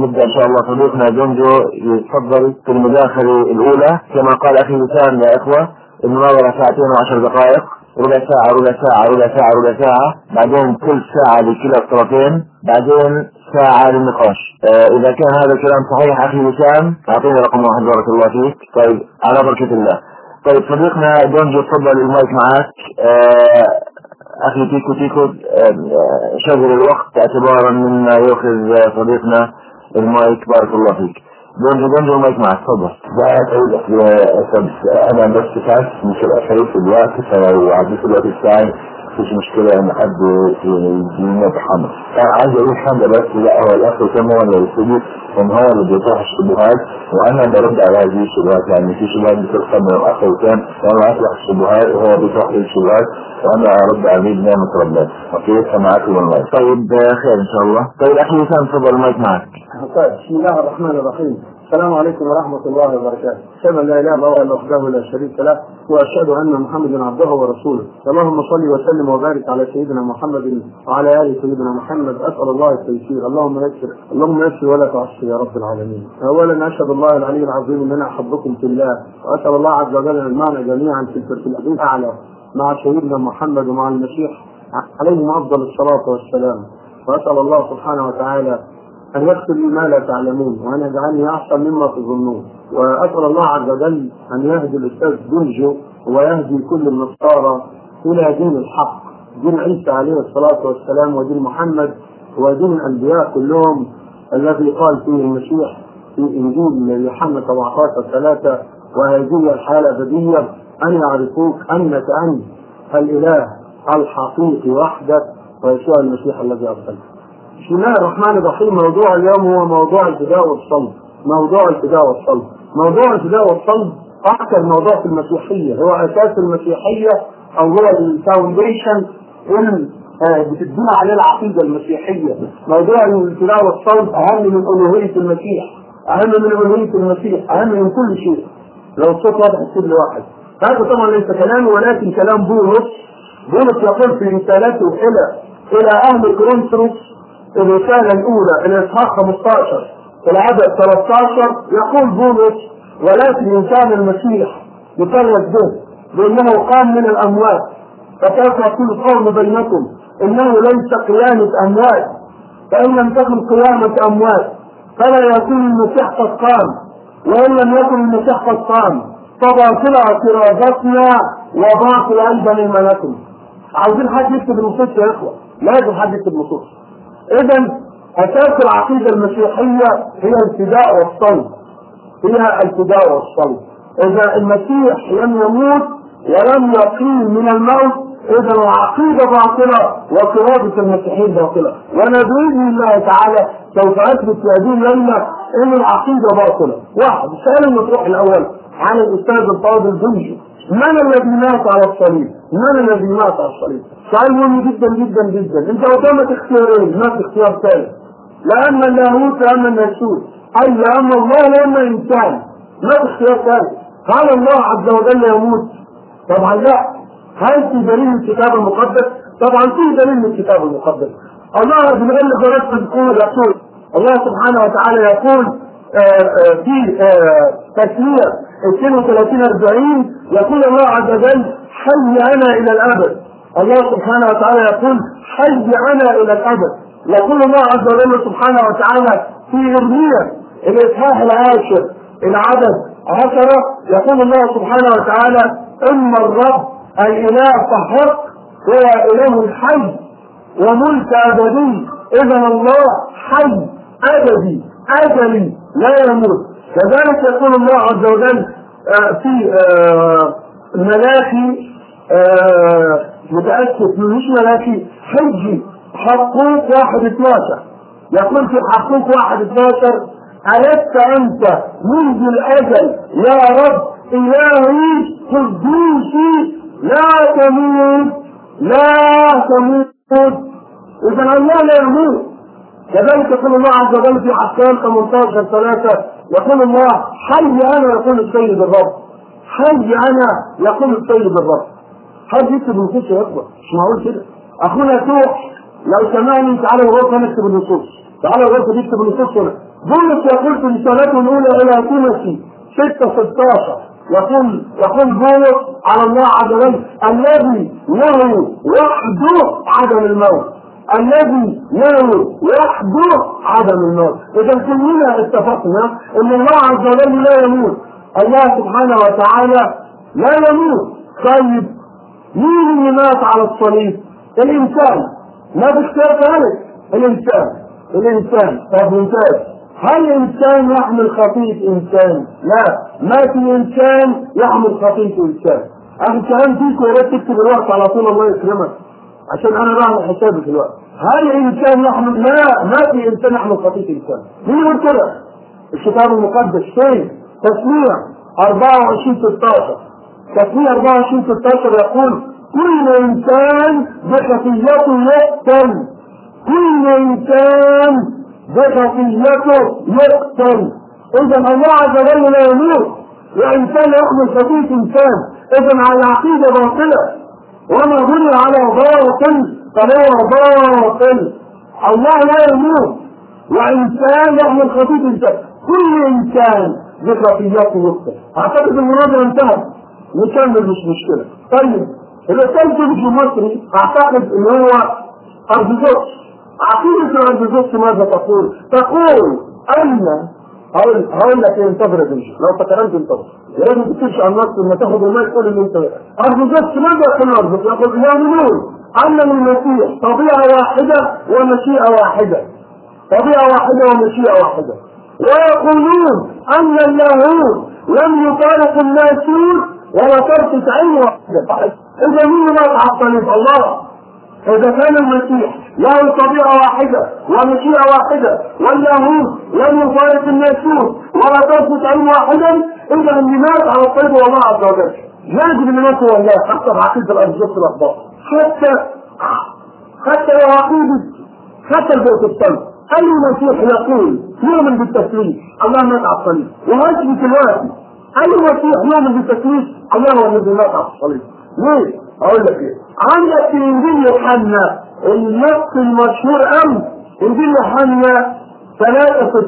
نبدا ان شاء الله صديقنا جونجو يتفضل في المداخله الاولى كما قال اخي وسام يا اخوه المناظره ساعتين وعشر دقائق ربع ساعة ربع ساعة ربع ساعة ربع ساعة بعدين كل ساعة لكلا الطرفين بعدين ساعة للنقاش آه إذا كان هذا الكلام صحيح أخي وسام أعطيني رقم واحد بارك الله فيك طيب على بركة الله طيب صديقنا جونجو تفضل المايك معك آه أخي تيكو تيكو آه شغل الوقت اعتبارا مما يأخذ صديقنا المايك بارك الله فيك جونجو جونجو المايك معك تفضل انا بس ساعات مش الاشياء في الوقت فلو عديت الوقت بتاعي مفيش مشكلة ان حد يدينا بحمر انا عايز اقول حاجة بس لا هو الاخ كان هو اللي يبتدي ان هو اللي بيطرح الشبهات وانا برد على هذه الشبهات يعني في شبهات بتطلع من الاخ وكان وانا اطرح الشبهات وهو بيطرح لي الشبهات وانا ارد عليه بنعمة ربنا اوكي سمعتكم المايك طيب آه، خير ان شاء الله طيب اخي وسام تفضل المايك معك طيب بسم الله الرحمن الرحيم السلام عليكم ورحمة الله وبركاته أشهد أن لا إله إلا الله وحده لا شريك له وأشهد أن محمدا عبده ورسوله اللهم صل وسلم وبارك على سيدنا محمد وعلى آل سيدنا محمد أسأل الله التيسير اللهم يسر اللهم يسر ولا تعسر يا رب العالمين أولا أشهد الله العلي العظيم أن أنا أحبكم في الله وأسأل الله عز وجل أن يجمعنا جميعا في الفردوس الأعلى مع سيدنا محمد ومع المسيح عليهم أفضل الصلاة والسلام وأسأل الله سبحانه وتعالى أن يغفر لي ما لا تعلمون وأن يجعلني أحسن مما تظنون وأسأل الله عز وجل أن يهدي الأستاذ دنجو ويهدي كل النصارى إلى دين الحق دين عيسى عليه الصلاة والسلام ودين محمد ودين الأنبياء كلهم الذي قال فيه المسيح في إنجيل يوحنا 17 3 وهذه الحياة الأبدية أن يعرفوك أنك أنت الإله الحقيقي وحدك ويسوع المسيح الذي أرسلته بسم الله الرحمن الرحيم موضوع اليوم هو موضوع الفداء والصلب موضوع الفداء والصلب موضوع الفداء والصلب اكثر موضوع في المسيحيه هو اساس المسيحيه او هو الفاونديشن اللي بتبنى عليه العقيده المسيحيه موضوع الفداء والصلب اهم من الوهيه المسيح اهم من الوهيه المسيح اهم من كل شيء لو الصوت واضح كل واحد هذا طبعا ليس كلامي ولكن كلام بولس بولس يقول في رسالته الى الى اهل كورنثوس الرسالة الأولى الإصحاح 15 العدد 13 يقول بولس ولكن إنسان المسيح يفرج به لأنه قام من الأموات فكيف يكون قوم بينكم إنه ليس قيامة أموات فإن لم تكن قيامة أموات فلا يكون المسيح قد قام وإن لم يكن المسيح قد قام فباطلة اعتراضاتنا وباطل أيضا إيمانكم عاوزين حد يكتب النصوص يا إخوة لازم حد يكتب النصوص اذا اساس العقيده المسيحيه هي الفداء والصلب هي الفداء والصلب اذا المسيح لم يموت ولم يقيم من الموت اذا العقيده باطله وقراءه المسيحيين باطله وانا باذن الله تعالى سوف اثبت في هذه الليله ان العقيده باطله واحد السؤال المطروح الاول عن الاستاذ الفاضل الجنجي من الذي مات على الصليب؟ من الذي مات على الصليب؟ سؤال مهم جدا جدا جدا، انت قدامك اختيارين، ما في اختيار ثالث. لا اما اللاهوت لا اما الناسوت، اي لا اما الله لا اما انسان، ما في اختيار ثالث. هل الله عز وجل يموت؟ طبعا لا. هل في دليل من الكتاب المقدس؟ طبعا في دليل من الكتاب المقدس. الله بيقول لك ورد يقول يقول الله سبحانه وتعالى يقول آآ آآ في تسمية 32 40 يقول الله عز وجل حي انا الى الابد الله سبحانه وتعالى يقول حي انا الى الابد يقول الله عز وجل سبحانه وتعالى في ارميا الاصحاح العاشر العدد عشرة يقول الله سبحانه وتعالى ان الرب الاله فحق هو اله حي وملك ابدي اذا الله حي ابدي ازلي لا يموت كذلك يقول الله عز وجل في ملاكي متأسف مش ملاكي حجي حقوق واحد 12 يقول في حقوق واحد 12 ألست أنت منذ الأزل يا رب إلهي قدوسي لا تموت لا تموت إذا الله لا يموت كذلك يقول الله عز وجل في حسان 18 3 يقول الله حي انا يقول السيد الرب حي انا يقول السيد الرب حد يكتب النصوص يا اخوه مش معقول كده اخونا توح لو سمعني تعالى الغرفه نكتب النصوص تعالى الغرفه نكتب النصوص هنا بولس يقول في رسالته الاولى الى تيموثي 6 16 يقول يقول بولس على الله عز وجل الذي له وحده عدم الموت الذي له وحده عدم الموت اذا كلنا اتفقنا ان الله عز وجل لا يموت الله سبحانه وتعالى لا يموت طيب مين اللي مات على الصليب الانسان ما باختيار ذلك الانسان الانسان طب ممتاز هل انسان يحمل خطيئة انسان؟ لا، ما في انسان يحمل خطيئة انسان. اخي كلام فيك يا ريت تكتب الوقت على طول الله يكرمك. عشان انا بعمل حسابي في الوقت. هل انسان يحمل؟ لا، ما في انسان يحمل خطيئة انسان. مين يقول كده؟ الكتاب المقدس فين؟ تسميع 24 16 تسميع 24 16 يقول كل انسان بخطيته يقتل كل انسان بخطيته يقتل اذا الله عز وجل لا يموت وانسان يحمل خطيئه انسان اذا على عقيده باطله وما بني على باطل فهو باطل الله لا يموت وانسان يحمل خطيئه انسان كل انسان بخطيئته يقتل اعتقد المناظره انتهت نكمل مش مشكله طيب الاستاذ جورج مصري اعتقد ان هو ارثوذكس عقيدة الأرثوذكس ماذا تقول؟ تقول أن هقول هقول لك ايه انتظر يا بنشي لو تكرمت انتظر يا ريت ما تكتبش عن نفسك لما تاخد الماء تقول ان انت ارثوذكس ماذا يقول الارثوذكس؟ يقول يؤمنون ان للمسيح طبيعه واحده ومشيئه واحده طبيعه واحده ومشيئه واحده ويقولون ان اللاهوت لم يفارق الناسوت ولا طرفة عين واحدة إذا مين ما تعطل الله إذا كان المسيح له طبيعة واحدة ومشيئة واحدة واللاهوت لم يفارق الناسوت ولا طرفة عين واحدا إذا اللي مات على الطيب هو الله عز وجل يجب اللي مات هو الله حتى بعقيدة الأرجوس الأخبار حتى حتى لو عقيدة حتى البروتستانت أي مسيح يقول يؤمن بالتسليم الله مات على الصليب وهذه دلوقتي أي مسيح يؤمن بالتسليم الله هو الذي مات على الصليب ليه؟ أقول لك إيه؟ عندك في إنجيل يوحنا النص المشهور أمس إنجيل يوحنا 3 16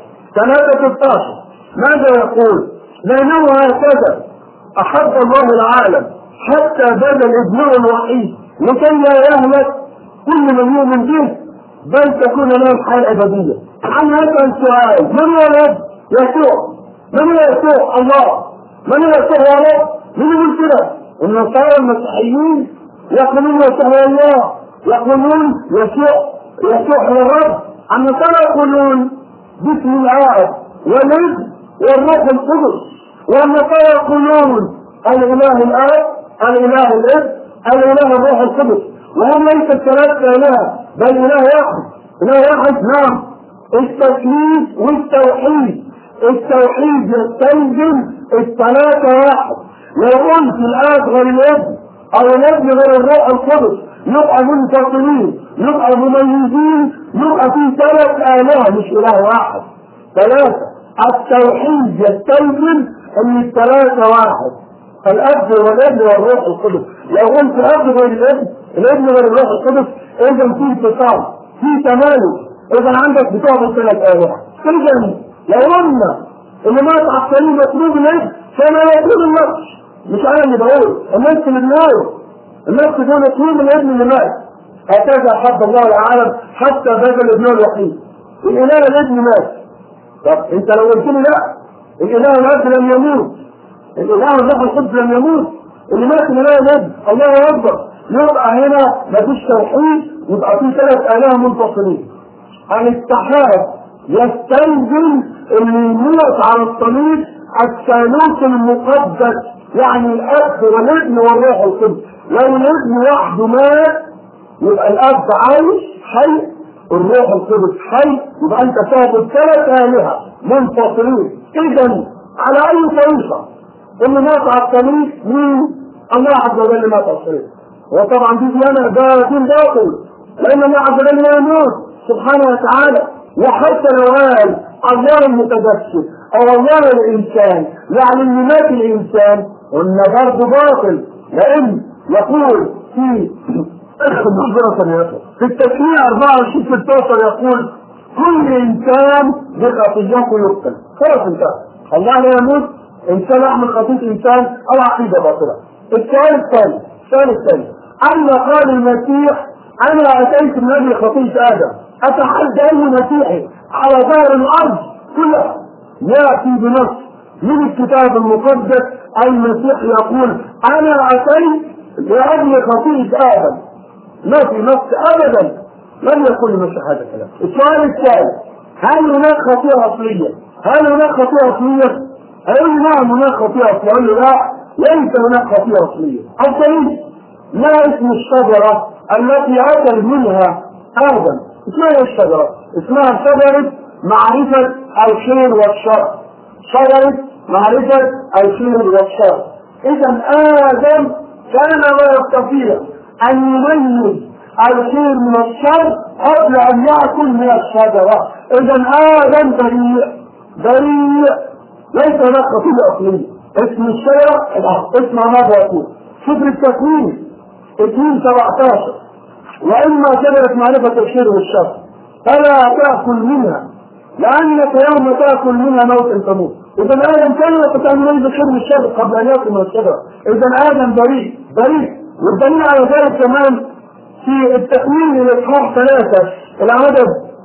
3 16 ماذا يقول؟ لأنه هكذا أحب الله العالم حتى بذل ابنه الوحيد لكي لا يهلك كل من يؤمن به بل تكون له الحياة الأبدية. عن هذا السؤال من هو الأب؟ يسوع. من هو يسوع؟ الله. من هو يسوع يا رب؟ من يقول كده؟ النصارى المسيحيين يقولون يسوع هو الله. يقولون يسوع يسوع هو الرب. النصارى يقولون باسم الآب والابن والروح القدس. والنصارى يقولون الاله الاب الاله الابن الاله الروح القدس وهم ليس ثلاث الهه بل اله واحد اله واحد نعم التثليث والتوحيد التوحيد يستلزم الثلاثه واحد لو قلت الاب غير الابن او الابن غير الروح القدس يبقى منفصلين يبقى مميزين يبقى في ثلاث الهه مش اله واحد ثلاثه التوحيد يستلزم ان الثلاثه واحد فالاب والابن والروح القدس لو قلت اب غير الابن الابن غير الروح القدس اذا في انفصال في تمايز اذا عندك بتعبد ثلاث الهه اذا لو قلنا ان مات على الصليب مطلوب الابن فانا مطلوب النفس مش انا اللي بقول النفس اللي بنقول النفس ده مطلوب الابن اللي مات هكذا حب الله العالم حتى بذل ابنه الوحيد الاله الابن مات طب انت لو قلت لي لا الاله الاب لم يموت الاله الروح القدس لم يموت اللي مات الاله الاب الله اكبر يبقى هنا مفيش توحيد يبقى في ثلاث اله منفصلين الاتحاد يستلزم ان يموت على الصليب الثالوث المقدس يعني الاب والابن والروح القدس لو الابن وحده مات يبقى الاب عايش حي الروح القدس حي يبقى انت تاخد ثلاث الهه منفصلين اذا على اي طريقه اللي مات على الصليب مين؟ الله عز وجل مات على الصليب وطبعا دي ديانه ده دين باطل لان الله عز وجل لا يموت سبحانه وتعالى وحتى لو قال الله المتجسد او الله الانسان يعني اللي مات الانسان قلنا برضه باطل لان يقول في في التسمية 24 16 يقول كل انسان بخطيئته يقتل خلاص انتهى الله لا يموت انسان يحمل خطيئه انسان العقيده باطله السؤال الثاني السؤال الثاني اما قال المسيح انا اتيت من اجل خطيئه ادم اتحدى اي مسيحي على ظهر الارض كلها ياتي بنص من الكتاب المقدس المسيح يقول انا اتيت لاجل خطيئه ادم ما في نص ابدا لم يقل المسيح هذا الكلام السؤال الثالث هل هناك خطيئه اصليه؟ هل هناك خطيئه اصليه؟ اقول نعم هناك خطيئه اصليه اقول له لا ليس هناك خطيئه اصليه الدليل ما اسم الشجره التي اكل منها ادم اسمها الشجره اسمها شجره معرفه الخير والشر شجره معرفه الخير والشر اذا ادم كان لا يستطيع ان يميز الخير من الشر قبل ان ياكل من الشجره اذا ادم بريء بريء ليس هناك خطيئه اصليه اسم الشجره اسمها ماذا يكون شوف التكوين 2 17 واما شجره معرفه الخير والشر فلا تاكل منها لانك يوم تاكل منها موت تموت اذا ادم كان يستطيع ان يميز الخير من الشر قبل ان ياكل من الشجره اذا ادم بريء بريء والدليل على ذلك كمان في التكوين الاصحاح ثلاثه العدد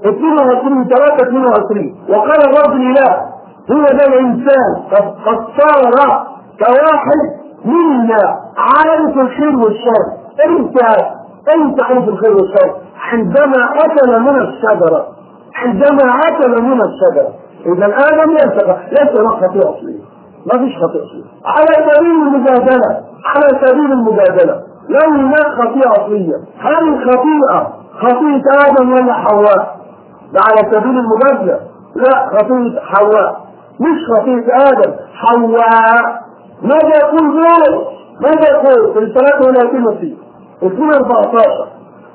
22 3 22 وقال الرب الاله هو ده الانسان قد صار كواحد منا عارف الخير والشر انت انت عارف الخير والشر عندما اكل من الشجره عندما اكل من الشجره اذا ادم ليس ليس له خطيئه اصليه ما فيش خطيئه اصليه على سبيل المجادله على سبيل المجادله لو هناك خطيئه اصليه هل الخطيئه خطيئه ادم ولا حواء؟ ده على سبيل المجادله لا خطيئه حواء مش خطيئه ادم حواء ماذا يقول ذلك؟ ماذا يقول في الصلاه ولا تيموثي 2 14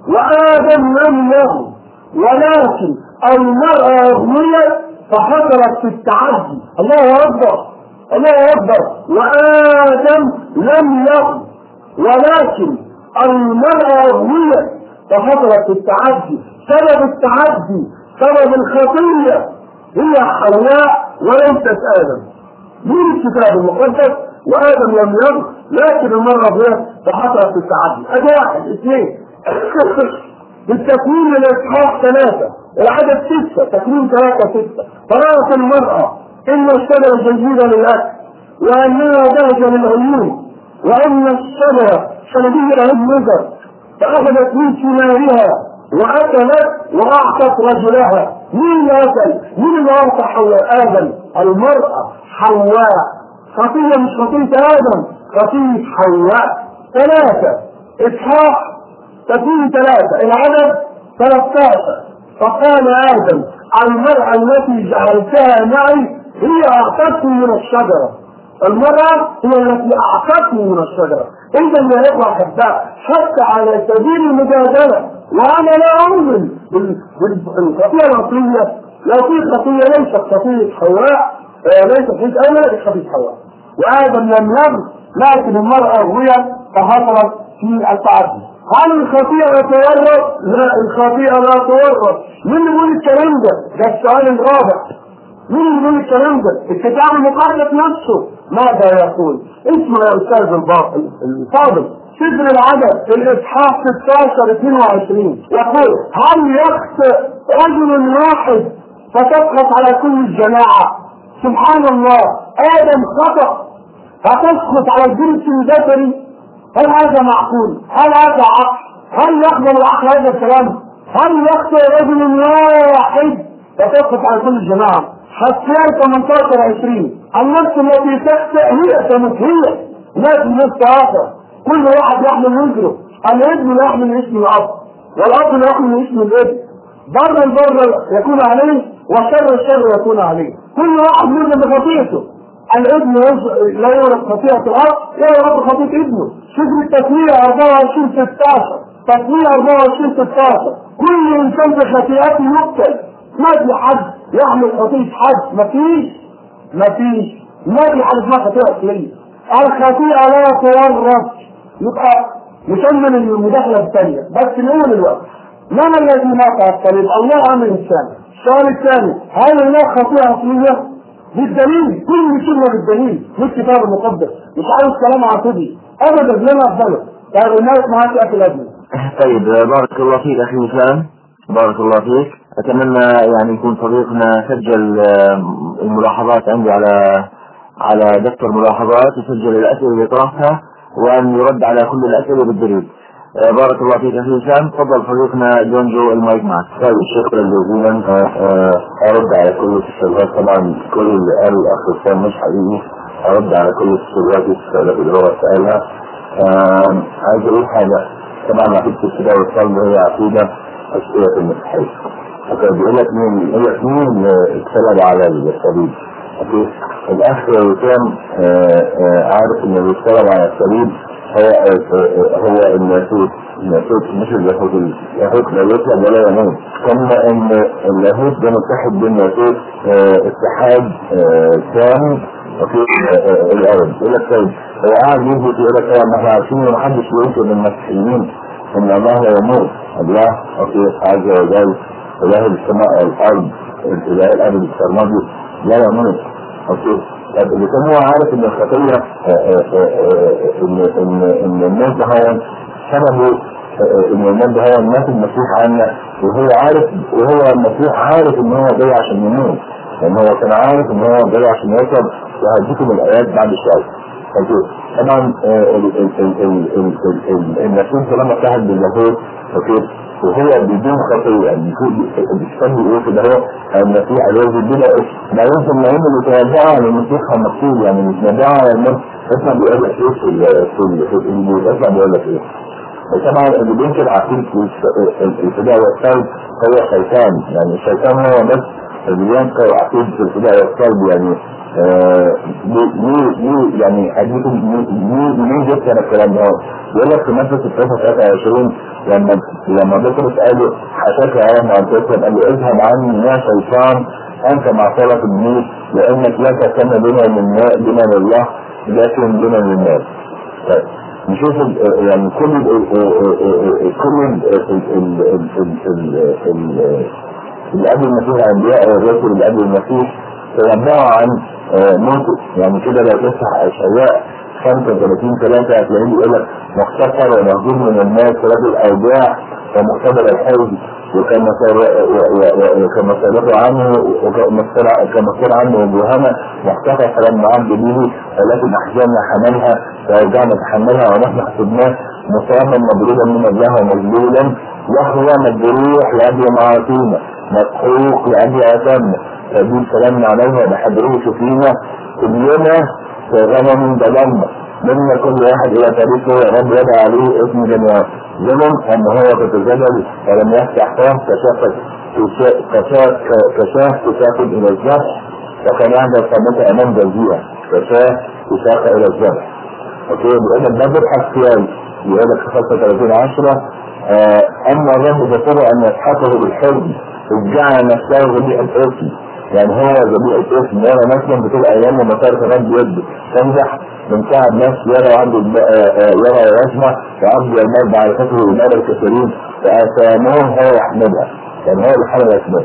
وادم لم له ولكن المرأة أغنية فحصلت في التعدي الله أكبر الله أكبر وآدم لم يغن ولكن المرأة أغنية فحصلت في التعدي سبب التعدي سبب الخطية هي حواء وليست آدم من الكتاب المقدس وآدم لم يغن لكن المرأة أغنية فحصلت في التعدي أدي واحد اثنين بالتكوين الاصحاح ثلاثة العدد ستة تكوين ثلاثة ستة فرأت المرأة إن الشجرة جيدة للأكل وأنها بهجة للعيون وأن الشجرة شنبية النظر فأخذت من ثمارها وأكلت وأعطت رجلها مين اللي أكل؟ مين اللي أعطى حواء آدم؟ المرأة حواء خطية مش خطية آدم خطية حواء ثلاثة إصحاح تكون ثلاثة العدد 13 فقال آدم المرأة التي جعلتها معي هي أعطتني من الشجرة المرأة هي التي أعطتني من الشجرة إذا يا إخوة أحباء حتى على سبيل المجادلة وأنا لا أؤمن بالخطيئة الأصلية لو في خطيئة ليست خطيئة حواء ليست خطيئة أنا ليست خطيئة حواء وآدم لم يغن لكن المرأة أغويت فحصلت في التعدي هل الخطيئة تورط؟ لا الخطيئة لا تورط مين اللي بيقول الكلام ده؟ ده السؤال الرابع مين اللي بيقول الكلام ده؟ الكتاب المقدس نفسه ماذا يقول؟ اسمع يا استاذ الباطل الفاضل سفر العدد في الاصحاح 16 22 يقول هل يخطئ رجل واحد فتسقط على كل الجماعة سبحان الله آدم خطأ فتسقط على الجنس الذكري هل هذا معقول؟ هل هذا عقل؟ هل يقبل العقل هذا الكلام؟ هل يخطئ رجل واحد فتسقط على كل الجماعة؟ حسيان 18 20 النفس التي تخطئ هي تموت هي لا نفس آخر كل واحد يحمل وزره الابن لا يحمل اسم الأب والأب لا يحمل اسم الابن بر البر يكون عليه وشر الشر يكون عليه كل واحد يرضى بخطيئته الابن لا يورث خطيئة الأب يورث خطيئة ابنه شوف التسمية 24 16 تسمية 24 16 كل إنسان بخطيئته يقتل ما في حد يحمل خطيئة حد مفيش مفيش ما في حد اسمها خطيئة أصلية الخطيئة لا تورث يبقى نكمل المداخلة الثانية بس نقول الوقت من الذي مات على الصليب؟ الله أم الإنسان؟ السؤال الثاني هل هناك خطيئة عقلية؟ بالدليل كل كلمة بالدليل مش كتاب المقدس مش عاوز كلام عاطفي ابدا لنا افضله طيب الناس معاك اكل ادنى طيب بارك الله فيك اخي وسام بارك الله فيك اتمنى يعني يكون صديقنا سجل آه، الملاحظات عندي على على دفتر ملاحظات يسجل الاسئله اللي طرحتها وان يرد على كل الاسئله بالدليل آه، بارك الله فيك اخي وسام تفضل صديقنا جون جو المايك معك طيب شكرا جزيلا آه، آه، ارد على كل التساؤلات طبعا كل اللي قاله الاخ وسام مش حقيقي ارد على كل التساؤلات التساؤلات اللي هو سالها آه، عايز اقول حاجه طبعا عقيده الابتداء والصلب هي عقيده اسئله المسيحيه فكان بيقول لك مين يقول لك مين اللي اتسلب على الصليب اوكي الاخ وسام آه، آه، عارف ان اللي اتسلب على الصليب هو آه، آه، هو اللاهوت اللاهوت مش اللاهوت اللاهوت لا يطلب ولا يموت كما ان اللاهوت ده متحد باللاهوت آه، اتحاد آه، تام اوكي آه، آه، الارض يقول لك طيب هو قاعد يثبت يقول لك طبعا ما احنا عارفين ان محدش ينكر من المسيحيين ان الله لا يموت الله اوكي عز وجل اله السماء والارض اله الابد السرمدي لا يموت اوكي طب اذا كان هو عارف ان الخطيه آه، آه، آه، آه، ان ان ان الناس ده هو سببه آه، ان الناس ده هو الناس المسيح عنا وهو عارف وهو المسيح عارف ان هو جاي عشان يموت لان هو كان عارف ان هو جاي عشان يوصل وهديكم الايات بعد شويه اوكي طبعا آه، ال- ال- ال- ال- ال- ال- ال- المسيح طالما اتحد باللاهوت اوكي وهو بدون خطيه يعني بيكون بيستنى يقول كده هو المسيح الذي بلا اسم لا يمكن ما يمكن يتوزع على المسيح المقصود يعني مش مدعى على النفس اسمع بيقول لك ايه في ال- في ال- في الانجيل اسمع بيقول لك ايه طبعا اللي بينكر عقيدة الفداء والصلب هو شيطان يعني الشيطان هو بس اللي بينكر عقيدة الفداء والصلب يعني آه، ليه ليه- ليه يعني اديكم ليه ليه جبت انا الكلام ده بيقول لك في مثل 23 لما لما بطرس قال له حشاك يا رب عن تسلم قال له اذهب عني يا شيطان انت معصرة النيل لانك لا تهتم بنا من بنا لله لكن بنا للناس طيب نشوف ال- يعني كل ال- كل ال- ال- ال- ال- ال- ال- اللي قبل المسيح الانبياء والرسل اللي قبل المسيح تنبأوا عن آه، موته يعني كده لو تفتح اشعياء 35 3 هتلاقيه بيقول لك مختصر ومهجور من الناس رجل اوجاع ومختبر الحوز وكما سر- و- و- و- وكما سرته عنه وكما سر- كما سر عنه وجهنا مختصر فلم نعد به ولكن احزاننا حملها فرجعنا تحملها ونحن حسبناه مصابا مضروبا من الله ومذلولا وهو مجروح لاجل معاصينا مسحوق لاجل اثامنا فدين سلامنا عليه وبحضره فينا كلنا كغنم ضللنا منا كل واحد الى طريقه رب يدعى عليه اسم جميعا ظلم ان هو تتزلل ولم يفتح فاه كشاف كشاف كشاف تساق الى الذبح وكان يعمل صمت امام جزيره كشاف تساق الى الذبح اوكي بيقول لك ده بيبحث سياسي بيقول لك في 35 10 آه اما الرب ذكره ان يسحقه بالحزن اذ جعل نفسه ذبيحه اسم يعني هو ذبيحه اسم يرى مثلا بتبقى ايام مسار رب يده تنجح من تعب ناس يرى عبد الب- آه، آه، يرى يسمع وعبد المال معرفته بمال الكثيرين فآثامهم هو يحملها يعني هو اللي حمل الاسباب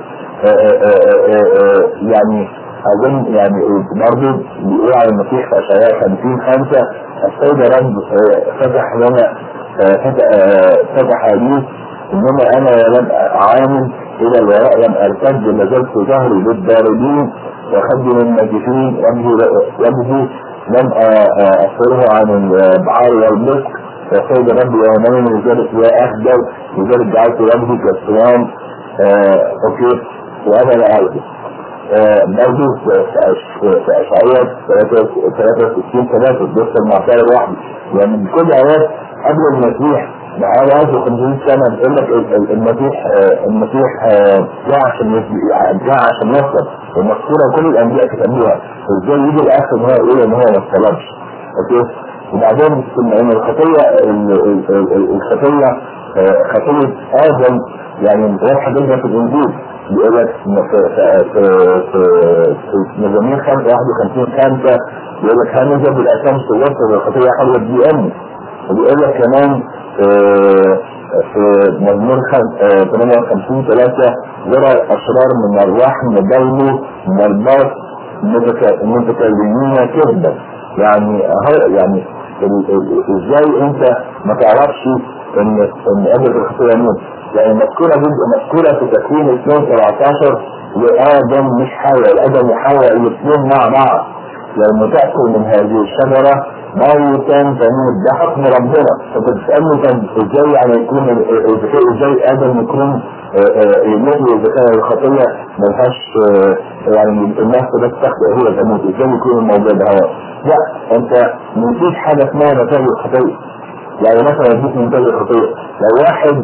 يعني اظن يعني برضه بيقول على المسيح في اشعياء 50 5 السيد رب آه، فتح لنا آه، فتح آه، فتح حديث انما انا لم عامل الى الوراء لم ارتد لازلت ظهري للضاربين وخدي للناجحين وجهي وجهي لم آه، آه، اصره عن البعار والمسك وسيد ربي يومين لذلك يا اخجل لذلك جعلت وجهي كالصيام آه، اوكي وانا لا اعرف برضه في اشعياء 63 3 بص المعصيه لوحده يعني كل ايات قبل المسيح بحوالي 1500 سنه بتقول لك ال- ال- المسيح آه، المسيح آه، جاء عشان يس- جاء عشان يصل ومذكوره كل الانبياء كتبوها ازاي يجي الاخر ان هو يقول ان هو ما اتصلبش اوكي وبعدين في- ان الخطيه ال- ال- ال- الخطيه آه، خطيه ادم يعني واضحه جدا في الانجيل بيقول لك في في في في في مزامير 51 5 بيقول لك هنزل بالاثام وصل الخطيه حولت دي امي وبيقول لك كمان آه، في مزمور 58 3 ذرى الاشرار من الرحم دولوا من الباط المتكلمين كذبا يعني يعني ازاي انت ما تعرفش ان ان ابد الخطيه موت يعني مذكوره مذكوره في تكوين 2 17 لادم مش حواء ادم وحواء الاثنين مع بعض لما تاكل من هذه الشجره موتا تموت ده حكم ربنا فانت بتسالني كان ازاي يعني يكون ازاي ادم يكون يموت اذا كان الخطيه ملهاش يعني الناس بس تخطئ هي تموت ازاي يكون الموضوع ده لا انت مفيش حاجه اسمها نتائج الخطيه يعني مثلا اديك نتائج الخطيه لو واحد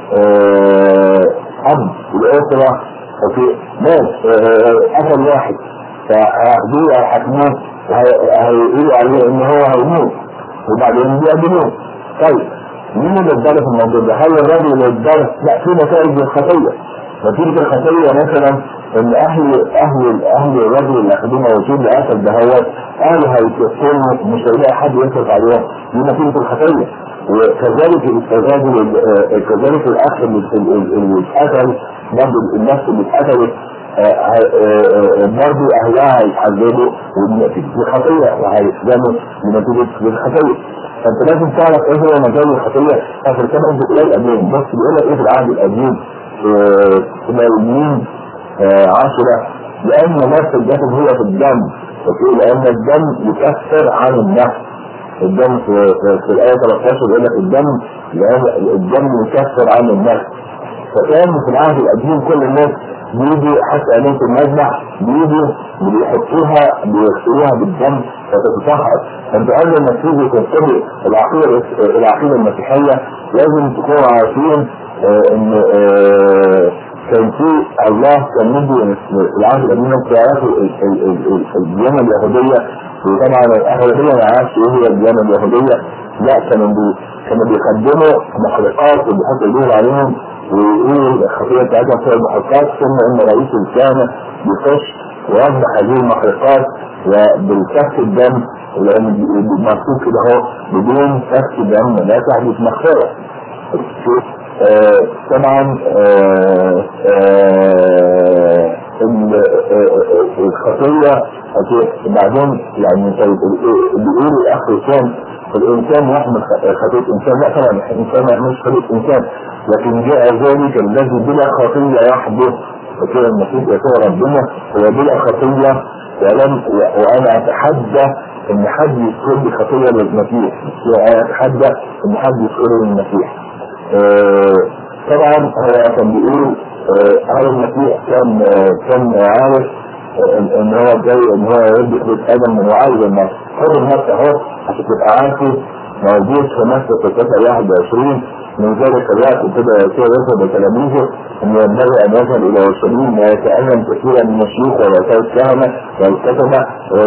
اب الاسره اوكي مات قتل واحد فهياخدوه يحكموه هيقولوا عليه ان هو هيموت وبعدين بيقدموه طيب مين اللي اتضرب في الموضوع ده؟ هل الراجل اللي اتضرب؟ لا في نتائج الخطيه نتيجة الخطية مثلا ان اهل اهل اهل الرجل اللي اخدوه موجود لاسد دهوت اهله هيتوفوا مش هيلاقي حد يصرف عليهم دي نتيجة الخطية وكذلك الرجل كذلك الاخ اللي اتقتل برضه النفس اللي اتقتلت برضه اهلها هيتعذبوا ونتيجة الخطية وهيسجنوا بنتيجة الخطية فانت لازم تعرف ايه هو مجال الخطية فاكر كان انت تلاقي القديم بس بيقول لك ايه في العهد القديم في ملايين عشرة لان نفس الجسد هو في الدم لان الدم يكفر عن النفس الدم في, في, في الآية 13 يقول لك الدم لأن الدم يكفر عن النفس فكان في العهد القديم كل الناس بيجوا حتى أمانة المذبح بيجوا بيحطوها بيغسلوها بالدم فتتطهر فانت قبل ما تيجي تبتدي العقيدة العقيدة المسيحية لازم تكونوا عارفين ان كان في الله كان مدي في العهد القديم تعرفوا الديانة اليهودية وطبعا الأهلية ما يعرفش ايه هي الديانة اليهودية لا كانوا بي كانوا بيقدموا محرقات وبيحطوا ايديهم عليهم ويقولوا الخطية بتاعتهم فيها المحرقات ثم ان رئيس الكهنة بيخش ويذبح هذه المحرقات وبالكف الدم لان مكتوب كده اهو بدون كف دم لا تحدث مغفرة آه طبعا آه آه الخطية بعدين يعني بيقول الاخ هشام الانسان يحمل خطية انسان لا طبعا الانسان ما يحملش خطية انسان لكن جاء ذلك الذي بلا خطية يحدث فكده المسيح يسوع ربنا هو بلا خطية ولم وانا اتحدى ان حد يذكر لي خطية للمسيح وانا اتحدى ان حد يذكر لي المسيح طبعا هو كان بيقول هذا المسيح كان كان عارف ان هو جاي ان هو يربي بيت ادم من وعايز الناس خد الناس اهو عشان تبقى عارفه موجود في مصر في الفترة 21 من ذلك الوقت ابتدى يسوع يذهب بتلاميذه ان ينبغي ان يذهب الى اورشليم ويتألم كثيرا من الشيوخ ورؤساء الكهنة والكتبة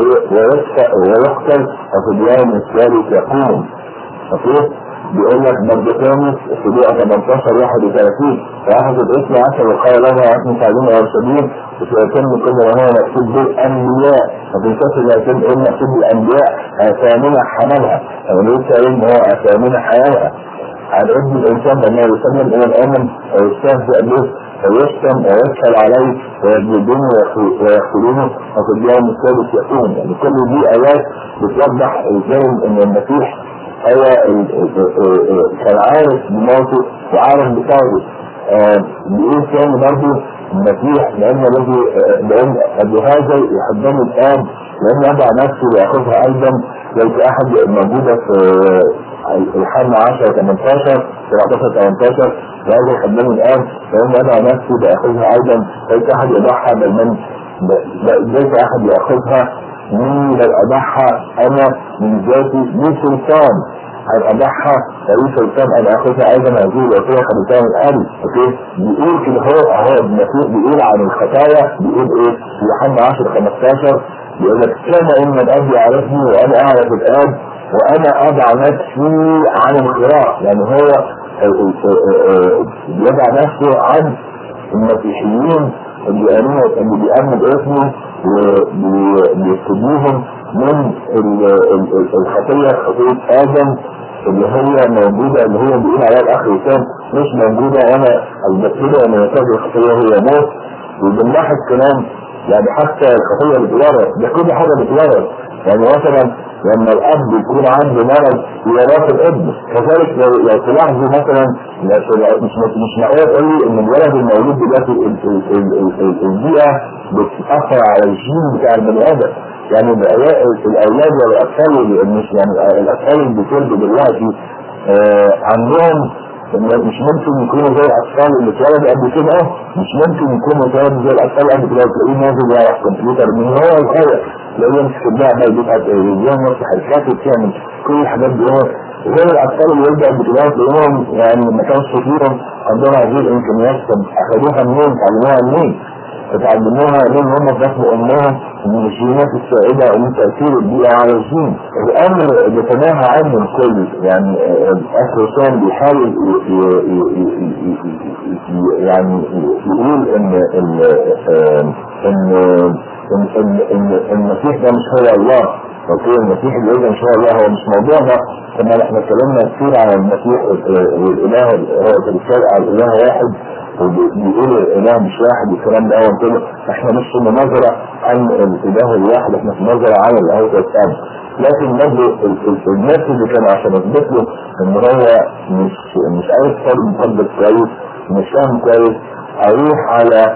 ويقتل وفي اليوم الثالث يقوم بيقول لك برضه تاني في دقيقة 18 31 فأخذ الاسم عشر وقال له اسم تعليم أرشدين وسيتم كل ما هو مقصود بالأنبياء فتنكسر لا يتم إيه مقصود بالأنبياء أثامنة حملها أو ليس إيه هو أثامنة حيالها عن ابن الإنسان لما يسلم إلى الأمم ويستهزئ به ويشتم ويسأل عليه ويجلدونه ويقتلونه وفي اليوم السادس يقوم يعني كل دي آيات بتوضح ازاي ان المسيح هو كان عارف بموته وعارف بتاعه بيقول تاني برضه المسيح لأن الذي لأن بهذا يحبني الآن لأن يضع نفسه ويأخذها أيضا ليس أحد موجودة في الحامة 10 18 17 18 وهذا يحبني الآن لأن يضع نفسه ويأخذها أيضا ليس أحد يضعها بل من ليس أحد يأخذها مني بل أضحى أنا من ذاتي من سلطان أن أضحى رئيس سلطان أن أخذها أيضا هذه الوصية خلفان الأرض أوكي بيقول كده هو أهو ابن مسيح بيقول عن الخطايا بيقول إيه في يوحنا 10 15 بيقول لك كما إن الأب يعرفني وأنا أعرف الآب وأنا أضع نفسي عن القراء يعني هو يضع نفسه عن المسيحيين اللي بيأمنوا اللي بيأمنوا باسمه وبيكتبوهم من الخطية خطية آدم اللي هي موجودة اللي هو بيقول عليها الأخ وسام مش موجودة وانا اثبت ان نتاج الخطية هي موت وبنلاحظ كمان يعني حتى الخطية بتورث ده كل حاجة بتورث يعني مثلا لما الاب يكون عنده مرض يورث الابن كذلك لو لو تلاحظوا مثلا مش مش معقول تقول لي ان الولد المولود دلوقتي ال- ال- ال- ال- ال- البيئه بتاثر على الجين بتاع البني ادم يعني الأولا- الاولاد والاطفال اللي مش يعني الاطفال اللي بيتولدوا دلوقتي آه، عندهم إن مش ممكن يكونوا زي الاطفال اللي اتولدوا قبل كده اه مش ممكن يكونوا اتولدوا زي الاطفال قبل كده تلاقيه نازل يعرف كمبيوتر من هو صغير تلاقيه يمسك اللعبه يجيبها تلفزيون يفتح الكاسيت يعمل كل الحاجات دي هو غير الاطفال اللي يرجع قبل كده تلاقيهم يعني ما كانش فيهم عندهم هذه الامكانيات طب اخذوها منين؟ تعلموها منين؟ فتعلموها لان هم في بطن امهم من الجينات السائده ومن تاثير البيئه على الجين الامر بيتناهى عنه الكل يعني اكروسان بيحاول ي- ي- ي- ي- ي- يعني يقول ان ان ان ان ان ان المسيح ده مش هو الله اوكي المسيح اللي يرجع مش هو الله هو مش موضوعنا كما احنا اتكلمنا كتير عن المسيح والاله هو الرسالة على الاله واحد وبيقول الاله مش واحد والكلام ده هو كله احنا مش في مناظره عن الاله الواحد احنا في مناظره عن الاله والثاني لكن برضه ال- ال- الناس اللي كانوا عشان اثبت له ان هو مش مش عارف فرق مقدس كويس مش فاهم كويس هيروح على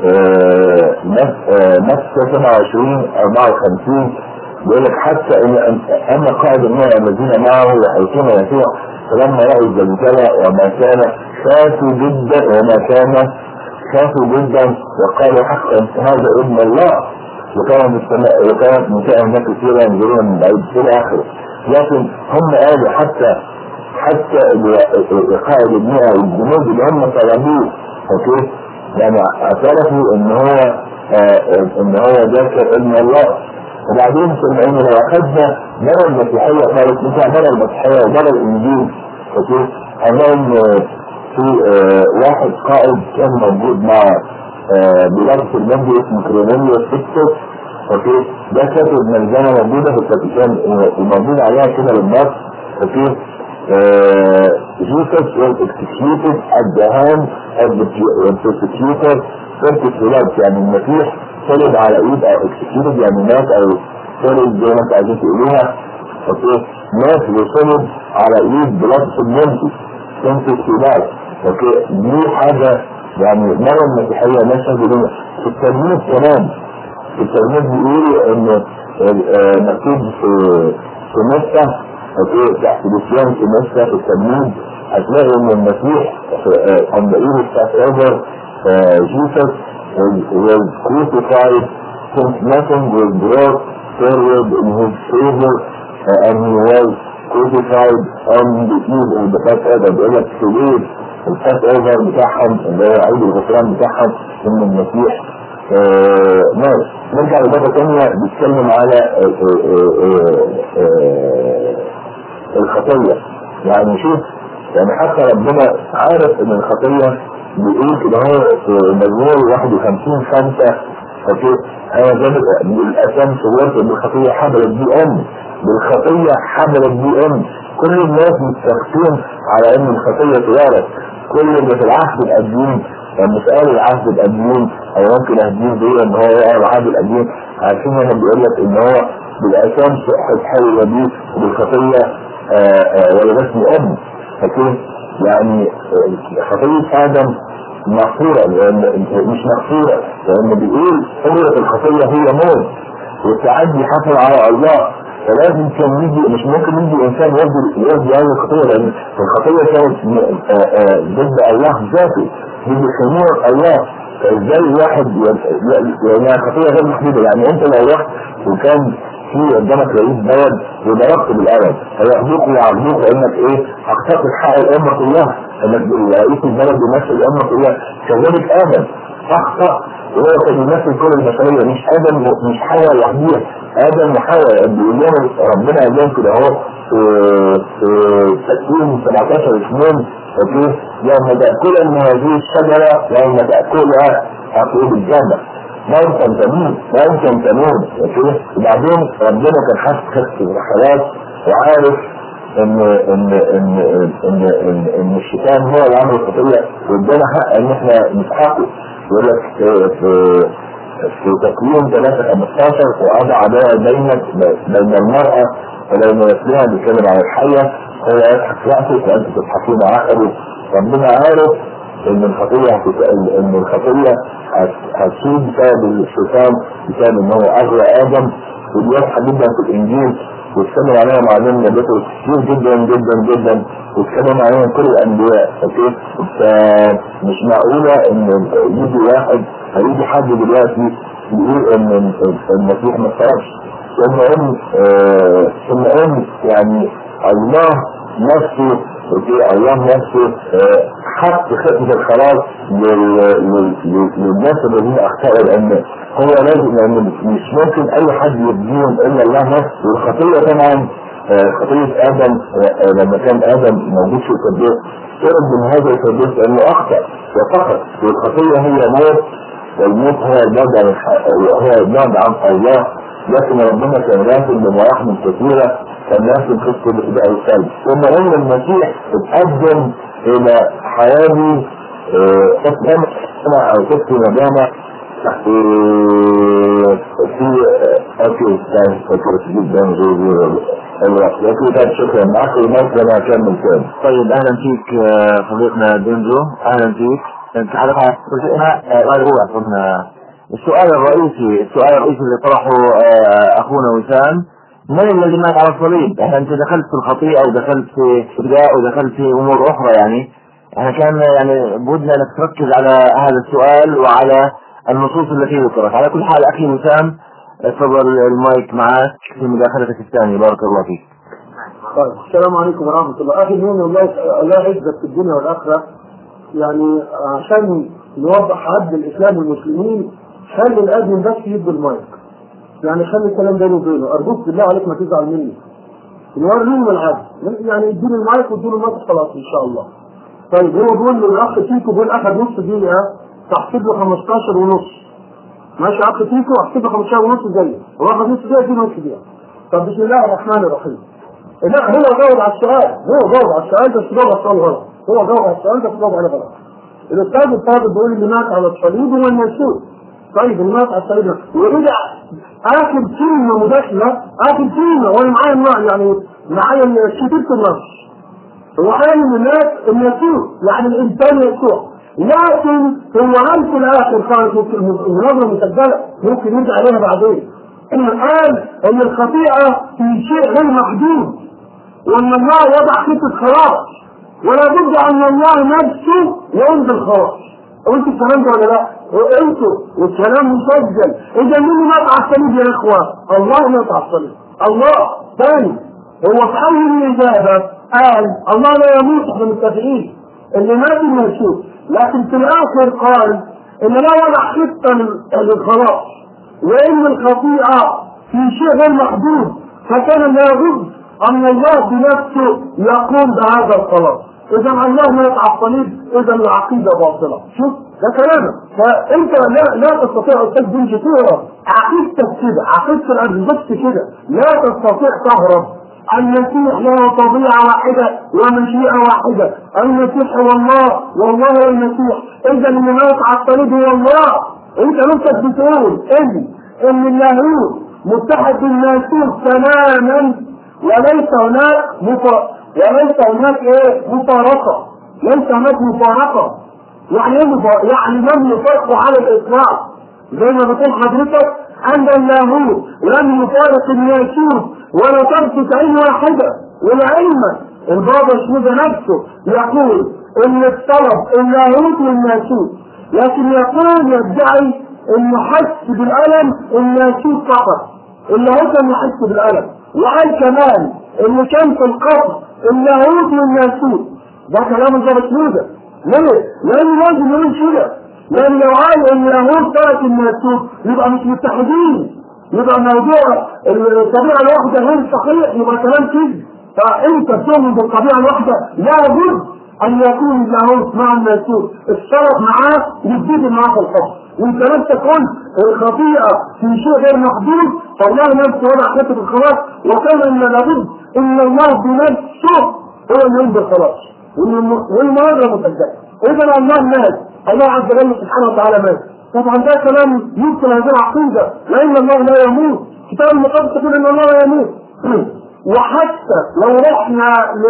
آه، مس- آه، متى 27 54 بيقول لك حتى ان اما قائد النار الذين معه يحيطون يسوع فلما راوا الزلزال وما كان خافوا جدا وما كان خافوا جدا وقالوا حقا هذا ابن الله وكان من السماء وكانت نساء هناك كثيرا ينظرون من بعيد الى اخره لكن هم قالوا حتى حتى قائد النار والجنود اللي هم طلبوه اوكي يعني اعترفوا ان هو آه، ان هو ذاكر ابن الله وبعدين سمعين لو اخذنا مرة المسيحية قالت بتاع مرة المسيحية ومرة الانجيل اوكي هنلاقي في آه، واحد قائد كان موجود مع آه، بلاد المجد اسمه كرونيليوس فيكتوس اوكي ده كاتب ملزمة موجودة في الفاتيكان وموجود عليها كده بالنص اوكي uh, Jesus was executed at the hand of the persecutor ست سلاب يعني المسيح صلب على ايد او executed يعني مات او صلب زي ما انت عايزين تقولوها اوكي مات وصلب على ايد بلاطس المنتي ست سلاب اوكي دي حاجة يعني مرة المسيحية ناس بيقولوا في التلميذ كمان في التلميذ بيقولوا ان آه، مكتوب في في مكة اوكي تحت الاسلام في مكة في التلميذ هتلاقي ان المسيح آه، on the eve of Passover uh, Jesus was, was crucified since nothing was brought forward in his favor uh, and he was crucified on the eve of the Passover بيقول لك في ليل الباسوفر بتاعهم اللي هو عيد الغفران بتاعهم ان المسيح آه، مات نرجع لمرة تانية بيتكلم على آه، آه، آه، آه، الخطية يعني شوف يعني حتى ربنا عارف ان الخطية بيقول كده هو في مزمور 51 خمسة اوكي انا جاب بالاسام صورت ان الخطية حملت دي ام بالخطية حملت دي ام كل الناس متفقين على ان الخطية توارث كل اللي في العهد القديم لما سأل العهد القديم او ممكن اهديه دي ان هو يقرا العهد القديم عارفين انا بيقول لك ان هو بالاسام صحة حي ودي وبالخطية ولدتني ام فكيف يعني آه، خطية ادم مغفورة لان مش مغفورة لان بيقول قوة الخطية هي موت والتعدي حصل على الله فلازم كان يجي مش ممكن يجي انسان يرضي يرضي هذه الخطيه لان الخطيه كانت م- آه، آه، ضد الله ذاته ضد خمور الله فازاي الواحد يعني خطيه غير محدوده يعني انت لو رحت وكان في قدامك رئيس بلد وضربت بالقلم هياخدوك ويعرضوك انك ايه اخطأت حق الامه كلها انك رئيس البلد يمثل الامه كلها كذلك ادم اخطأ وهو كان يمثل كل البشريه مش ادم مش حواء لوحديها ادم وحواء بيقول لهم ربنا قال لهم كده اهو في في تكوين 17 2 اوكي يوم تاكل من هذه الشجره يوم تاكلها هتقول الجنه موتا تموت موتا تموت اوكي وبعدين ربنا كان حاسس خلاص وعارف ان ان ان ان ان, إن الشيطان هو اللي عمل الخطيه وادانا حق ان احنا نسحقه يقول لك في في في تكوين 3 15 وأضع عداوة بين بين المرأة وبين نسلها بيتكلم عن الحية هو يضحك رأسك وأنت تضحكين عقله ربنا عارف ان الخطية هتت- ان الخطية هت- هتسود بسبب الشيطان بسبب ان هو اغوى ادم ودي واضحة جدا في الانجيل واتكلم عليها معلمنا بطرس كتير جدا جدا جدا واتكلم عليها كل الانبياء اوكي فمش معقولة ان يجي واحد هيجي حد دلوقتي يقول ان ال- المسيح ما صارش ثم ان آه، ثم ان يعني الله نفسه اوكي الله نفسه آه، حط خطة الخلاص لل- لل- لل- للناس الذين اخطأوا لان هو لازم لان مش ممكن اي حد يبديهم الا الله نفسه والخطية طبعا آه، خطية ادم آه، لما كان ادم موجود في القديس طلب من هذا القديس لانه اخطأ وفقط والخطية هي موت والموت هو البعد عن الح- هو البعد عن الله لكن ربنا كان راسم بمراحم كثيرة كان راسم قصة الإباء والسلب ثم أن المسيح اتقدم إلى حياتي قسم أو قسم ندامة في في أوكي كان فكرة جدا غير الوقت لكن ده شكرا معك الموت لما أكمل تاني طيب اهلا فيك آه، صديقنا دينزو اهلا فيك انت حضرتك قلنا هو قلنا السؤال الرئيسي السؤال الرئيسي اللي طرحه آه، اخونا وسام من الذي مات على الصليب؟ احنا انت دخلت في الخطيئه ودخلت في ابداء ودخلت في امور اخرى يعني احنا كان يعني بودنا انك تركز على هذا السؤال وعلى النصوص التي ذكرت على كل حال اخي وسام تفضل المايك معك في مداخلتك الثانيه بارك الله فيك طيب السلام عليكم ورحمة الله أخي مين الله الله يعزك في الدنيا والآخرة يعني عشان نوضح عبد الإسلام والمسلمين خلي الأذن بس يدي المايك يعني خلي الكلام بينه وبينه أرجوك بالله عليك ما تزعل مني نوريهم العدل يعني اديله المايك واديله المايك خلاص إن شاء الله طيب هو بيقول للأخ تيكو بيقول أخذ نص دقيقة تحسب له 15 ونص ماشي أخ تيكو أحسب له 15 ونص زي هو أخذ نص دقيقة اديله نص دقيقة طب بسم الله الرحمن الرحيم لا هو جاوب على السؤال هو جاوب على السؤال بس جاوب على السؤال غلط هو جاوب على السؤال بس جاوب عليه غلط الاستاذ الطالب بيقول اللي مات على الصليب هو المنسوب طيب اللي مات على الصليب ورجع اخر كلمه مداخله اخر كلمه وانا معايا النوع يعني معايا كتير النص هو عالم الناس النسوء يعني الانسان يسوع لكن هو قال في الاخر قال في المناظره المسجله ممكن يرجع عليها بعدين انه قال ان الخطيئه في شيء غير محدود وان الله وضع خطه خلاص ولا بد ان الله نفسه يقوم بالخلاص قلت الكلام ده ولا لا؟ قلته والكلام مسجل اذا مين اللي مات على الصليب يا اخوان؟ الله مات على الصليب الله ثاني هو في اول الاجابه قال الله لا يموت احنا متفقين اللي مات المنسوب لكن في الاخر قال ان لا وضع خطه لل- للخلاص وان الخطيئه في شيء غير محدود فكان لابد ان الله بنفسه يقوم بهذا الخلاص اذا الله مات على الصليب اذا العقيده باطله شوف ده كلامك فانت لا لا تستطيع استاذ بن شكورة عقيدتك كده عقيده الارثوذكس كده لا تستطيع تهرب المسيح له طبيعة واحدة ومشيئة واحدة المسيح هو الله والله هو المسيح إذا اللي مات على الصليب هو الله أنت نفسك بتقول إن إن اللاهوت متحد بالناسوت تماما وليس هناك مفا... وليس هناك إيه مفارقة ليس هناك مفارقة يعني ايه مفارقة؟ يعني لم يفارقوا على الإطلاق زي ما بتقول حضرتك أن اللاهوت لم يفارق الناسوت ولا تمسك عين واحدة ولعلمك البابا شنودة نفسه يقول ان الطلب اللاهوت والناسوت لكن يقول يدعي انه حس بالالم الناسوت فقط اللاهوت انه حس بالالم وقال كمان ان كان في القبر اللاهوت والناسوت ده كلام البابا شنودة ليه؟ لان لازم يقول كده لان لو قال ان اللاهوت ترك الناسوت يبقى مش متحدين يبقى موضوع الطبيعة الواحدة غير صحيح يبقى كلام كذب فانت تؤمن بالطبيعة الواحدة لابد ان يكون اللاهوت مع الناسوت اشترك معاه يزيد معاه في الحب وانت نفسك قلت الخطيئة في شيء غير محدود فالله نفسه وضع خطة الخلاص وكان ان لابد ان الله بنفسه هو اللي ينزل خلاص والمرة مسجلة اذا الله مات الله عز وجل سبحانه وتعالى مات طبعا ده كلام يمكن هذه العقيدة لان الله لا يموت كتاب المقدس يقول ان الله لا يموت وحتى لو رحنا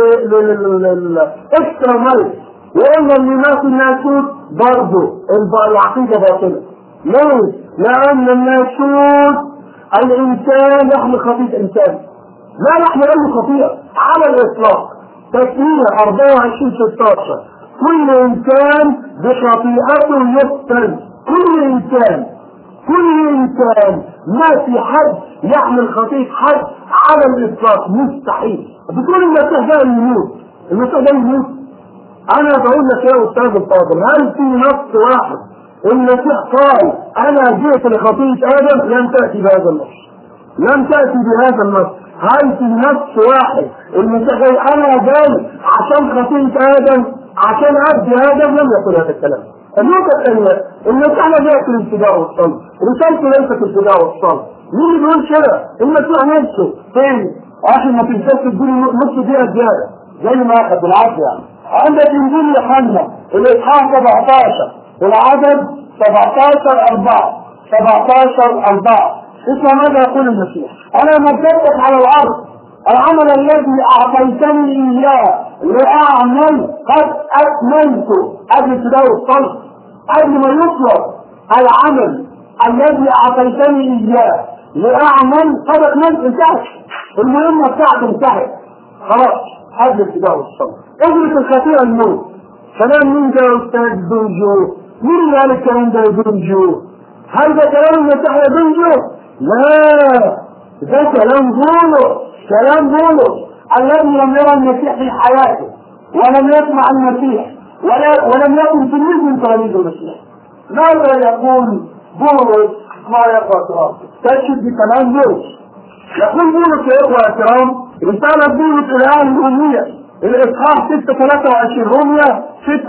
للاكسترا مايل وقلنا ان ما في الناسوت برضه العقيده باطله ليه؟ لان الناسوت الانسان يحمل خطيئه انسان لا يحمل اي خطيئه على الاطلاق تكوين 24 16 كل انسان بخطيئته يقتل كل انسان كل انسان ما في حد يحمل خطيئة حد على الاطلاق مستحيل بتقول المسيح ده يموت المسيح ده يموت انا بقول لك يا استاذ الفاضل هل في نص واحد المسيح قال انا جئت لخطيئة ادم لم تاتي بهذا النص لم تاتي بهذا النص هل في نص واحد المسيح قال انا جاي عشان خطيئة ادم عشان ابدي ادم لم يقل هذا الكلام النقطة الثانية المسيح لا يأتي الابتداء والصلب رسالته ليست الابتداء والصلب مين اللي بيقول كده؟ المسيح نفسه فين؟ عشان ما تنساش تقول نص دقيقة زيادة زي ما اخذ بالعافية يعني عندك انجيل يوحنا الاصحاح 17 والعدد 17 4 17 4 اسمع ماذا يقول المسيح انا مجدتك على الارض العمل الذي اعطيتني اياه لاعمل قد اتممته قبل ابتداء الصلب قبل ما يطلب العمل الذي اعطيتني اياه لاعمل قد اتممت انتهت المهمه بتاعته انتهت خلاص قبل ابتداء الصلب اجرة الخطيئة الموت كلام مين ده يا استاذ بنجو؟ مين اللي قال الكلام ده يا بنجو؟ هل ده كلام المسيح يا بنجو؟ لا ده كلام بولس كلام بولس الذي لم يرى المسيح في حياته ولم يسمع المسيح ولا ولم يكن تلميذ من تلاميذ المسيح ماذا يقول بولس ما يقرا تراب تشهد بكلام بولس يقول بولس يا اخوه يا كرام رساله بولس الى اهل الاميه الاصحاح 6 23 روميا 6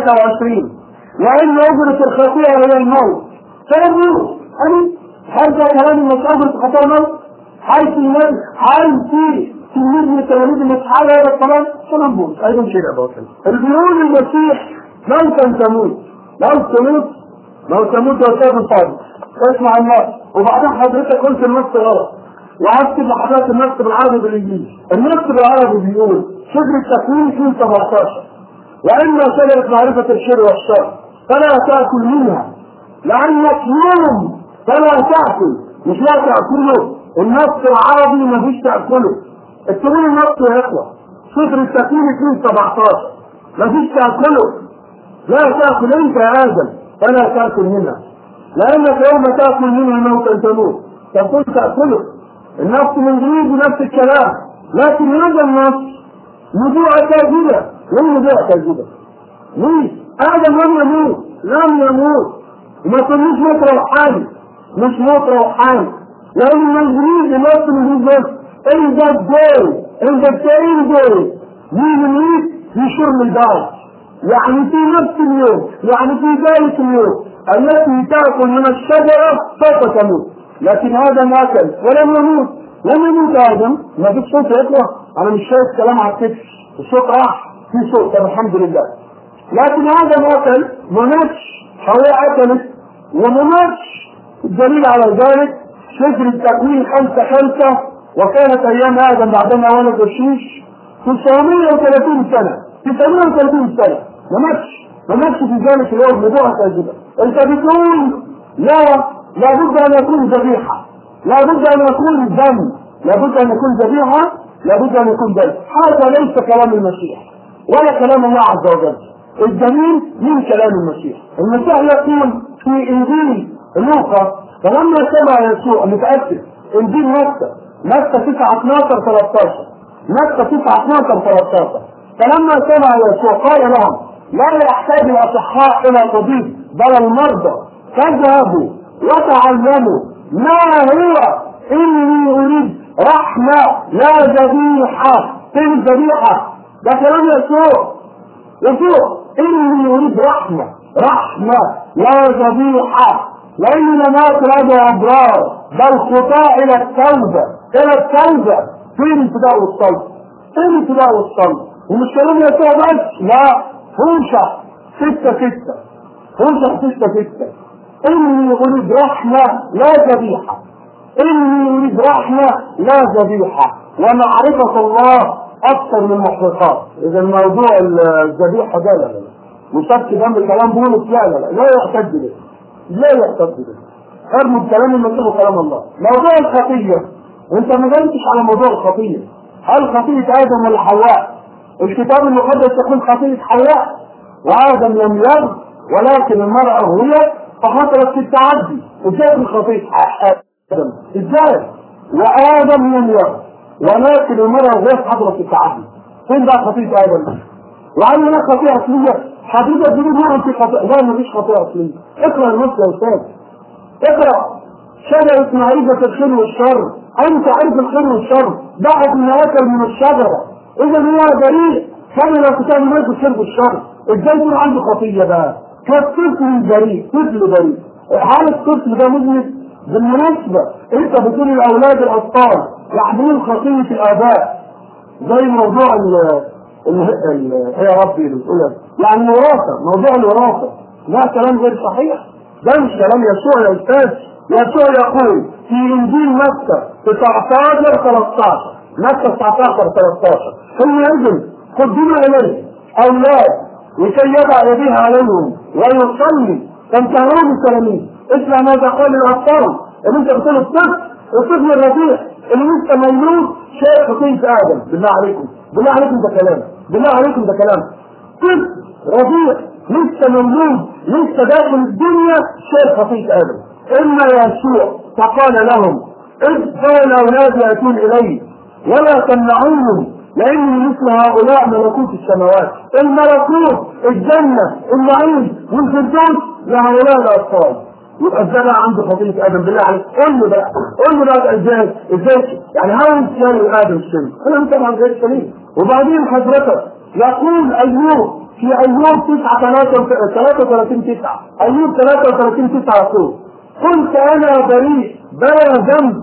23 وان اجرة الخطيئة هي الموت كلام بولس أمين هل ده كلام المسيح خطر الموت؟ هل في نبي هل في تلميذ من تلاميذ المسيح هذا الكلام؟ كلام بولس ايضا شيء باطل البيقول المسيح لن تموت لن تموت لو تموت يا استاذ الفاضل اسمع النص وبعدين حضرتك قلت النص غلط وهكتب لحضرتك النص بالعربي بالانجليزي النص بالعربي بيقول شبر التكوين في 17 واما شجره معرفه الشر والشر فلا تاكل منها لانك يوم فلا تاكل مش لا تاكله النص العربي ما فيش تاكله اكتبوا لي النص يا اخوه شجر التكوين في 17 ما فيش تاكله لا تاكل انت يا ادم فلا تاكل منها لانك يوم تاكل منها موتا تموت تقول تاكله النص الانجليزي نفس الكلام لكن هذا النص نبوءة كاذبة ليه نبوءة كاذبة؟ ليه؟ ادم لم يموت لم يموت ما تقوليش موت روحاني مش موت روحاني لان الانجليزي نص الانجليزي in that day in the same day we will eat we surely die يعني في نفس اليوم يعني في ذلك اليوم التي تأكل من الشجرة سوف تموت لكن هذا ما أكل ولم يموت لم يموت آدم ما فيش صوت يطلع أنا مش شايف كلام على الكتف الصوت راح في صوت طب الحمد لله لكن هذا ما أكل ما ماتش حواء أكلت وما ماتش الدليل على ذلك شجر التكوين خمسة خمسة وكانت أيام آدم بعدما ولد الشيش 930 سنة 930 سنة ما ماتش ما ماتش في ذلك اليوم موضوع كاذبة انت بتقول لا لابد ان يكون ذبيحة لابد ان يكون دم لابد ان يكون ذبيحة لابد ان يكون دم هذا ليس كلام المسيح ولا كلام الله عز وجل الدليل من كلام المسيح المسيح يقول في انجيل لوقا فلما سمع يسوع متأكد انجيل متى متى 9 12 13 متى 9 12 13 فلما سمع يسوع قال لهم لا يحتاج الاصحاء الى طبيب بل المرضى فاذهبوا وتعلموا ما هو اني اريد رحمه لا ذبيحه فين الذبيحه ده كلام يسوع يسوع اني اريد رحمه رحمه لا ذبيحه لاني لم اكل ابرار بل خطاء الى التوبه الى التوبه فين الابتداء والصلب؟ فين الابتداء والصلب؟ ومش كلام يسوع بس لا هوشع ستة ستة هوشع ستة ستة إني أريد رحمة لا ذبيحة إني أريد رحمة لا ذبيحة ومعرفة الله أكثر من المحرقات إذا موضوع الذبيحة ده لا لا لا وشك جنب كلام بولس لا لا لا لا يعتد به لا يعتد به ارموا الكلام المسيح وكلام الله موضوع الخطية انت ما جاوبتش على موضوع الخطية هل خطية آدم ولا حواء؟ الكتاب المقدس يقول خطية حواء وآدم لم يرد ولكن المرأة هي فحصلت في التعدي ازاي في خطية آدم؟ ازاي؟ وآدم لم يرد ولكن المرأة غير حضرت في التعدي فين بقى خطية آدم؟ وهل هناك خطيئة أصلية؟ حديثة بيقول نعم في خطيئة لا مفيش خطيئة أصلية اقرأ النص يا أستاذ اقرأ شجرة معرفة الخير والشر أنت عارف الخير والشر دعت من أكل من الشجرة إذا هو بريء كان لو كتاب ملك الخير والشر إزاي يكون عنده خطية بقى؟ كالطفل بريء طفل بريء هل الطفل ده مذنب؟ بالمناسبة أنت بتقول الأولاد الأطفال يحملون خطية الآباء زي موضوع ال ال ال يا ربي بتقول يعني الوراثة موضوع الوراثة لا كلام غير صحيح ده مش كلام يسوع يا أستاذ يسوع يقول في انجيل متى 19 13 متى 19 13 حينئذ قدموا اليه اولاد لكي يضع يديه عليهم ويصلي فانتهوا التلاميذ اسمع ماذا قال الاطفال اللي انت بتقول الطفل الطفل الرضيع اللي لسه مولود شايف خطيه ادم بالله عليكم بالله عليكم ده كلام بالله عليكم ده كلام طفل رضيع لسه مولود لسه داخل الدنيا شايف خطيه ادم إما يسوع فقال لهم إذ قال أولاد يأتون إلي ولا تمنعوهم لأني مثل هؤلاء ملكوت السماوات الملكوت الجنة النعيم والفردوس لهؤلاء الأطفال يبقى ازاي بقى عنده خطية آدم بالله عليك قول له بقى قول له بقى ازاي ازاي يعني هاو ازاي آدم سن كلام طبعا غير سليم وبعدين حضرتك يقول أيوب في أيوب 9 33 9 أيوب 33 9 يقول قلت انا بريء بلا ذنب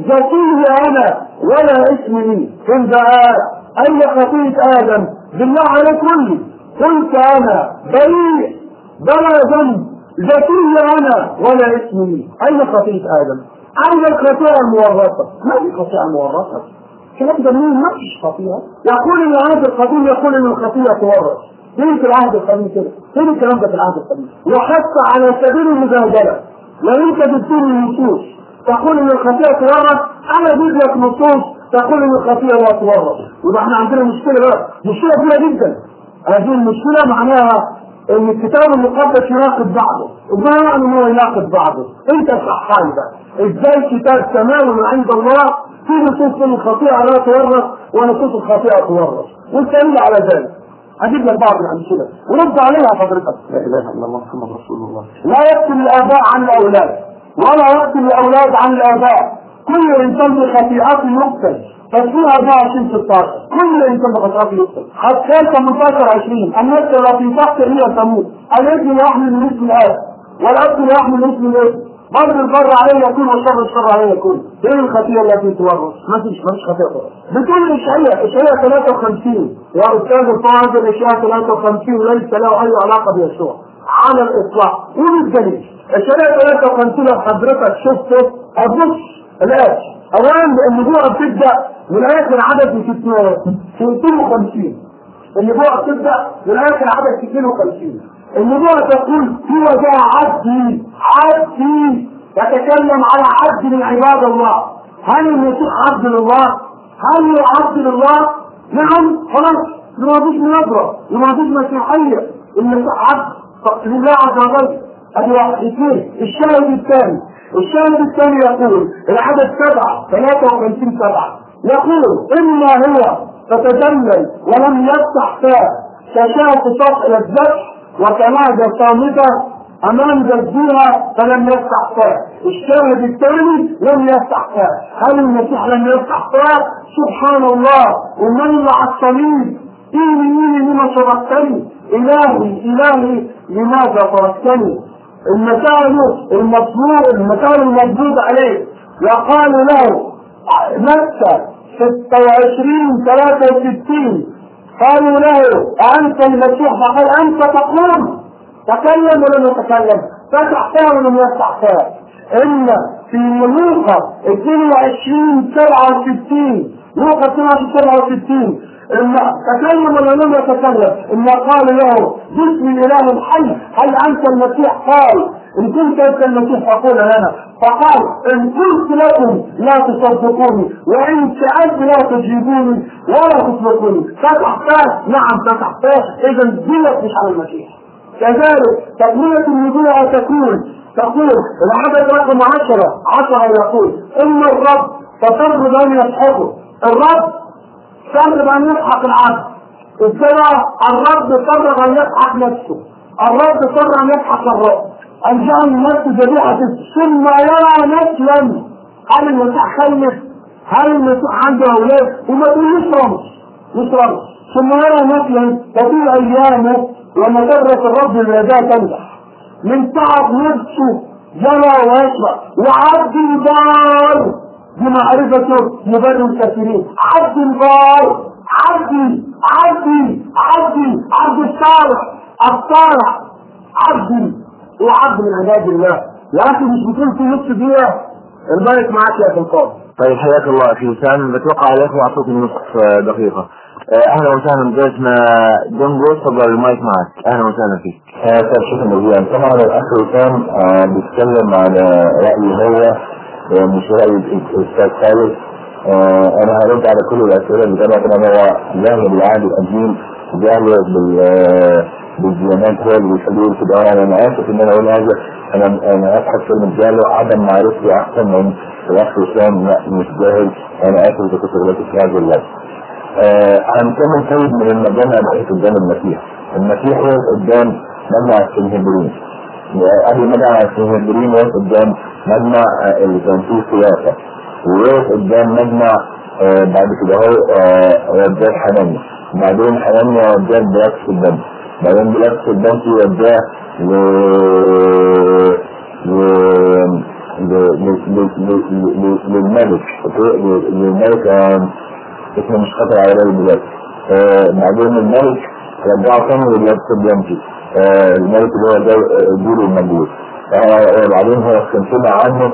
ذكي انا ولا اسم لي فين بقى اي خطيئة ادم بالله عليك كلي قلت انا بريء بلا ذنب ذكي انا ولا اسم لي اي خطيئة ادم اين الخطيئة المورثة ما في خطيئة مورثة الكلام ده مين ما فيش خطيئة يقول ان العهد القديم يقول ان الخطيئة تورث فين في العهد القديم كده فين الكلام ده في العهد القديم وحتى على سبيل المجادلة لو انت بتديني نصوص تقول ان الخطيئه تورث انا اجيب لك نصوص تقول ان الخطيئه لا تورث يبقى احنا عندنا مشكله بقى مشكله كبيره جدا هذه المشكله معناها ان الكتاب المقدس يناقض بعضه وما يعني ان هو يناقض بعضه انت صحان بقى ازاي كتاب تمام من عند الله في نصوص ان الخطيئه لا تورث ونصوص الخطيئه تورث والدليل على ذلك هجيب لك بعض الامثله ورد عليها حضرتك لا اله الا الله محمد رسول الله لا يقتل الاباء عن الاولاد ولا يقتل الاولاد عن الاباء كل انسان بخطيئته يقتل ففيها 24 16 كل انسان بخطيئته يقتل حتى 18 20 النفس التي تحت هي تموت الابن يحمل من اسم الاب والاب يحمل من اسم الابن برضه البر عليه يكون والشر الشر عليه يكون ايه الخطيئه التي تورث؟ ما فيش ما فيش خطيئه تورث بتقول اشعياء اشعياء 53 يا استاذ الفاضل اشعياء 53 وليس له اي علاقه بيسوع على الاطلاق قول الدليل اشعياء 53 لو حضرتك شفته ابص الاتي اولا النبوءه بتبدا من اخر عدد في 250 النبوءه بتبدا من اخر عدد في 52 النبوة تقول هو ده عبدي عبدي يتكلم على عبد من عباد الله هل المسيح عبد لله؟ هل هو عبد لله؟ نعم خلاص ما فيش مناظرة ما فيش مسيحية المسيح عبد لله عز وجل ادي واحد اثنين الشاهد الثاني الشاهد الثاني يقول العدد سبعة 53 سبعة يقول إما هو فتجلل ولم يفتح فاه كشاف سطح الذبح وكنادى صامتة أمام جدها فلم يفتح فاه الشاهد الثاني لم يفتح فاه هل المسيح لم يفتح فاه سبحان الله ومن على الصليب إني إني لما شركتني إلهي إلهي لماذا تركتني المثال المطلوب المثال المردود عليه وقال له متى 26 63 قالوا له أنت المسيح فقال أنت تقول تكلم ولم يتكلم فتح فيها ولم يفتح فيها إن في لوقا 22 67 لوقا 22 67 إن تكلم ولا لم يتكلم إن قال له باسم الإله الحي هل أنت المسيح قال إن كنت أنت المسيح فقول لنا فقال إن قلت لكم لا تصدقوني وإن سألت لا تجيبوني ولا تصدقوني فتح فاه نعم فتح فاه إذا دلت مش على المسيح كذلك تكملة النبوة تكون تقول العدد رقم عشرة عشرة يقول إن الرب فترضى أن يسحقه الرب ترضى أن يسحق العبد ابتدى الرب قرر أن يسحق نفسه الرب قرر أن يسحق الرب أن جعل النفس ذبيحة ثم يرى نسلا هل المسيح خلف هل المسيح عنده أولاد وما تقولوش رمز مش رمز ثم يرى نسلا تطول أيامه لما تدرس الرب الرداء تنجح من تعب نفسه جرى ويشرب وعبد البار بمعرفته مبرر الكافرين عبد البار عبدي عبدي عبدي عبد الصالح الصالح عبدي وعبد من عباد الله يا اخي مش بتقول في نص دقيقه المايك معاك يا اخي الفاضل طيب حياك الله اخي وسام بتوقع الاخوه اعطوك نصف دقيقه آه، اهلا وسهلا باسم دونجو تفضل المايك معك اهلا وسهلا فيك آه، طيب شكرا جزيلا طبعا الاخ وسام آه، بيتكلم على رايه هو آه، مش راي الاستاذ خالد آه، انا هرد على كل الاسئله اللي طبعا طبعا هو جاهل بالعهد القديم جاهل بال آه، بالديانات هو اللي بيخليه يقول كده انا انا اسف ان انا اقول هذا انا انا اسف كلمه جاهل عدم معرفتي احسن من الاخ وسام لا مش جاهل انا اسف اذا كنت غلطت في هذا اللفظ آه، هنكمل طيب من المجامع بقيت قدام المسيح المسيح واقف قدام مجمع السنهدرين قبل مجمع السنهدرين واقف قدام مجمع آه، اللي كان فيه سياسة وواقف قدام مجمع آه، بعد كده هو آه، وداه حنانيا بعدين حنانيا وداه بلاكس الدم بعدين بلاكس الدم وداه ل ل ل- ل- ل- ل- ل- للملك أوكي؟ ل- للملك آه، اسمه مش خطر على بال البلاد آه بعدين الملك رجعه تاني لبلاد سبيانتي آه الملك اللي هو جو- جيله المجهول آه بعدين هو كان سمع عنه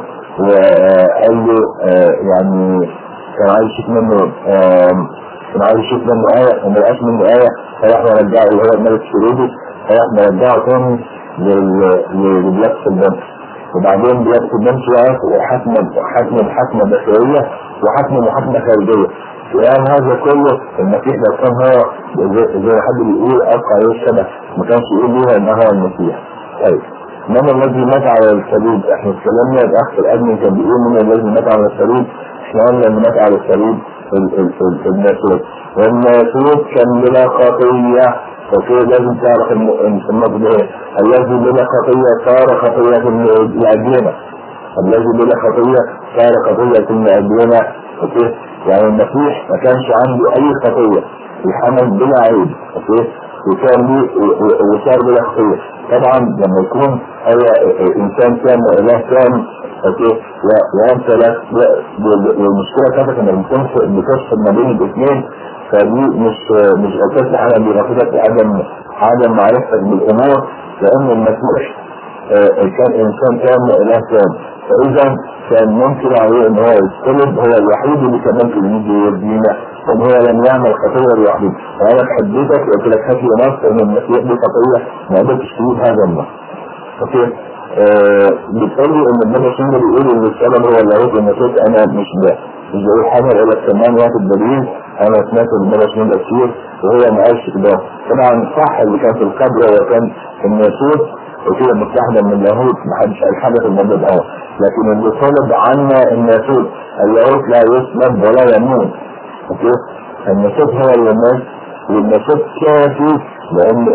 وقال له آه يعني كان عايز يشوف منه آه كان عايز يشوف منه آية وما لقاش منه آية فراح مرجعه اللي هو الملك شريدي فراح مرجعه تاني لل- لبلاد سبيانتي وبعدين بلاد سبيانتي وقف وحكم حكم حكمة داخلية وحكم محاكمة خارجية الآن هذا كله المسيح لو كان هو زي, زي حد بيقول أبقى عليه الشبه ما كانش يقول ليها إن هو المسيح طيب من الذي مات على الصليب احنا اتكلمنا الأخ الأدمي كان بيقول من الذي مات على الصليب احنا قلنا إن مات على الصليب ال- ال- ال- الناسوت والناسوت كان بلا خطية وكده لازم تعرف ان إن في النقطة دي الذي بلا خطية صار خطية الأدينة الذي بلا خطية صار خطية الأدينة اوكي يعني المسيح ما كانش عنده اي خطية الحمل بلا عيب اوكي وكان ليه وصار بلا خطية طبعا لما يكون هو انسان كان اله كان اوكي و- وانت لا لا- والمشكلة بتاعتك انك بتنفق بتفصل ما بين الاثنين فدي مش مش غلطتك على بيغفلك عدم عدم معرفتك بالامور لان المسيح آه، كان انسان كان اله كان فاذا كان ممكن عليه ان هو يستلب هو الوحيد اللي كان ممكن يجي يدينا ان هو لم يعمل خطيه لوحده وانا حددتك قلت لك هات لي نص ان المسيح دي خطيه ما قدرتش تجيب هذا النص اوكي آه بتقول لي ان ابن شنو بيقول ان السبب هو اللي هو النصوص انا مش ده مش بقول حاجه اقول لك كمان واحد الدليل انا سمعت ان ابن شنو ده كتير وهو ما قالش كده طبعا صح اللي كان في القبر هو كان الناسوت وكده متحدة من اللاهوت محدش قال حاجة في الموضوع ده لكن اللي طلب عنا الناسوت اللاهوت لا يسلب ولا يموت اوكي الناسوت هو اللي مات والناسوت كافي لان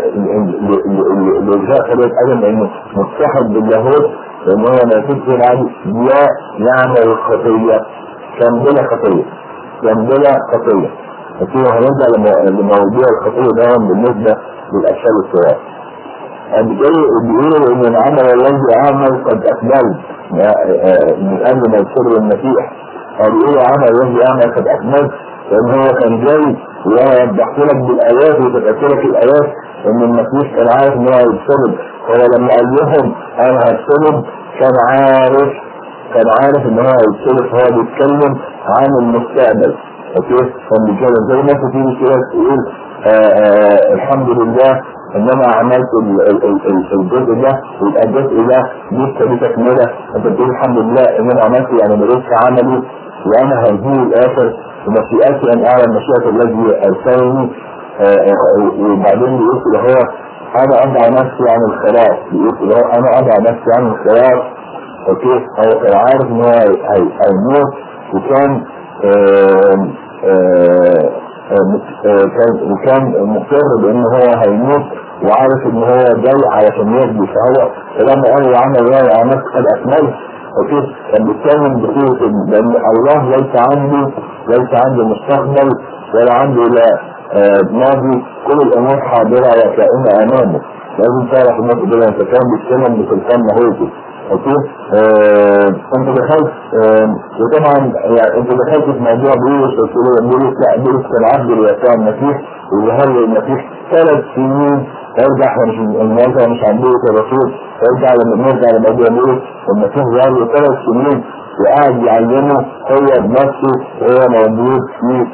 الالغاء خليت ادم لانه متحد باللاهوت لان هو ناسوت في العادي لا يعمل الخطية كان بلا خطية كان بلا خطية اوكي وهنرجع لمو- لموضوع الخطية ده بالنسبة للاشياء الصغيرة الجاي بيقولوا ان العمل الذي عمل قد اقبل من قبل ما يصير المسيح او بيقول يا عم الذي اعمل قد اكملت لان هو كان جاي ووضحت لك بالايات وتذكر لك الايات ان المسيح كان عارف ان هو هيتصلب هو لما قال لهم انا هتصلب كان عارف كان عارف ان هو هيتصلب فهو بيتكلم عن المستقبل اوكي كان بيتكلم زي الناس بتيجي كده تقول آآ آآ الحمد لله ان انا عملت ال- ال- ال- ال- الجزء ده ويبقى الجزء ده لسه دي تكمله انت بتقول الحمد لله ان انا عملته يعني ما لسه عملي وانا هنهي الاخر ومشيئتي ان اعلم مشيئه الذي ارسلني آآ آآ وبعدين بيقول كده هو انا اضع نفسي عن الخلاص بيقول كده هو انا اضع نفسي عن الخلاص اوكي هو كان عارف ان هو هي- هي- هيموت وكان آه، آه، آه، كان وكان مقر بان هو هيموت وعارف ان هو جاي علشان يهدي فهو فلما قال يا عم يا عم قد اكملت اوكي كان بيتكلم بقوه لان الله ليس عندي ليس عندي مستقبل ولا عندي لا آه، ماضي كل الامور حاضره وكائنه امامه لازم تعرف النقطه دي انت كان بيتكلم بسلطان مهوتي اوكي آه، انت دخلت آه، وطبعا يعني انت دخلت في موضوع بولس الرسول بولس لا بولس كان عبد ليسوع المسيح وظهر له المسيح ثلاث سنين ارجع احنا مش النهارده مش عن بولس الرسول ارجع لما نرجع لموضوع بولس المسيح ظهر له ثلاث سنين وقاعد يعلمه هو بنفسه هو موجود في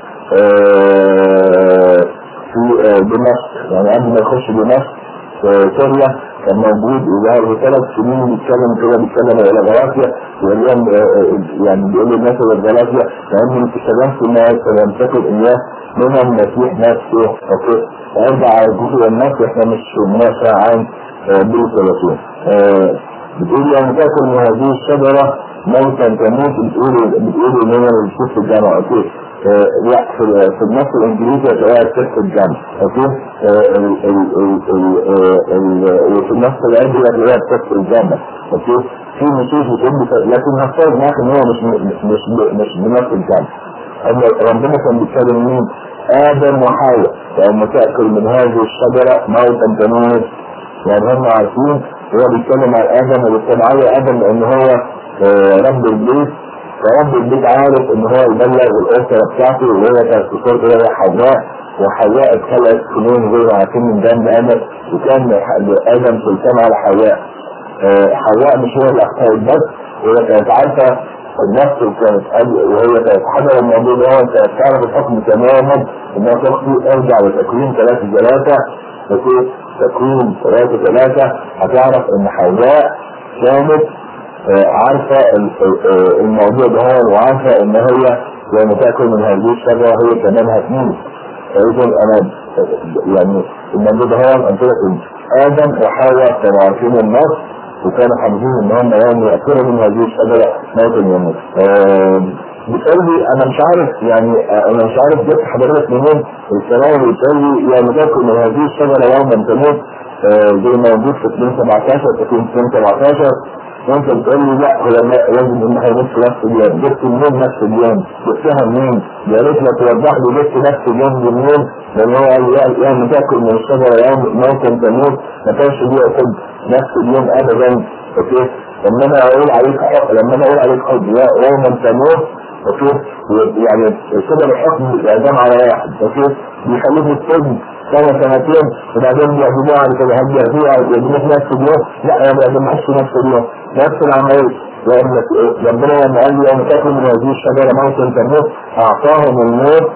آه، في آه، دمشق يعني قبل ما يخش دمشق في سوريا كان موجود وظهر له ثلاث سنين بيتكلم كده بيتكلم على غلاسيا ويقول لهم آه، آه، يعني بيقول للناس اللي في غلاسيا لان انت استخدمت ما سلمتكم اياه من المسيح نفسه اوكي ارجع على جزء الناس احنا مش بنافع عن آه، بولس الرسول آه، بتقول يعني تاكل من هذه الشجره موتا تموت بتقول بتقول ان هي بتشوف في الجامعه اوكي آه، لا في في النص الانجليزي هتلاقيها تحت الجنب اوكي آه، ال- ال- ال- ال- آه، ال- وفي النص العبري هتلاقيها تحت الجنب اوكي في نصوص بتقول بت- لكن هفترض معاك ان هو مش مش مش مش بنفس الجنب أما ربنا كان بيتكلم مين؟ ادم وحواء فلما تاكل من هذه الشجره موتا تموت يعني هم عارفين هو بيتكلم عن ادم وبيتكلم على ادم لان هو آه، رب البيت فرب البيت عارف ان هو يبلغ الاسره بتاعته اللي هي كانت في صورته هي حواء وحواء اتخلقت كلهم زي ما عارفين من جنب ادم وكان ادم سلطان على حواء آه، حواء مش هي اللي اخطأت بس هي كانت عارفه النفس كانت قبل وهي كانت حاجه الموضوع ده هو انت تعرف الحكم تماما انها تخطي ارجع لتكوين ثلاثه ثلاثه تكوين تكوين ثلاثه ثلاثه هتعرف ان حواء كانت آه، عارفة ال- آه، الموضوع ده هو وعارفة ان هي لما تأكل من هذه الشجرة هي كمان هتموت فإذا أنا آه، يعني الموضوع ده هو أن تقول آدم وحواء كانوا عارفين النص وكانوا حافظين ان هم يوم يأكلوا من هذه الشجرة موتا يموت آه، بتقول لي انا مش عارف يعني آه، انا مش عارف جبت حضرتك منين الكلام اللي بتقول لي يعني تاكل من هذه الشجرة يوما تموت آه، زي ما موجود في 217 تكون 217 وانت بتقول لي لا هو لا لازم ان هيموت في نفس اليوم جبت منين نفس اليوم جبتها منين يا ريت لو توضح لي جبت نفس اليوم دي منين لان هو قال لي يوم تاكل من الشجره يوم موتا تموت ما كانش بيقصد نفس اليوم ابدا اوكي لما انا اقول عليك حق لما انا اقول عليك حق يا يوم تموت اوكي يعني كده الحكم الاعدام على واحد اوكي بيخلوه في السجن سنة سنتين وبعدين بيعزموه على كده هل بيعزموه على يعزموه في نفس اليوم؟ لا انا ما بيعزموهش في نفس اليوم نفس العملية لأن ربنا لما قال لي أن تاكل من هذه الشجرة موتا تموت أعطاهم الموت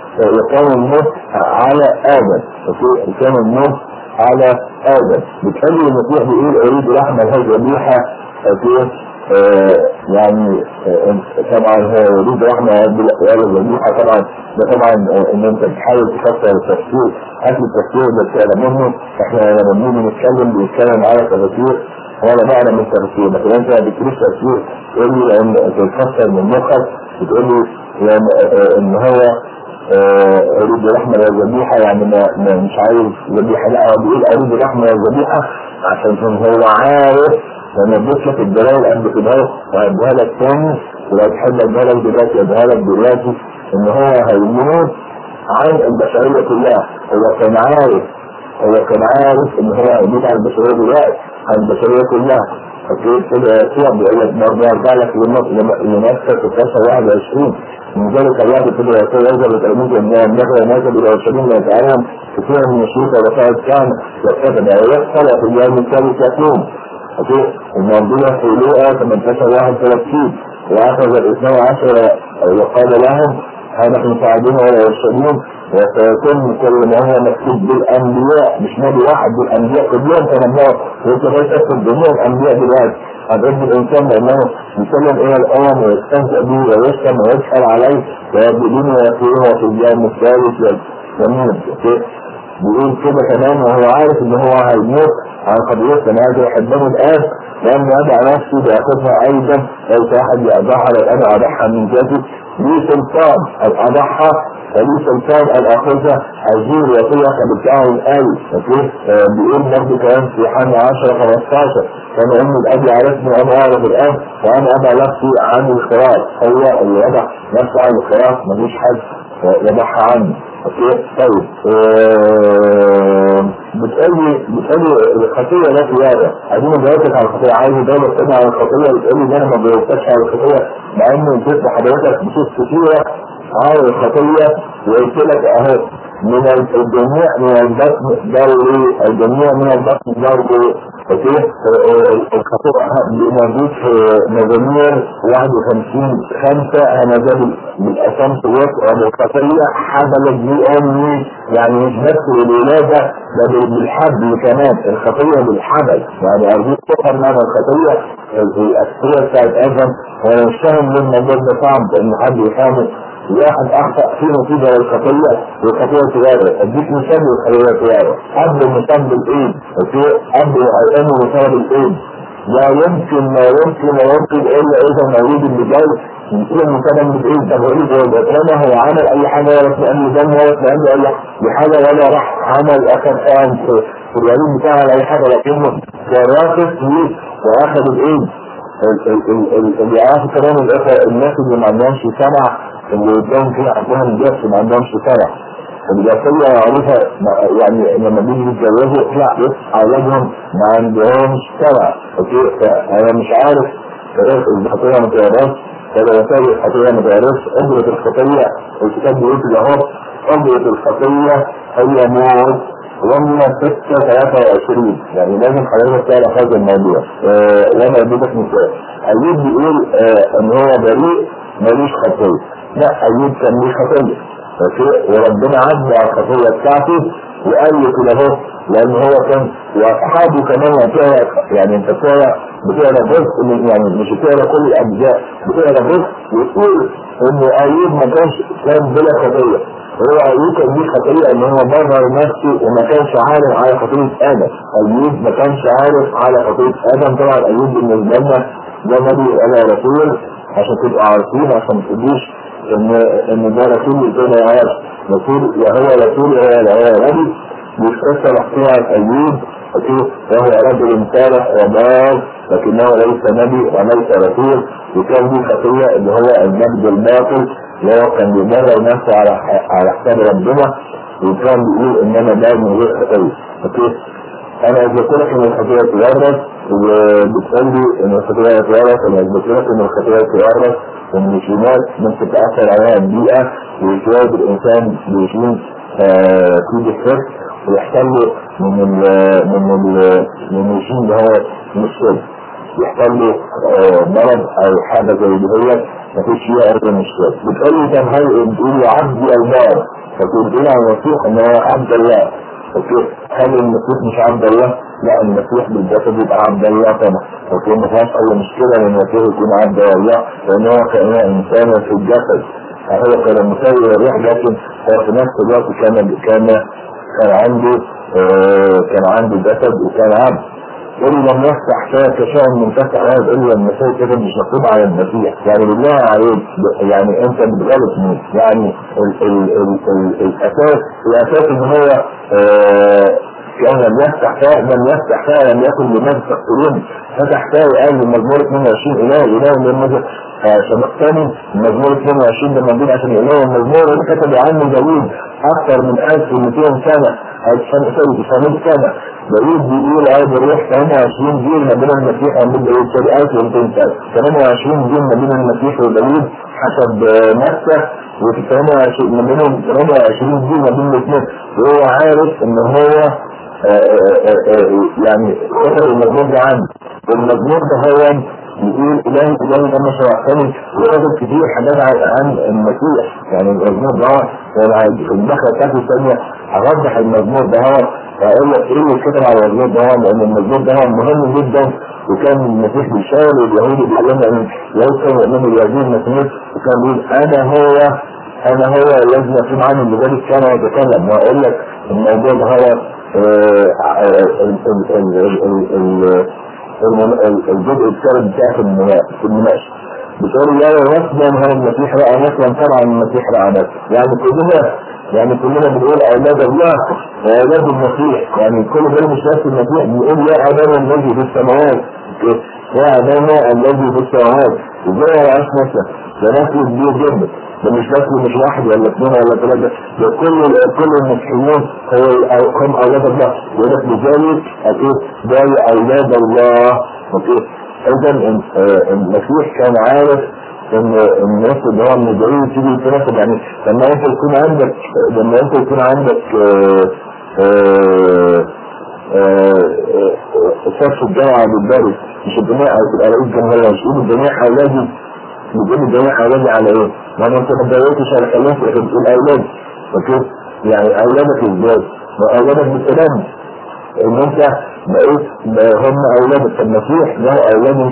وكان الموت على آدم اوكي كان الموت على آدم بتخلي المسيح بيقول أريد لحم هذه الريحة اوكي آه يعني آه طبعا هو يريد رحمة هذه الريحة طبعا ده طبعا آه ان انت تحاول تفسر التفسير اكل التفسير ده بتعلم منه احنا لما بنيجي نتكلم بنتكلم على تفسير ولا معنى من التفسير لكن انت ما بتقولش تفسير تقول لي لان تتفسر من مخك بتقول لي لان ان هو اريد رحمة الذبيحة يعني ما ما مش عايز ذبيحة لا هو بيقول اريد رحمة الذبيحة عشان هو عارف لما اديت لك الدلائل قد كده وهديها لك تاني ولو تحب اديها لك دلوقتي اديها لك دلوقتي ان هو هيموت عن البشرية كلها هو كان عارف هو كان عارف ان هو هيموت عن البشرية دلوقتي عن البشرية كلها اوكي كده يسوع بيقول لك برضه ارجع لك لنفسك في 21 من ذلك الله بيقول يا يسوع يرجع لتلميذ ان النخل نازل الى اورشليم ليتعلم كثيرا من الشيوخ ورفاعة كان وكتب ويحصل في اليوم الثالث يكون اوكي الموضوع في لوقا 18 31 واخذ الاثنى عشر وقال لهم ها نحن صاعدين ولا يرشدون وسيكون كل ما هو مكتوب بالانبياء مش نبي واحد بالانبياء كلهم تنبأوا وانت ليس تكتب جميع الانبياء دلوقتي عن ابن الانسان لانه يسلم الى الامم ويستهزأ به ويشتم ويسأل عليه ويبدون ويقولون في اليوم الثالث واليمين بيقول كده كمان وهو عارف ان هو هيموت عن قضيته انا عايز احبه الان لان يدع نفسي باخذها ايضا ليس احد يضعها لو انا اضحى من ذاتي لي سلطان ان اضحى فلي سلطان ان اخذها ازور وصية بتاعه الآلي اوكي بيقول برضه كمان في حان 10 15 كان ام الاب عرفني وانا اعرف الان وانا ابع نفسي عن الخراف هو اللي يضع نفسه عن الخراف ملوش حد يضحى عنه اوكي طيب بتقولي بتقولي الخطية لا خيارة عايزين نجاوبك على الخطية عايز دولة تانية على الخطية بتقولي ان انا ما بجاوبتكش على الخطية مع ان انت حضرتك بصوص كتيرة على الخطية وقلت لك اهو من الجميع من البطن دوري الجميع من البطن دوري اوكي الخطية موجود في مزامير 51 خمسة انا ده بالاسامس والخطية حملت بي امي يعني مش بس الولادة ده بالحبل كمان الخطية بالحبل يعني ارجوك تفهم معنى الخطية الاساسية بتاعت ادم وانا مش فاهم ليه الموضوع ده صعب ان حد يفهمه واحد اخطا في نتيجه للخطيه والخطيه صغيره اديك مثال للخطيه صغيره قبل المثال بالايد قبل ايام مثال بالايد لا يمكن لا يمكن لا يمكن الا اذا المولود اللي جاي يكون مكتمل بالايد طب ايه هو الاسلام هو عمل اي حاجه ولا اتنقل دم ولا اتنقل اي حاجه ولا راح عمل اخر قام في الوليد بتاعه ولا اي حاجه لكنه جراس واخد الايد اللي عارف كمان الاخوه الناس اللي ما عندهمش سمع اللي قدام كده عندهم جس ما عندهمش سمع الجاسية معروفة يعني لما بيجي يتجوزوا لا بس اولادهم ما عندهمش سمع اوكي انا مش عارف الخطية ما تعرفش فلا يساوي الخطية ما تعرفش قدرة الخطية الكتاب بيقول كده اهو قدرة الخطية هي موت ومن ستة ثلاثة وعشرين يعني لازم حضرتك تعرف هذا الموضوع آه وانا اديتك مثال ايوب بيقول آه ان هو بريء ملوش خطية لا ايوب كان ليه خطية وربنا عدى على الخطية بتاعته وقال له كده اهو لان هو كان واصحابه كمان وتقرا يعني انت بتقرا بتقرا جزء من يعني مش بتقرا كل الاجزاء بتقرا جزء وتقول ان ايوب ما كانش كان بلا خطيه هو ايوب كان ليه خطيه ان هو برر نفسه وما كانش عارف على خطيه ادم ايوب ما كانش عارف على خطيه ادم طبعا ايوب بالنسبه لنا ده نبي ولا رسول عشان تبقوا عارفين عشان ما تقولوش ان ان ده رسول زي ما يعرف رسول يا هو رسول يا هو نبي بيتكسر احتياط ايوب وهو رجل صالح وبار لكنه ليس نبي وليس رسول وكان دي خطيه اللي هو المجد الباطل اللي هو كان بيبرر نفسه على على حساب ربنا وكان بيقول ان انا ده من غير خطيه اوكي انا اثبت لك ان الخطيه تورث وبتقول لي ان الخطيه تورث انا اثبت لك ان الخطيه تورث وان الجينات ممكن تاثر عليها البيئه ويتواجد الانسان بيكون في ديفكت ويحصل له من ال من ال من الجين اللي هو مش يحصل له مرض او حاجه زي دي مفيش فيها ارض مشكلة بتقول لي كان هاي بتقول يا عبدي الله فتقول لي عن المسيح ان هو عبد الله اوكي هل المسيح مش عبد الله؟ لا المسيح بالجسد يبقى عبد الله طبعا اوكي ما فيهاش اي مشكلة ان المسيح يكون عبد الله لان هو كان انسان في الجسد هو كان مساوي الروح لكن هو في نفس الوقت كان كان كان عنده آه كان عنده جسد وكان عبد يقول لم يفتح فيك شيء من فتح هذا الا المسيح كده مش مكتوب على المسيح يعني بالله عليك يعني انت بتغلط مين يعني ال ال ال ال الاساس الاساس ان هو آه كان لم يفتح فيها لم يفتح فيها لم يكن لمن تقتلون فتح فيها قال المزمور 22 اله اله من المزمور عشان الثاني المزمور 22 ده موجود عشان اله المزمور اللي كتب عنه داوود اكثر من 1200 سنه او 900 سنه داوود بيقول عايز الروح 28 جيل ما بين المسيح وبين داوود سوري 1200 سنه 28 جيل ما بين المسيح وداوود حسب مكه وفي 28 ما بينهم 28 جيل ما بين الاثنين وهو عارف ان هو يعني كتب المزمور ده عنه والمزمور ده هو يقول إلهي إلهي لما شرعتني وكتب كتير حاجات عن المسيح يعني المزمور ده في الدخلة بتاعته الثانية هوضح المزمور ده هو هقول لك ايه اللي كتب على المزمور ده هو لأن المزمور ده هو مهم جدا وكان المسيح بيشاور واليهود بيتكلموا عن اليهود كانوا يؤمنوا بهذه المسيح وكان بيقول أنا هو أنا هو الذي يقيم عنه لذلك كان يتكلم وأقول لك الموضوع ده هو الجزء الثالث بتاع في المناقشه بتقول لا رسما هو المسيح راى نسلا طبعا المسيح راى نسلا يعني كلنا يعني كلنا بنقول اولاد الله واولاد المسيح يعني كل ده مش نفس المسيح بيقول يا ابانا الذي في السماوات يا ابانا الذي في السماوات ازاي ما رأاش نسلا ده نسل كبير جدا ده مش بس مش واحد ولا اثنين ولا ثلاثة ده كل كل المسيحيين هو هم أولاد الله يقول لك لذلك أكيد ده أولاد الله أوكي إذا المسيح كان عارف ان الناس اللي هو من بعيد تيجي تناسب يعني لما انت يكون عندك لما انت يكون عندك صف الجامعة بالدرس مش الجميع او تبقى رئيس جمهورية مش تقول الجميع اولادي بتقول الجميع اولادي على ايه؟ يعني انت ما اتجوزتش على خليك لكن بتقول اولاد اوكي يعني اولادك ازاي؟ واولادك بالسلام ان انت بقيت هم اولادك المسيح له اولاد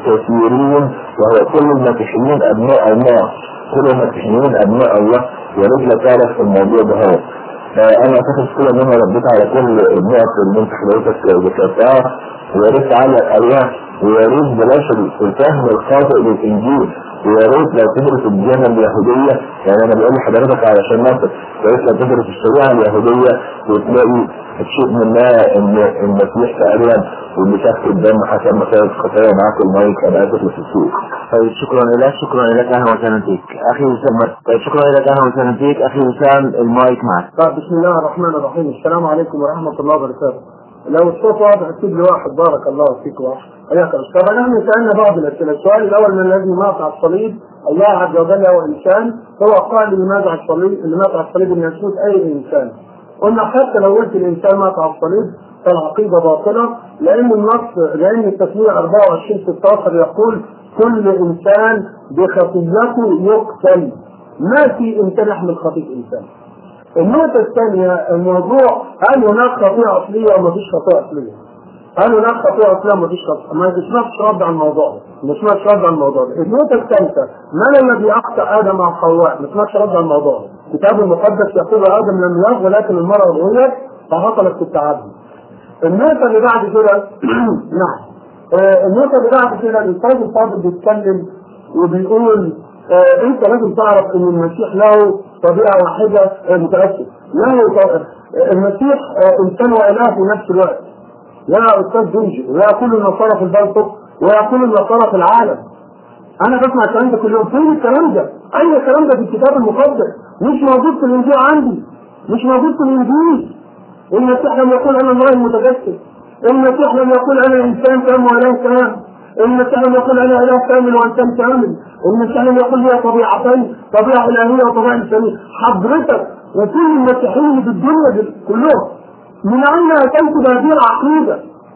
كثيرين وهو كل المسيحيين ابناء الله كل المسيحيين ابناء الله يا ريت لا تعرف في الموضوع ده هو انا اعتقد كده ان انا رديت على كل النقط اللي انت حضرتك ذكرتها ويا ريت تعلق عليها ويا ريت بلاش الفهم الخاطئ للانجيل ويا ريت لو تدرس الديانه اليهوديه يعني انا بقول لحضرتك علشان نصر يا ريت لو تدرس الشريعه اليهوديه وتلاقي شيء منها ان المسيح تقريبا واللي شاف الدم حسب ما كانت خطايا معاك المايك انا اسف في السوق. طيب شكرا لك شكرا لك اهلا وسهلا فيك اخي وسام طيب شكرا لك اهلا وسهلا فيك اخي وسام المايك معك. طيب بسم الله الرحمن الرحيم السلام عليكم ورحمه الله وبركاته. لو الصوت واضح اكتب لي واحد بارك الله فيك واحد. حياك الله. طبعا نحن سالنا بعض الاسئله، السؤال الاول من الذي مات على الصليب الله عز وجل هو انسان هو قال لماذا على الصليب اللي مات على الصليب ان يسود اي انسان. قلنا حتى لو قلت الانسان مات على الصليب فالعقيده باطله لان النص لان التسميه 24 16 يقول كل انسان بخطيته يقتل ما في انسان يحمل خطيئه انسان. النقطة الثانية الموضوع هل هناك خطيئة أصلية أو ما فيش خطيئة أصلية؟ هل هناك خطيئة أصلية أو ما فيش خطيئة؟ ما سمعتش رد على الموضوع ده، ما سمعتش رد على الموضوع ده. النقطة الثالثة من الذي أخطأ آدم مع حواء؟ ما سمعتش رد على الموضوع ده. الكتاب المقدس يقول آدم لم يغ ولكن المرأة غويت فهطلت في التعدي. النقطة اللي بعد كده نعم آه النقطة اللي بعد كده الأستاذ الفاضل بيتكلم وبيقول آه أنت لازم تعرف إن المسيح له طبيعة واحدة آه متأسف له آه المسيح آه إنسان وإله في نفس الوقت يا أستاذ دنجي ويقول النصارى في البلطق ويقول النصارى في العالم أنا بسمع الكلام ده كل يوم فين الكلام ده؟ أي الكلام ده في الكتاب المقدس مش موجود في الإنجيل عندي مش موجود في الإنجيل المسيح لم يقول انا الله المتجسد المسيح لم يقول انا انسان كامل واله كامل المسيح لم يقول انا اله كامل وانسان كامل المسيح لم يقول لي طبيعتين طبيعه الهيه وطبيعه انسانيه حضرتك وكل المسيحيين في الدنيا دي كلهم من اين اتيت بهذه العقيده؟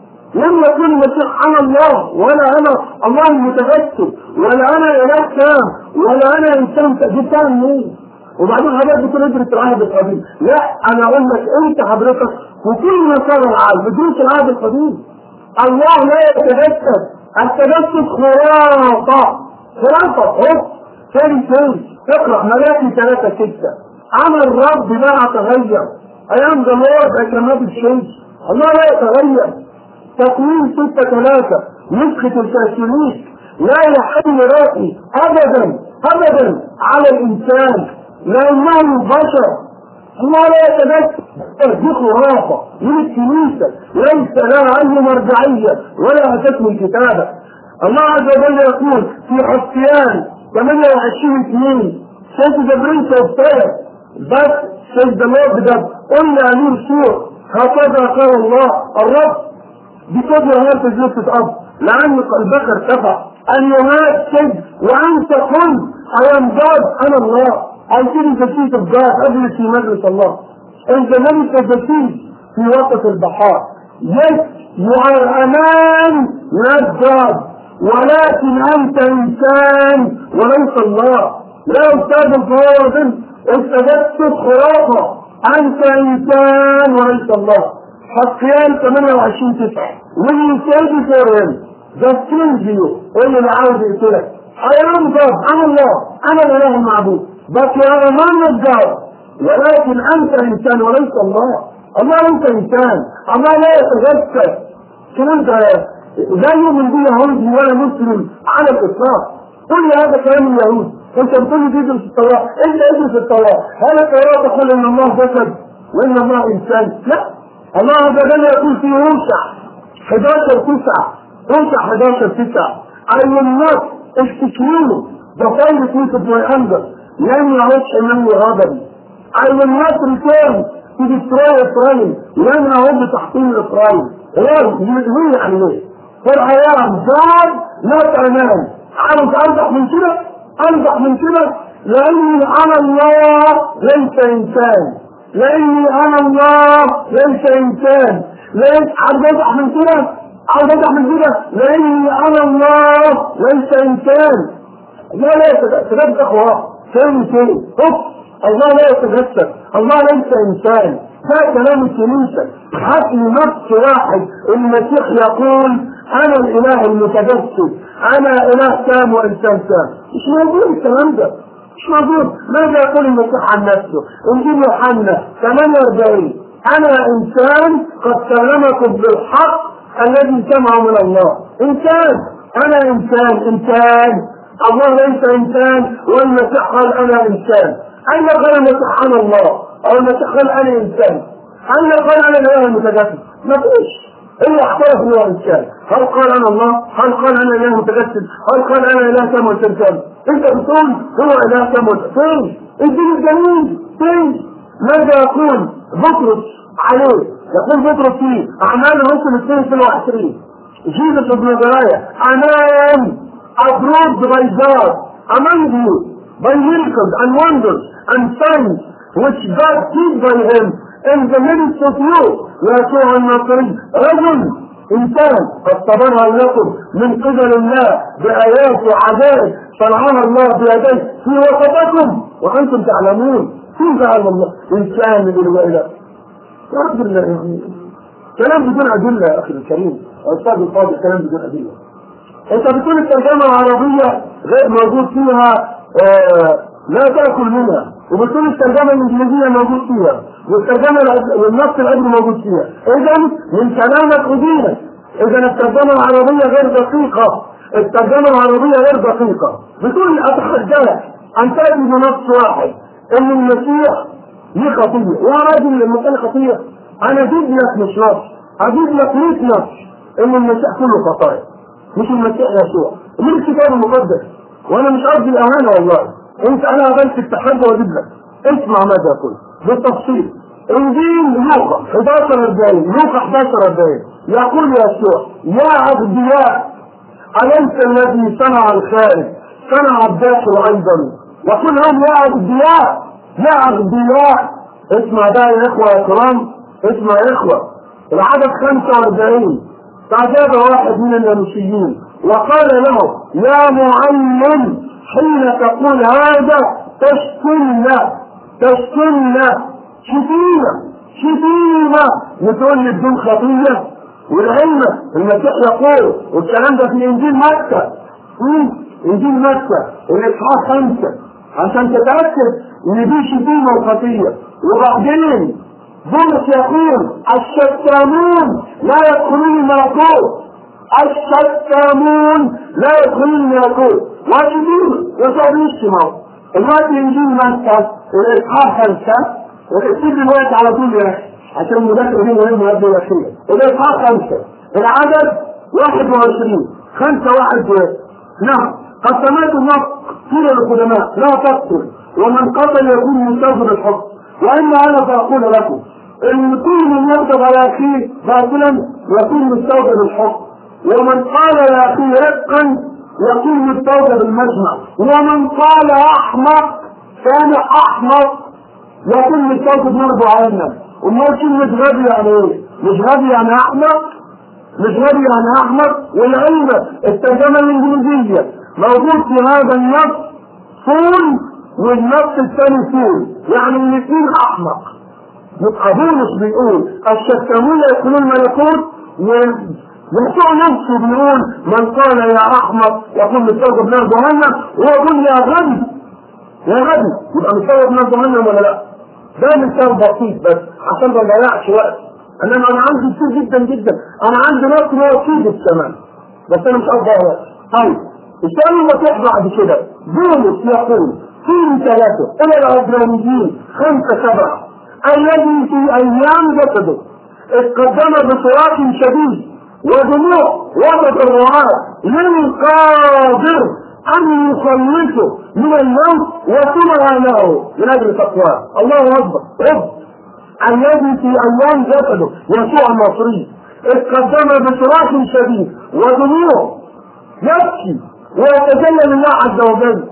لم يقول المسيح انا الله ولا انا الله المتجسد ولا انا اله كامل ولا انا انسان جبتها منين؟ وبعدين حضرتك بتقول ادرس العهد القديم لا انا اقول لك انت حضرتك وكل نصارى العالم بدون العهد القديم الله لا يتجسد التجسد خرافه خرافه اهو فين فين اقرا ملاكي ثلاثة ستة انا الرب لا اتغير ايام ذا لورد اكرامات الشمس الله لا يتغير تكوين ستة ثلاثة نسخة الكاثوليك لا يحل رأي ابدا ابدا على الانسان لأنه البشر الله لا يتذكر دي خرافة من الكنيسة ليس لها أي مرجعية ولا هتكمل الكتابة الله عز وجل يقول في حسيان 28 2 سيد ذا برنس اوف بس سيد الله بجد قل لي امير سوء هكذا قال الله الرب بكل هذا جلسة اب لان قلبك ارتفع ان يهاد وانت قل I am God انا الله I sit in the seat of God اجلس في مجلس الله انت لم تجلس في وسط البحار yes you are a man not God ولكن انت انسان وليس الله لا استاذ الفواضل استجبت خرافة انت انسان وليس الله حقيان 28 9 when you say before him that kills you اللي اللي عاوز يقتلك I am God انا الله انا الاله المعبود but you are a man of God ولكن انت انسان وليس الله الله انت انسان الله لا يتجسد الكلام ده لا يؤمن به يهودي ولا مسلم على الاطلاق كل هذا كلام اليهود انت بتقول لي تدرس التوراه انت ادرس التوراه هل التوراه تقول ان الله جسد وان الله انسان لا الله عز وجل يقول في يوشع 11 9 يوشع 11 9 I will not execute the fire with my anger لن يعود انه غضبي I will not return to destroy Israel لن اعود بتحطيم اسرائيل ليه يعني ليه؟ فالحياة God not a man عاوز ارجح من كده ارجح من كده لاني انا الله ليس انسان لاني انا الله ليس انسان ليس عاوز ارجح من كده عاوز ارجح من كده لاني انا الله ليس انسان لا لا يتجسد اخوة ثاني شيء الله لا يتجسد الله ليس انسان ده كلام الكنيسة هات لي نص واحد المسيح يقول انا الاله المتجسد انا اله تام وانسان تام مش موجود الكلام ده مش موجود ماذا يقول المسيح عن نفسه انجيل يوحنا 48 انا انسان قد كلمكم بالحق الذي سمعه من الله انسان انا انسان انسان الله ليس انسان والمسيح قال انا انسان اين قال المسيح انا الله او المسيح قال انا انسان اين قال انا الاله المتجسد ما فيش الا اختلف ان هو انسان هل قال انا الله هل قال انا اله متجسد هل قال انا اله سام وانسان انت بتقول هو اله سام فين الدين الجميل فين ماذا يقول بطرس عليه يقول بطرس في اعمال الرسل 22 جيزس ابن زرايا انا approved by God among you by miracles and wonders and signs which God did by him in the midst of you يسوع الناصري رجل انسان قد تبرهن لكم من قبل الله بايات وعجائب صنعها الله بيديه في وسطكم وانتم تعلمون كيف فعل الله انسان من الولاء يا رب الله يعني كلام بدون ادله يا اخي الكريم استاذ الفاضل كلام بدون ادله انت بتقول الترجمه العربيه غير موجود فيها آه لا تاكل منها وبتقول الترجمه الانجليزيه موجود فيها والترجمه والنص العبري موجود فيها اذا من كلامك ودينك اذا الترجمه العربيه غير دقيقه الترجمه العربيه غير دقيقه بتقول اتحداك ان تاتي بنص واحد ان المسيح ليه خطيه يا راجل لما كان خطيه انا اجيب لك مش نص اجيب لك 100 نص ان المسيح كله خطايا مش المسيح يسوع من الكتاب المقدس وانا مش قصدي الاهانه والله انت انا قبلت التحدي واجيب لك اسمع ماذا يقول بالتفصيل انجيل لوقا 11 40 لوقا 11 40 يقول يسوع يا اغبياء اليس الذي صنع الخارج صنع الداخل ايضا يقول لهم يا اغبياء يا اغبياء اسمع ده يا اخوه يا كرام اسمع يا اخوه العدد 45 فأجاب واحد من الناموسيين وقال له يا معلم حين تقول هذا تشكلنا تشكلنا شتيمة شتيمة بتقول لي بدون خطية والعلم المسيح يقول والكلام ده في انجيل مكة انجيل مكة الاصحاح خمسة عشان تتأكد ان دي شتيمة وخطية وبعدين بولس يقول الشتامون لا يدخلون الملكوت الشتامون لا يدخلون الملكوت واجبين يصعدوا يجتمعوا الوقت انجيل مكة والاصحاح خمسة وتكتب الوقت على طول يا اخي عشان المذاكرة دي مهمة قبل الأخيرة الاصحاح خمسة العدد 21 خمسة واحد نعم قد سمعت الله قيل للقدماء لا تقتل ومن قتل يكون مستوجب الحكم واما انا فاقول لكم ان كل من يغضب على اخيه باطلا يكون مستوجب الحكم ومن قال يا اخي رقا يكون مستوجب المجمع ومن قال احمق كان احمق يكون مستوجب نرجو جهنم امال كلمه غبي يعني ايه؟ مش غبي يعني احمق مش غبي يعني احمق والعلم الترجمه الانجليزيه موجود في هذا النص فول والنص الثاني فول يعني الاثنين احمق يبقى بولس بيقول الشتمون يدخلون الملكوت ويسوع نفسه بيقول من قال يا احمق يكون مستوجب نار جهنم وهو يقول يا غبي يا غبي يبقى مستوجب نار جهنم ولا لا؟ ده مثال بسيط بس عشان ما نضيعش وقت انما انا عندي كتير جدا جدا انا عندي ناس موجود كمان بس انا مش هضيع وقت طيب السؤال المطروح بعد كده بولس يقول في ثلاثة إلى العبرانيين خمسة سبعة الذي في أيام جسده اتقدم بصراخ شديد ودموع وسط الرعاة للقادر أن يخلصه من الموت وصنع له من أجل تقواه الله أكبر رب الذي في أيام جسده يسوع المصري اتقدم بصراخ شديد ودموع يبكي ويتجلى لله عز وجل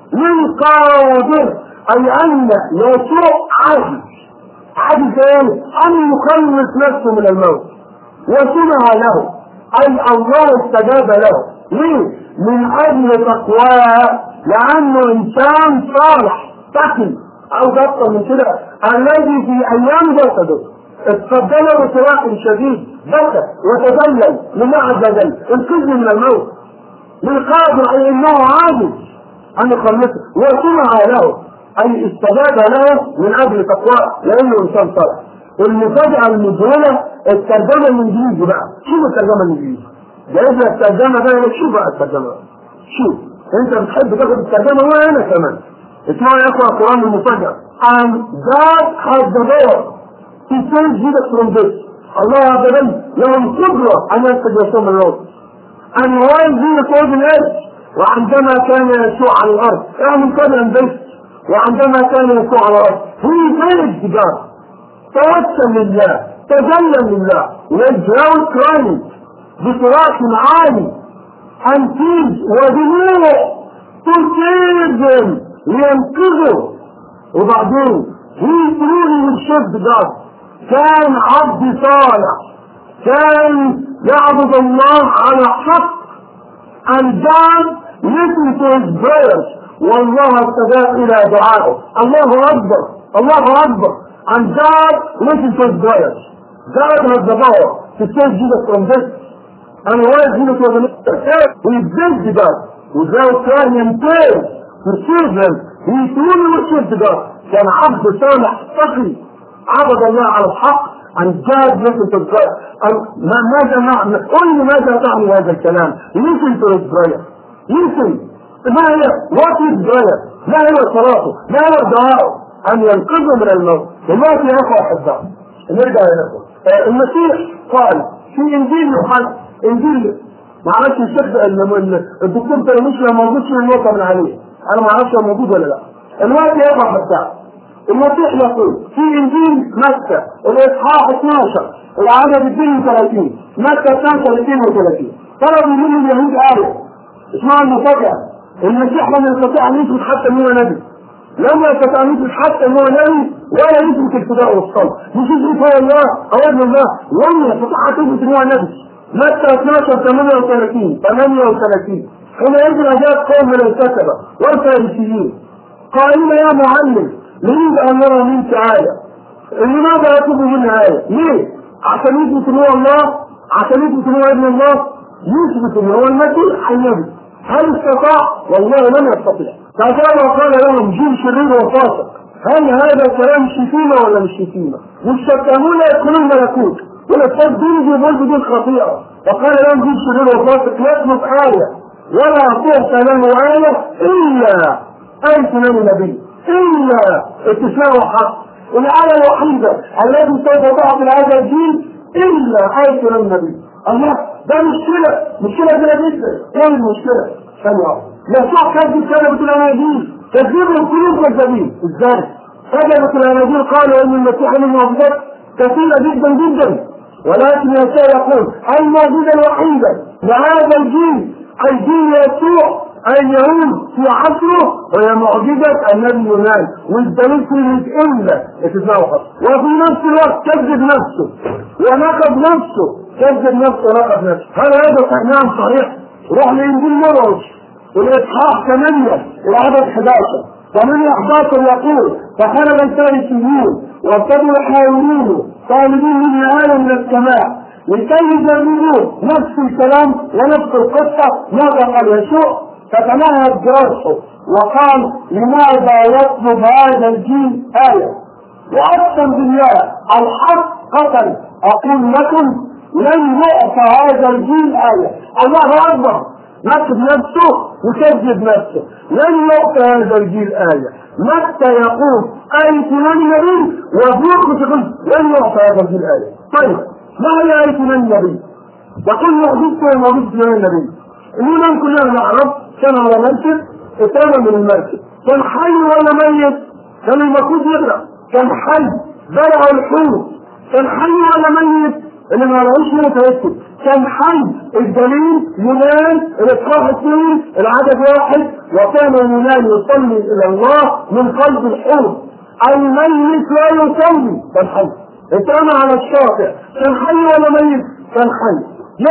للقادر أي أن يسوع عاجز عاجز ايه؟ أن يخلص نفسه من الموت وسمع له أي الله استجاب له ليه؟ من أجل تقواه لأنه إنسان صالح تقي أو أكثر من كده الذي في أيام جسده اتقدم بصراخ شديد بكى وتذلل لله عز وجل انقذني من الموت للقادر أي أنه عاجز أن يخلصه وسمع له أي استجاب له من أجل تقواه لأنه إنسان صالح المفاجأة المذهلة الترجمة الإنجليزي بقى شوف الترجمة الإنجليزي جايب لك الترجمة بقى شوف بقى الترجمة شوف أنت بتحب تاخد الترجمة وأنا كمان اسمعوا يا إخوة القرآن المفاجأة and God has the power to save Jesus from this الله عز وجل له القدرة أن ينقذ يسوع من الموت and while Jesus was on earth وعندما كان يسوع على الأرض يعني كان بس وعندما كان يسوع على الأرض he managed God توسل لله تجلى لله وجهه كريم بصراخ عالي أنتيج ودموع تنتجهم لينقذوا وبعدين he truly worshiped God كان عبد صالح كان يعبد الله على حق and God listened to his prayers والله استجاب إلى دعائه الله أكبر الله أكبر and God listened to his prayers God has the power to save Jesus from this and while Jesus was on earth he begged God without crying and prayers to save them he truly worshipped God كان عبد صالح تقي عبد الله على الحق and God listened to prayer ما ماذا معنى قل لي ماذا تعني هذا الكلام listen to his prayer listen ما هي what is prayer ما هو صلاته ما هو دعائه أن ينقذه من الموت دلوقتي يا أخوة أحباء نرجع لنفسه المسيح قال في إنجيل يوحنا إنجيل ما اعرفش الشيخ الدكتور تلميذ لو موجود في النقطة من عليه أنا ما اعرفش هو موجود ولا لا الوقت يا أخوة أحباء المسيح يقول في انجيل مكة الاصحاح 12 العدد 32 مكة 12 32 طلبوا من اليهود آية اسمها المفاجأة المسيح لم يستطيع ان يثبت حتى ان هو نبي لم يستطيع ان يثبت حتى ان هو نبي ولا يثبت الفداء والصلب مش يثبت هو الله او ابن الله لم يستطيع ان يثبت ان هو نبي مكة 12 38 38 حينئذ أجاب قوم من الكتبة والفارسيين قائلين يا معلم نريد ان نرى منك آية لماذا يطلب منها آية؟ ليه؟ عشان يثبت ان هو الله؟ عشان يثبت ان هو ابن الله؟ يثبت ان هو المسيح النبي هل استطاع؟ والله لم يستطيع فقال وقال لهم جيل شرير وفاسق هل هذا الكلام شتيمة ولا مش شتيمة؟ والشتامون يدخلون الملكوت والاستاذ دين يقول بدون خطيئة وقال لهم جيل شرير وفاسق يطلب آية ولا تعطى له آية إلا أن تنام النبي إلا اتساع حق الآية الوحيدة التي سوف تعطي هذا الدين إلا آية النبي الله ده مشكلة مشكلة كبيرة جدا ايه المشكلة؟ ثانية واحدة يسوع كان في السنة بتقول أنا دين تكذيب القلوب كذابين ازاي؟ كذبت الاناجيل قالوا ان المسيح له معجزات كثيره جدا جدا ولكن يسوع يقول المعجزه الوحيده لهذا الجيل اي جيل يسوع ان يعود في عصره وهي معجزه النبي يونان والدليل في الإنجيل اتساوى وفي نفس الوقت كذب نفسه ونقض نفسه كذب نفسه ونقض نفسه هل هذا نعم صحيح روح لانجيل مرقس والاصحاح 8 العدد 11 8 11 يقول فخرج الفارسيون وابتدوا يحاولون طالبين من العالم من السماء لكي يجربوه نفس الكلام ونفس القصه ماذا قال يسوع فتنهد براسه وقال لماذا يطلب هذا الجيل آية وأقسم بالله الحق قتل أقول لكم لن يعطى هذا الجيل آية الله أكبر نكتب نفسه وكذب نفسه لن يعطى هذا الجيل آية متى يقول آية من نبي وفي يقول لن يعطى هذا الجيل آية طيب ما هي آية من نبي؟ وكل معجزته ومعجزة من النبي الإيمان كلنا نعرف كان على مركب اترمى من المركب كان حي ولا ميت كان المفروض يغرق كان حي بلع الحوت كان حي ولا ميت اللي ما لهوش متوسط كان حي الدليل يونان الاصحاح اثنين العدد واحد وكان يونان يصلي الى الله من قلب الحوت الميت لا يصلي كان حي اترمى على الشاطئ كان حي ولا ميت كان حي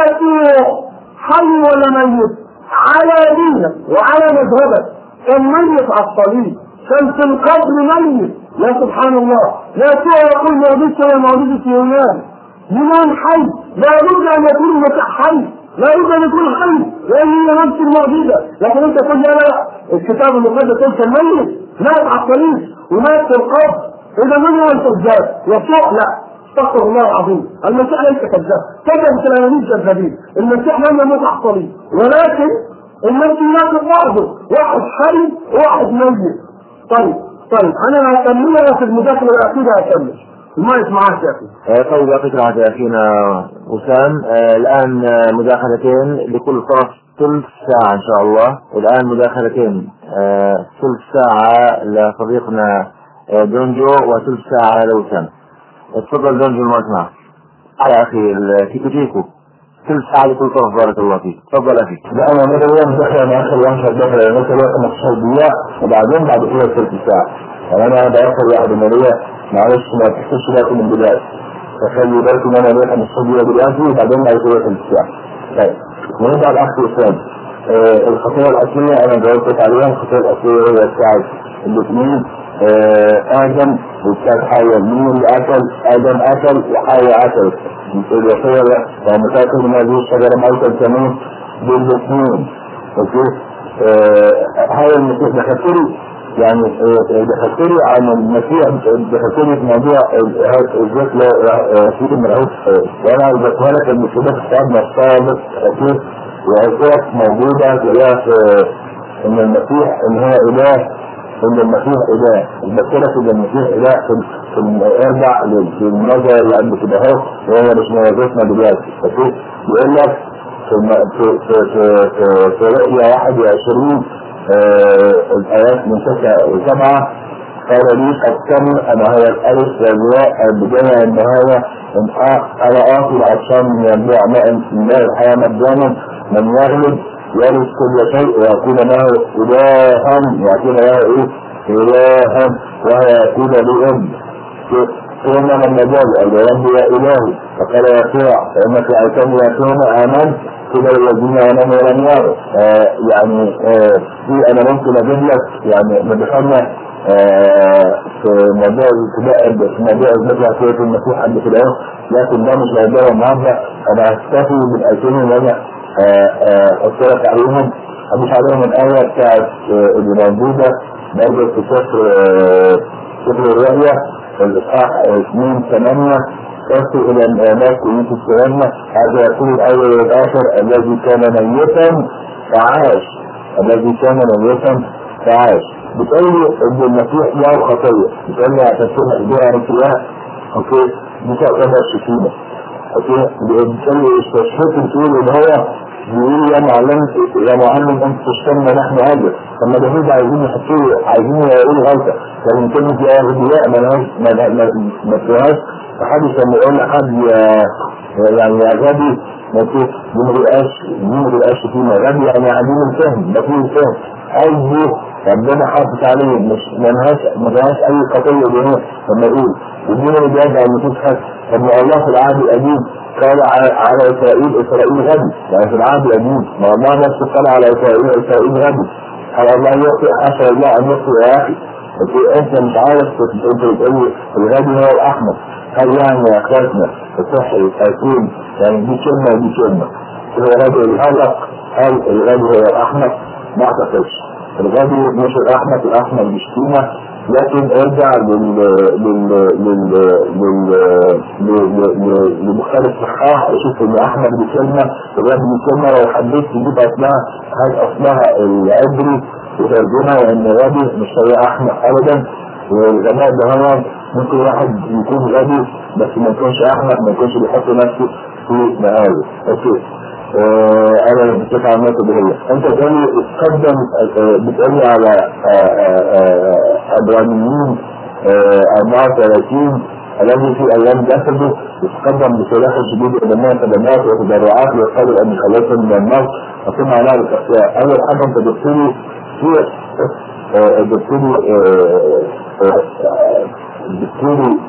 يأتي حي ولا ميت على دينك وعلى مذهبك كان ميت على الصليب كان في القبر ميت يا سبحان الله لا يقول معجزة يا معجزة يونان يونان حي لا بد ان يكون المسيح حي لا بد ان يكون حي لان هي نفس المعجزه لكن انت تقول لا لا الكتاب المقدس قلت الميت مات على الصليب ومات في القبر اذا من هو الكذاب؟ يسوع لا استغفر الله العظيم المسيح ليس كذاب كذب التلاميذ كذابين المسيح لم يموت على الصليب ولكن الناس يناقض بعضه واحد حي وواحد ميت طيب طيب انا هكملها في المذاكره الاخيره هكمل المايك معاك يا اخي طيب يعطيك العافية يا أخينا وسام آه، الآن آه، مداخلتين لكل طرف ثلث ساعة إن شاء الله الآن مداخلتين آه، ثلث ساعة لصديقنا آه، دونجو وثلث ساعة لوسام تفضل دونجو المايك معك يا أخي التيكو تيكو ثلث ساعة لكل طرف بارك الله فيك تفضل أخي لا انا مثلا دخل انا اخر واحد دخل مثلا 15 دقيقه وبعدين بعد كده ثلث ساعه يعني انا باخر واحد ماليه معلش ما تحسش وقت من دلوقتي فخلي بالك ان انا ليا 15 دقيقه دلوقتي وبعدين بعد كده ثلث ساعه طيب نرجع الاخ اسلام آه الخطوه الاصليه انا جاوبت عليها الخطوه الاصليه هي بتاعت الاثنين آه ادم وبتاعت حواء مين اللي اكل ادم اكل وحواء اكل الوصيه لما تاكل من هذه الشجره موتا كمان بالاثنين اوكي هاي المسيح دخلتلي يعني دخلتلي عن المسيح دخلتلي في موضوع الذات سيد المرعوب وانا ذكرها لك ان في ده كتاب الصادق اوكي وعزات موجوده تلاقيها في ان المسيح ان هو اله ان المسيح اله البكرة ان المسيح اله في في ارجع للنظر اللي قبل كده اهو وهو مش موظفنا دلوقتي اوكي يقول لك في الم- في في في في, في رؤيا 21 آه الايات من 6 و7 قال لي قد كم انا هو الالف والياء البدايه والنهايه ان آه انا اخذ عطشان من ينبوع ماء من ماء الحياه مجانا من يغلب يرث كل شيء ويكون له الها يكون له ايه الها وهو يكون له اب ثم لما جاء الجواب يا الهي فقال يسوع فانك اتاني يكون امنت كده الذين امنوا ولم يروا آه يعني آه في انا ممكن اجيب لك يعني مدخلنا آه في موضوع الابتداء في موضوع المثل سوره المسيح قبل كده اهو لكن ده مش موضوع النهارده انا هكتفي بالايتين اللي انا احط لك عليهم هضيف عليهم الايه بتاعت آه، اللي موجوده برضه في سفر آه، سفر الرؤيا الاصحاح 2 8 ارسل الى الاماك ويوسف سلامنا هذا يكون الاول والاخر الذي كان ميتا فعاش الذي كان ميتا فعاش بتقول لي ان المسيح له خطيه بتقول لي عشان تروح بيها رجلها اوكي دي تعتبر شتيمه اوكي بتقول لي استشهدت بتقول ان هو بيقول يا معلم يا معلم انت تشتمنا نحن اجر طب ما داوود عايزين يحطوا عايزين يقولوا غلطه لكن كلمه يا اغبياء ملهاش ما ما ما فيهاش فحدش لما يقول لحد يا يعني يا غبي ما في دي ما بيبقاش دي ما بيبقاش فيه غبي يعني عديم الفهم ده فيه الفهم عايزه ربنا حاطط عليه مش ملهاش ما فيهاش اي قضيه دينيه لما يقول والدين اللي بيرجع النفوس حاجه طب ما الله في العهد القديم قال على على اسرائيل اسرائيل غبي يعني في العهد القديم ما الله نفسه قال على اسرائيل اسرائيل غبي قال الله يخطئ حاشا الله ان يخطئ يا اخي انت مش عارف انت بتقول الغبي هو الاحمر هل يعني يا اخواتنا الصح يكون يعني دي كلمه ودي كلمه هو الغبي الغلق هل الغبي هو الاحمر ما اعتقدش الغبي مش الاحمر الاحمر مش قيمه لكن ارجع لل لل لل لل لمختلف صحاح شوف ان احمد دي كلمه الغبي دي كلمه لو حبيت تجيب اسمها هل اصلها العبري وترجمها وان غبي مش هي احمد ابدا والغباء ده هو ممكن واحد يكون غبي بس ما يكونش احمد ما يكونش بيحط نفسه في مقاله اوكي آه انا بتكلم عن النقطه دي هي انت بتقولي اتقدم بتقولي على ابرانيين 34 الذي في ايام جسده يتقدم بسلاح شديد ودماء خدمات وتضرعات ويقابل ان يخلصهم من الموت وكما معناها بالاشياء اول حاجه انت بتقولي في بتقولي بتقولي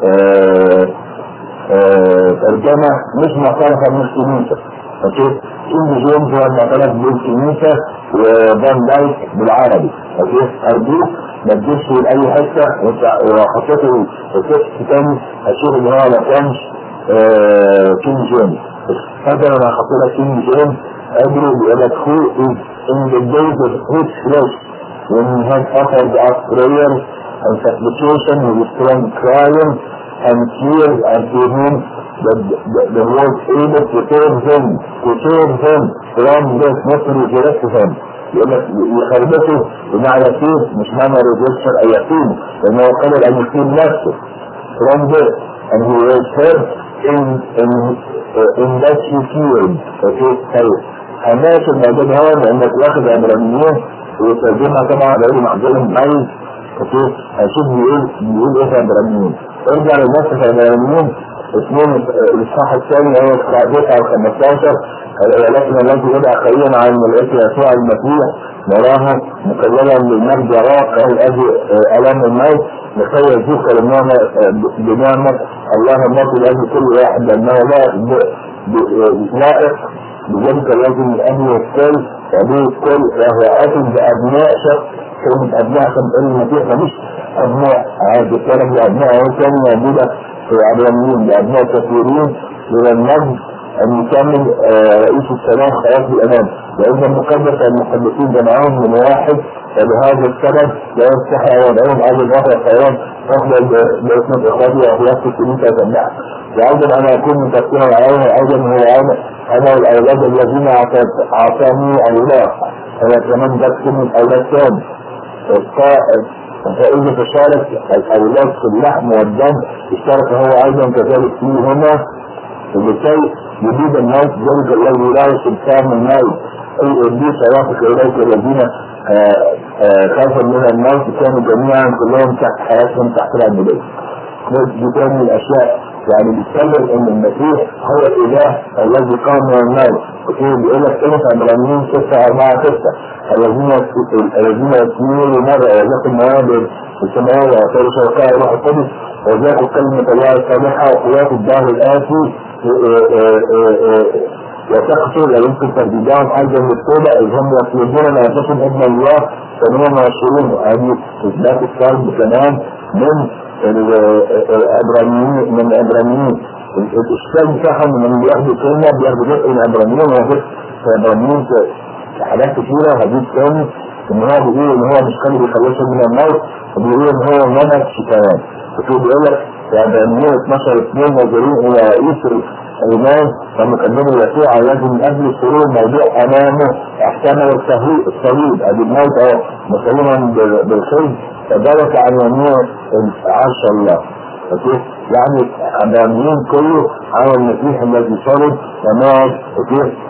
ترجمة مش معترفة من الكنيسة اوكي كل جيمس هو معترف بالكنيسة وفان دايك بالعربي اوكي ارجوك ما تجيبش لاي حته وحطيته تكست تاني هشوف ان هو ما كانش كينج جيمس فاكر انا هحط لك كينج جيمس ادري بيقول لك who is in the days of his flesh when he had offered up prayers and supplication with strong crying and tears unto him that the, the was able to save them, to save them from death, not to resurrect them. يقول لك يخربطه بمعنى كيف مش معنى ريجستر أي يقين لأنه قبل أن يقيم نفسه from death and he was hurt in in uh, in that he killed okay طيب حماس الموجود هو لأنك واخد عمرانيين ويترجمها طبعا غير معجلهم عايز اوكي هشوف بيقول بيقول ايه في عمرانيين ارجع للناس في عمرانيين اثنين الاصحاح الثاني هو 9 15 ولكن الذي يدعى خيرا عن ملائكة يسوع المسيح نراها مكللا للمجد راق الذي ألم الموت لكي يذوق لنعمة بنعمة الله الموت الذي كل واحد لأنه لا لائق بذلك لازم الأهل والكل وأبوه الكل وهو أتم بأبناء شخص كلمة أبناء كم تقول المسيح مش أبناء عاد الكلام بأبناء هو كان موجودة في عبرانيين بأبناء كثيرين من المجد أن يكمل رئيس السلام خلاص الأمام وإذا المقدس المقدسين جمعهم من واحد فبهذا السبب لا يستحي أن يدعوهم هذا الوضع الحيوان أفضل باسم إخواتي وأخلاق الكنيسة جميعا وأيضا أنا أكون متكئا عليه أيضا هو أنا أنا الأولاد الذين أعطاني الله أنا كمان جبت من أولاد ثاني فإذا تشارك الأولاد في اللحم والدم اشترك هو أيضا كذلك فيهما وبالتالي يجيب الناس ذلك الذي لا يستبصار من الموت اي ابليس يوافق اليك الذين خافوا من الموت كانوا جميعا كلهم تحت حياتهم تحت العبوديه دي كان من الاشياء يعني بيتكلم ان المسيح هو الاله الذي قام من الموت وكان بيقول لك كلمه عبرانيين 6 4 6 الذين الذين يسمون مره وذاقوا المواد السماويه وصاروا شركاء الروح القدس وذاقوا كلمه الله الصالحه وقوات الدهر الاتي وتقتل لا يمكن ترديدهم ايضا للتوبه اذ هم يطلبون ان يكون ابن الله فانهم يشعرون هذه اثبات الكلب كمان من العبرانيين من العبرانيين الاشكال بتاعهم لما بياخدوا كلمه بياخدوا جزء من العبرانيين وهو في العبرانيين في حاجات كثيره هجيب تاني ان هو بيقول ان هو مش كان بيخلصهم من الموت وبيقول ان هو منك كمان فكده بيقول لك يعني 112 اثنين ناظرين الى رئيس الايمان لما كلموا يسوع لازم من اجل السرور الموضوع امامه احتمل الصليب ادي الموت اهو مسلما بالخير فدرك عن يمين عرش الله اوكي يعني العبرانيين كله على المسيح الذي صلب ومات اوكي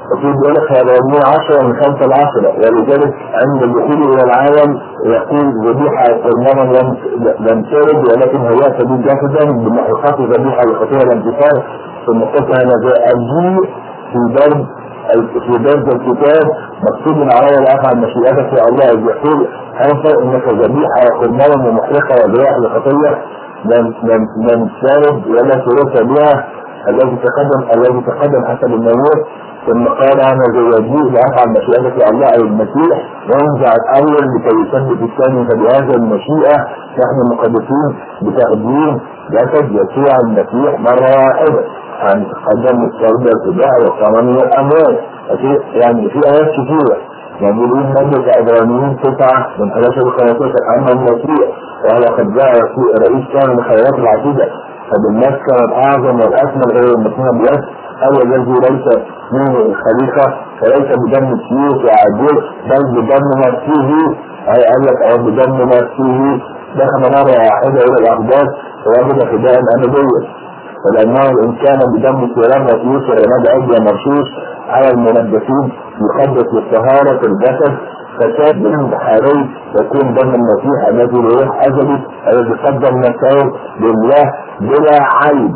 وفي بيقول لك هيبقى 10 من 5 ل 10 ولذلك عند الدخول الى العالم يقول ذبيحه قربانا لم لم ترد ولكن هي تبيد جسدا بمحرقات ذبيحه لخطيئه الانتصار ثم قلت انا اجيء في درب في درب الكتاب مكتوب من علي الافعل مشيئتك يا الله اذ يقول انت انك ذبيحه وقربانا ومحرقه وذبيحه لخطيه لم لم لم ترد ولا ترد بها الذي تقدم الذي تقدم حسب النبوة ثم قال انا زوجيه لافعل مشيئتك يا الله اي المسيح وينزع الاول لكي يثبت الثاني فبهذا المشيئه نحن مقدسين بتقديم جسد يسوع المسيح مره واحده يعني تقدم التوبه الاتباع والقانون الاموال يعني في ايات كثيره يعني يقول مجلس عبرانيين تسعة من 11 ل 15 أما المسيح وهو قد جاء رئيس كان من خيرات العقيدة فبالمسكن الأعظم والأكمل غير المسلم بس هو الذي ليس منه الخليقة فليس بدم السيوف وعدوه بل بدم نفسه أي قال لك أو بدم نفسه دخل مرة واحدة إلى الأقداس ووجد فداء أبديا ولأنه إن كان بدم سيران وسيوف ورماد أجل مرشوش على المنجسين يقدس للطهارة الجسد فكان دم بحاري يكون دم المسيح الذي روح أزلي الذي قدم نفسه لله بلا عيب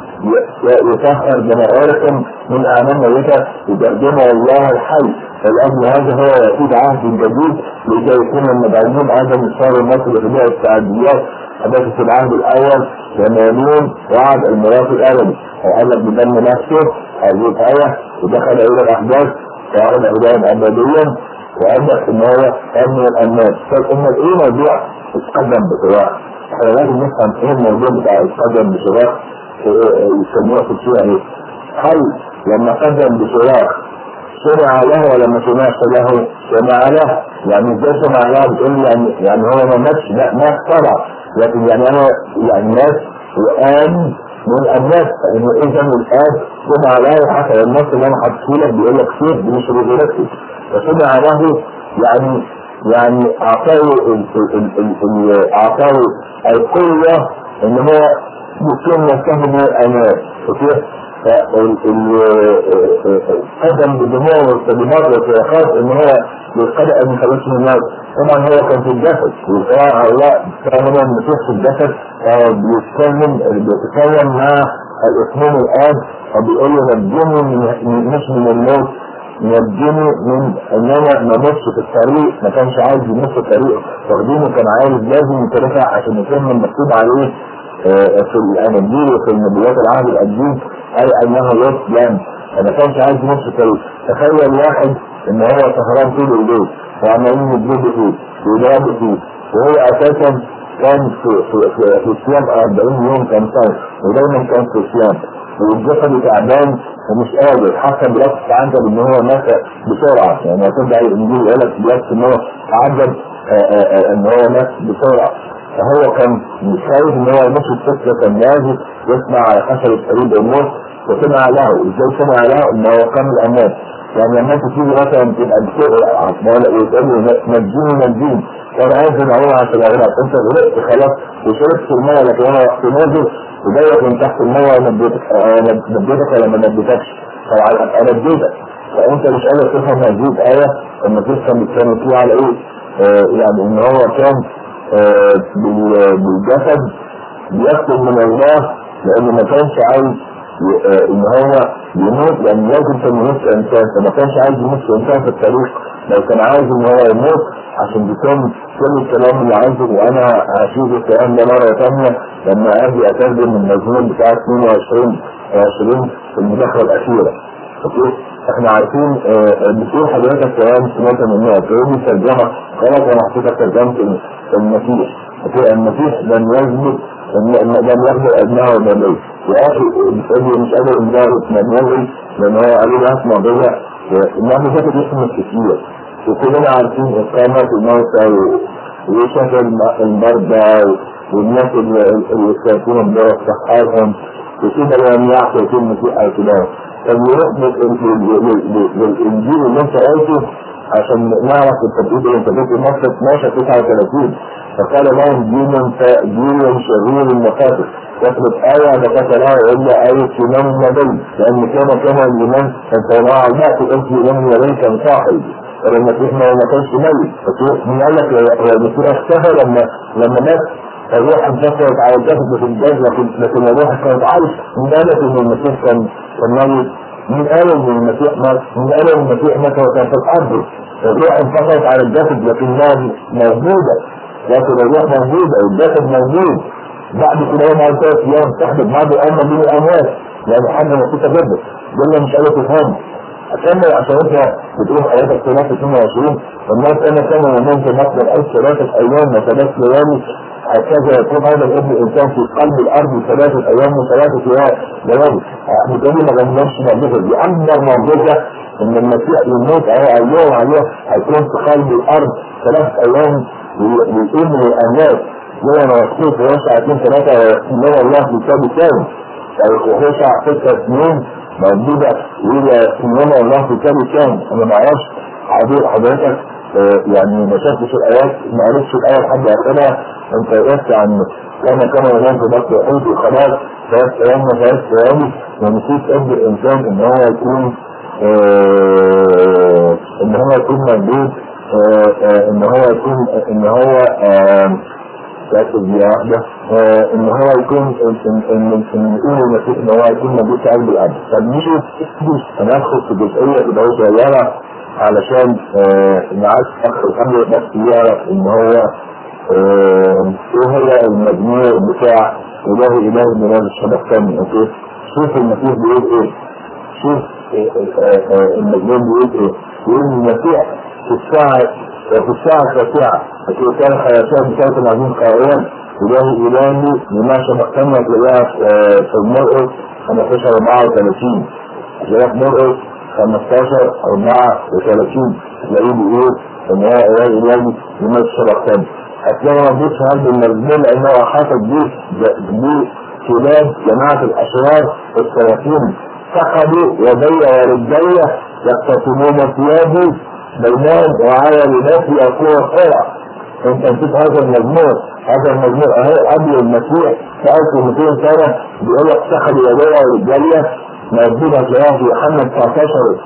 يسخر جماهيركم من أعمال ميتة يقدمه الله الحي فلأجل هذا هو يقود عهد جديد لكي يكون المدعوين عدم إصرار الناس لإخلاء التعديات التي في العهد الأول ينالون وعد الميراث الأبدي وقال لك بدم نفسه هذه الآية ودخل إلى الأحداث وعد هدايا أبديا وأدى إن هو أمن الأناس طيب أمال إيه موضوع اتقدم بصراحة احنا لازم نفهم ايه الموضوع بتاع القدم بصراخ يسموها في السورة ايه هل لما قدم بصراخ سمع له ولا ما سمعش له سمع له يعني ازاي سمع له بتقول لي يعني يعني هو ما ماتش لا مات طبعا لكن يعني انا يعني مات وقام من الناس فانه اذا الاب سمع له حتى النص اللي انا حاطه لك بيقول لك فيه دي مش رجولتي فسمع له يعني يعني اعطاه اعطاه القوة ان هو يكون نفسه من الامان وكيف قدم بدموع والصدمات والصياحات ان هو يتقدر ان يخلص من الناس طبعا هو كان في الجسد وطبعا الله كان هو المسيح في الجسد بيتكلم بيتكلم مع الاثنين الان وبيقول له نجني مش من الموت نجني من ان انا ما امشي في الطريق ما كانش عايز يمشي الطريق واخدينه كان عايز لازم يترفع عشان يكون مكتوب عليه في الاناجيل وفي النبوات العهد القديم قال انه يسلم ما كانش عايز يمشي الطريق تخيل واحد ان هو سهران طول الليل وعمالين يضربوا فيه ويضربوا فيه وهو اساسا كان في في في, في الصيام 40 يوم كان صايم ودايما كان في الصيام والجسد تعبان ومش قادر حتى بيقف عنده ان هو مات بسرعه يعني هتبدا الانجيل يقول لك بيقف ان هو تعجب ان هو مات بسرعه فهو كان خايف ان هو يمشي الفكره كان لازم يسمع على خشب الطريق الموت وسمع له ازاي سمع له ان هو كان الامات يعني لما انت تيجي مثلا تبقى بتقرا وتقول له نجيني نجيني وانا عايز اعملها عشان اغرق انت غرقت خلاص وشربت الميه لكن انا رحت نازل وجايك من تحت الميه ونبيتك نبيتك ولا ما نبيتكش طبعا انا اديتك فانت مش قادر تفهم هذه الايه لما تفهم كانوا فيه على ايه آه يعني ان هو كان آه بالجسد بيطلب من الله لانه ما كانش عايز ان هو يموت لان لازم كان يموت انسان فما كانش عايز يموت انسان في التاريخ لو كان عايز ان هو يموت عشان يكون كل الكلام اللي عايزه وانا هشوف الكلام ده مره ثانيه لما اجي اترجم المزمون بتاع 22 20 في المداخله الاخيره اوكي احنا عارفين بتقول حضرتك كلام سمعت منها تقول لي ترجمه غلط وانا حطيتك ترجمه المسيح اوكي المسيح لم يثبت لم يخبر ابنه وبنيه يا اخي بتقول لي مش قادر امدارس من لان هو قالوا لي اسمع بيها انه فاكر اسم كتير وكلنا عارفين إقامة الموتى وشفى المرضى والناس اللي يستيقظون الله صحارهم وكده لم يعطوا في المسيح أو كده فبيروح للإنجيل اللي أنت قلته عشان نعرف التبعيد اللي أنت قلته مصر 12 39 فقال لهم دين دين شرير المقاتل يطلب آية بقتلها إلا آية إمام النبي لأن كان كما الإمام أنت الله ما تقول في إمام النبي كان صاحب المسيح ما كانش ميت من قال لك هو المسيح اختفى لما لما مات الروح انفصلت على الجسد في الجسد لكن لكن الروح كانت عايش من قالت ان المسيح كان كان ميت من قال ان المسيح مات من قال ان المسيح مات وكان في الارض الروح انفصلت على الجسد لكنها موجوده لكن الروح موجوده والجسد موجود بعد كده يوم على ثلاث ايام تحدث بعض الامه من الاموات لان حاجه بسيطه جدا ده اللي مش قادر تفهمه أكمل عشان انت بتقول حياتك في نفس 22 والناس انا كان ومن في مصدر ألف ثلاثة أيام وثلاث ليالي هكذا يكون هذا الابن الإنسان في قلب الأرض ثلاثة أيام وثلاثة ليالي بتقولي ما غنمش معجزة دي أكبر معجزة إن المسيح يموت على يوم عليه هيكون في قلب الأرض ثلاث أيام ويقوم الأناس زي ما مكتوب في وسع اثنين ثلاثة ويقول الله بيساوي كام وخشع ستة سنين موجودة يقول إنما الله في كام كام أنا ما أعرفش حضور حضرتك يعني ما شفتش الآيات ما عرفتش الآية لحد آخرها أنت وقفت عن كان كما ينام في بطن حوت وخلاص ثلاث أيام وثلاث ليالي ونسيت قد الإنسان إن هو يكون إن هو يكون موجود إن هو يكون إن هو تأكد دي واحدة ان هو يكون ان ان ان يقول المسيح ان هو يكون موجود في قلب الارض طب نيجي هندخل في جزئية كده صغيرة علشان نعرف اخر الامر بس يعرف ان هو ايه هو المجموع بتاع اله اله من هذا الشبه الثاني اوكي شوف المسيح بيقول ايه شوف المجنون بيقول ايه بيقول المسيح في الساعة وفي الساعة التاسعة التي كان حياتها بساعة العظيم قائلا إلهي إلهي لما شبهتنا تلاقيها في المرقس 15 34 تلاقيها في مرقس 15 34 تلاقيه بيقول إن هو إلهي إلهي لما شبهتنا هتلاقي موجود في هذا المزمول لأنه حاطط بيه بيه كلاب جماعة الأشرار الثلاثين سحبوا يدي ورجلي يقتسمون ثيابي بينهم وعلى لناس يكون خيرا انت نشوف هذا المجموع هذا المجموع اهو قبل المسيح في 1200 سنه بيقول لك سحب يديه ورجاليه موجوده هتلاقيها في يوحنا 19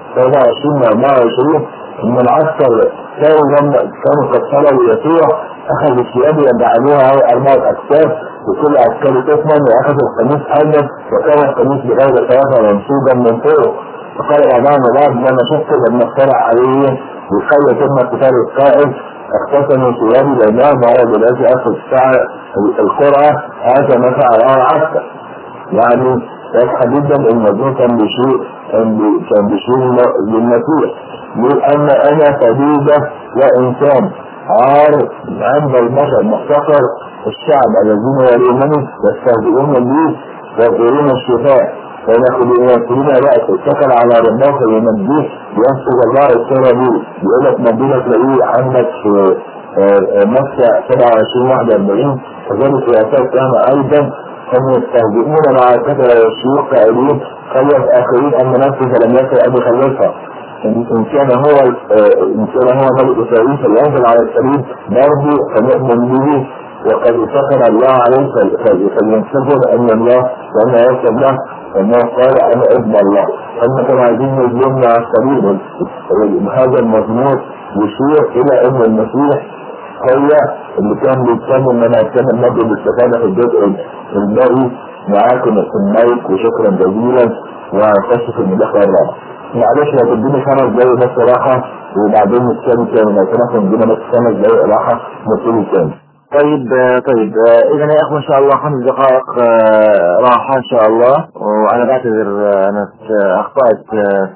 27 24 ان العسكر كانوا لما كانوا قد صلوا يسوع اخذوا الثياب يدعموها هو اربعه اكتاف وكل عسكري تثمن واخذوا القميص ايضا وكان القميص بغير ثلاثه منصوبا من فوق فقال بعضهم بعض لما شفت لما اخترع عليه وخلى ثم قتال القائد اقتسموا ثيابي لانهم على دلوقتي اخر الساعه القرعه هذا ما فعله العسكر يعني واضحه جدا ان الموضوع كان بيشير كان بيشير للمسيح يقول ان انا فديده وانسان عار عند البشر محتقر الشعب الذين يريمني يستهزئون بي ويقولون الشفاء ويأخذون رأس اتكل على رباط ويمديه ينصر الله السنة دي يقول لك مدينة تلاقيه عندك في مكة 27 41 كذلك يأتي كان أيضا هم يستهزئون مع كثرة الشيوخ قائلين خلف آخرين أن نفسه لم يكن أبي خلفها إن كان هو إن كان هو ملك إسرائيل فلينزل على السبيل برضه فنؤمن به وقد سخر الله عليه فلينتظر أن الله وأن يركب له أنه قال أنا ابن الله هم كانوا عايزين يظلمنا على السبيل هذا المضمون يشير إلى أن المسيح هو اللي كان بيتكلم ان انا كان النبي بالاستفادة في الجزء الباقي معاكم في المايك وشكرا جزيلا وهنخش في المداخلة الرابعة. معلش لو تديني خمس دقايق بس راحة وبعدين نتكلم تاني لو سمحتوا ندينا بس خمس دقايق راحة نبتدي تاني. طيب طيب اذا يا اخوة ان شاء الله خمس دقائق راحة ان شاء الله وانا بعتذر انا اخطأت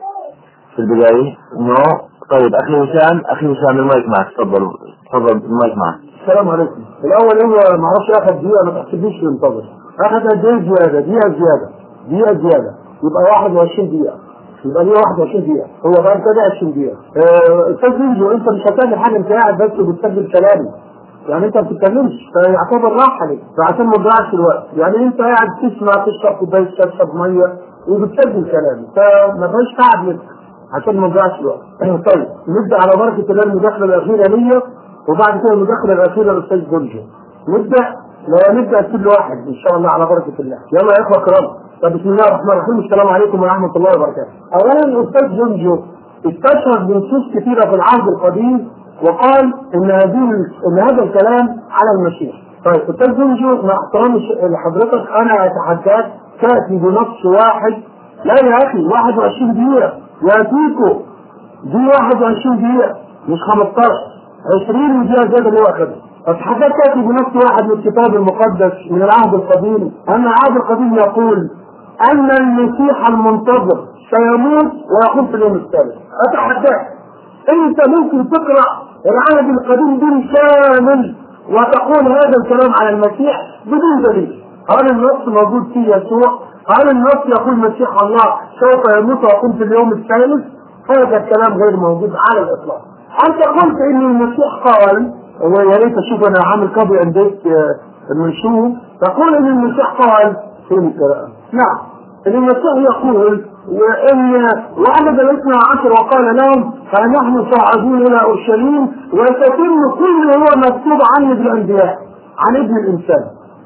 في البداية انه طيب اخي وسام اخي وسام المايك معك تفضل تفضل المايك معك السلام عليكم الاول هو ما اعرفش اخذ دقيقه ما تحسبوش ينتظر اخذ قد ايه زياده دقيقه زياده دقيقه زياده يبقى 21 دقيقه يبقى ليه 21 دقيقه هو بقى ابتدى 20 دقيقه آه، استاذ بنجو انت مش هتعمل حاجه انت قاعد بس وبتسجل كلامي يعني انت ما بتتكلمش فيعتبر راحه لك فعشان ما تضيعش الوقت يعني انت قاعد تسمع تشرب كوبايه شاي تشرب ميه وبتسجل كلامي فما فيهاش تعب لك عشان ما نضيعش الوقت طيب نبدا على بركه الله المداخله الاخيره ليا وبعد كده المداخله الاخيره للاستاذ جونجو نبدا لا نبدا كل واحد ان شاء الله على بركه الله يلا يا اخوه الكرام طب بسم الله الرحمن الرحيم السلام عليكم ورحمه الله وبركاته اولا الاستاذ جونجو استشهد بنصوص كثيره في العهد القديم وقال ان هذه ان هذا الكلام على المسيح طيب استاذ جونجو مع احترامي لحضرتك انا اتحداك تاتي بنص واحد لا يا اخي 21 دقيقه ياتيكوا دي 21 دقيقه مش 15 20 دقيقه زياده اللي هو اخذها اتحدثت تاتي بنص واحد من الكتاب المقدس من العهد القديم ان العهد القديم يقول ان المسيح المنتظر سيموت ويقوم في اليوم الثالث اتحداك انت ممكن تقرا العهد القديم بالكامل وتقول هذا الكلام على المسيح بدون دليل هل النص موجود فيه يسوع هل النص يقول مسيح الله سوف يموت ويقوم في اليوم الثالث هذا الكلام غير موجود على الاطلاق انت قلت ان المسيح قال ويا ريت اشوف انا عامل كوبي عندك المنشور تقول ان المسيح قال فين القراءه؟ نعم ان المسيح يقول وان وعدد الاثنى عشر وقال لهم فنحن صاعدون الى اورشليم وستتم كل هو مكتوب عني بالانبياء عن ابن الانسان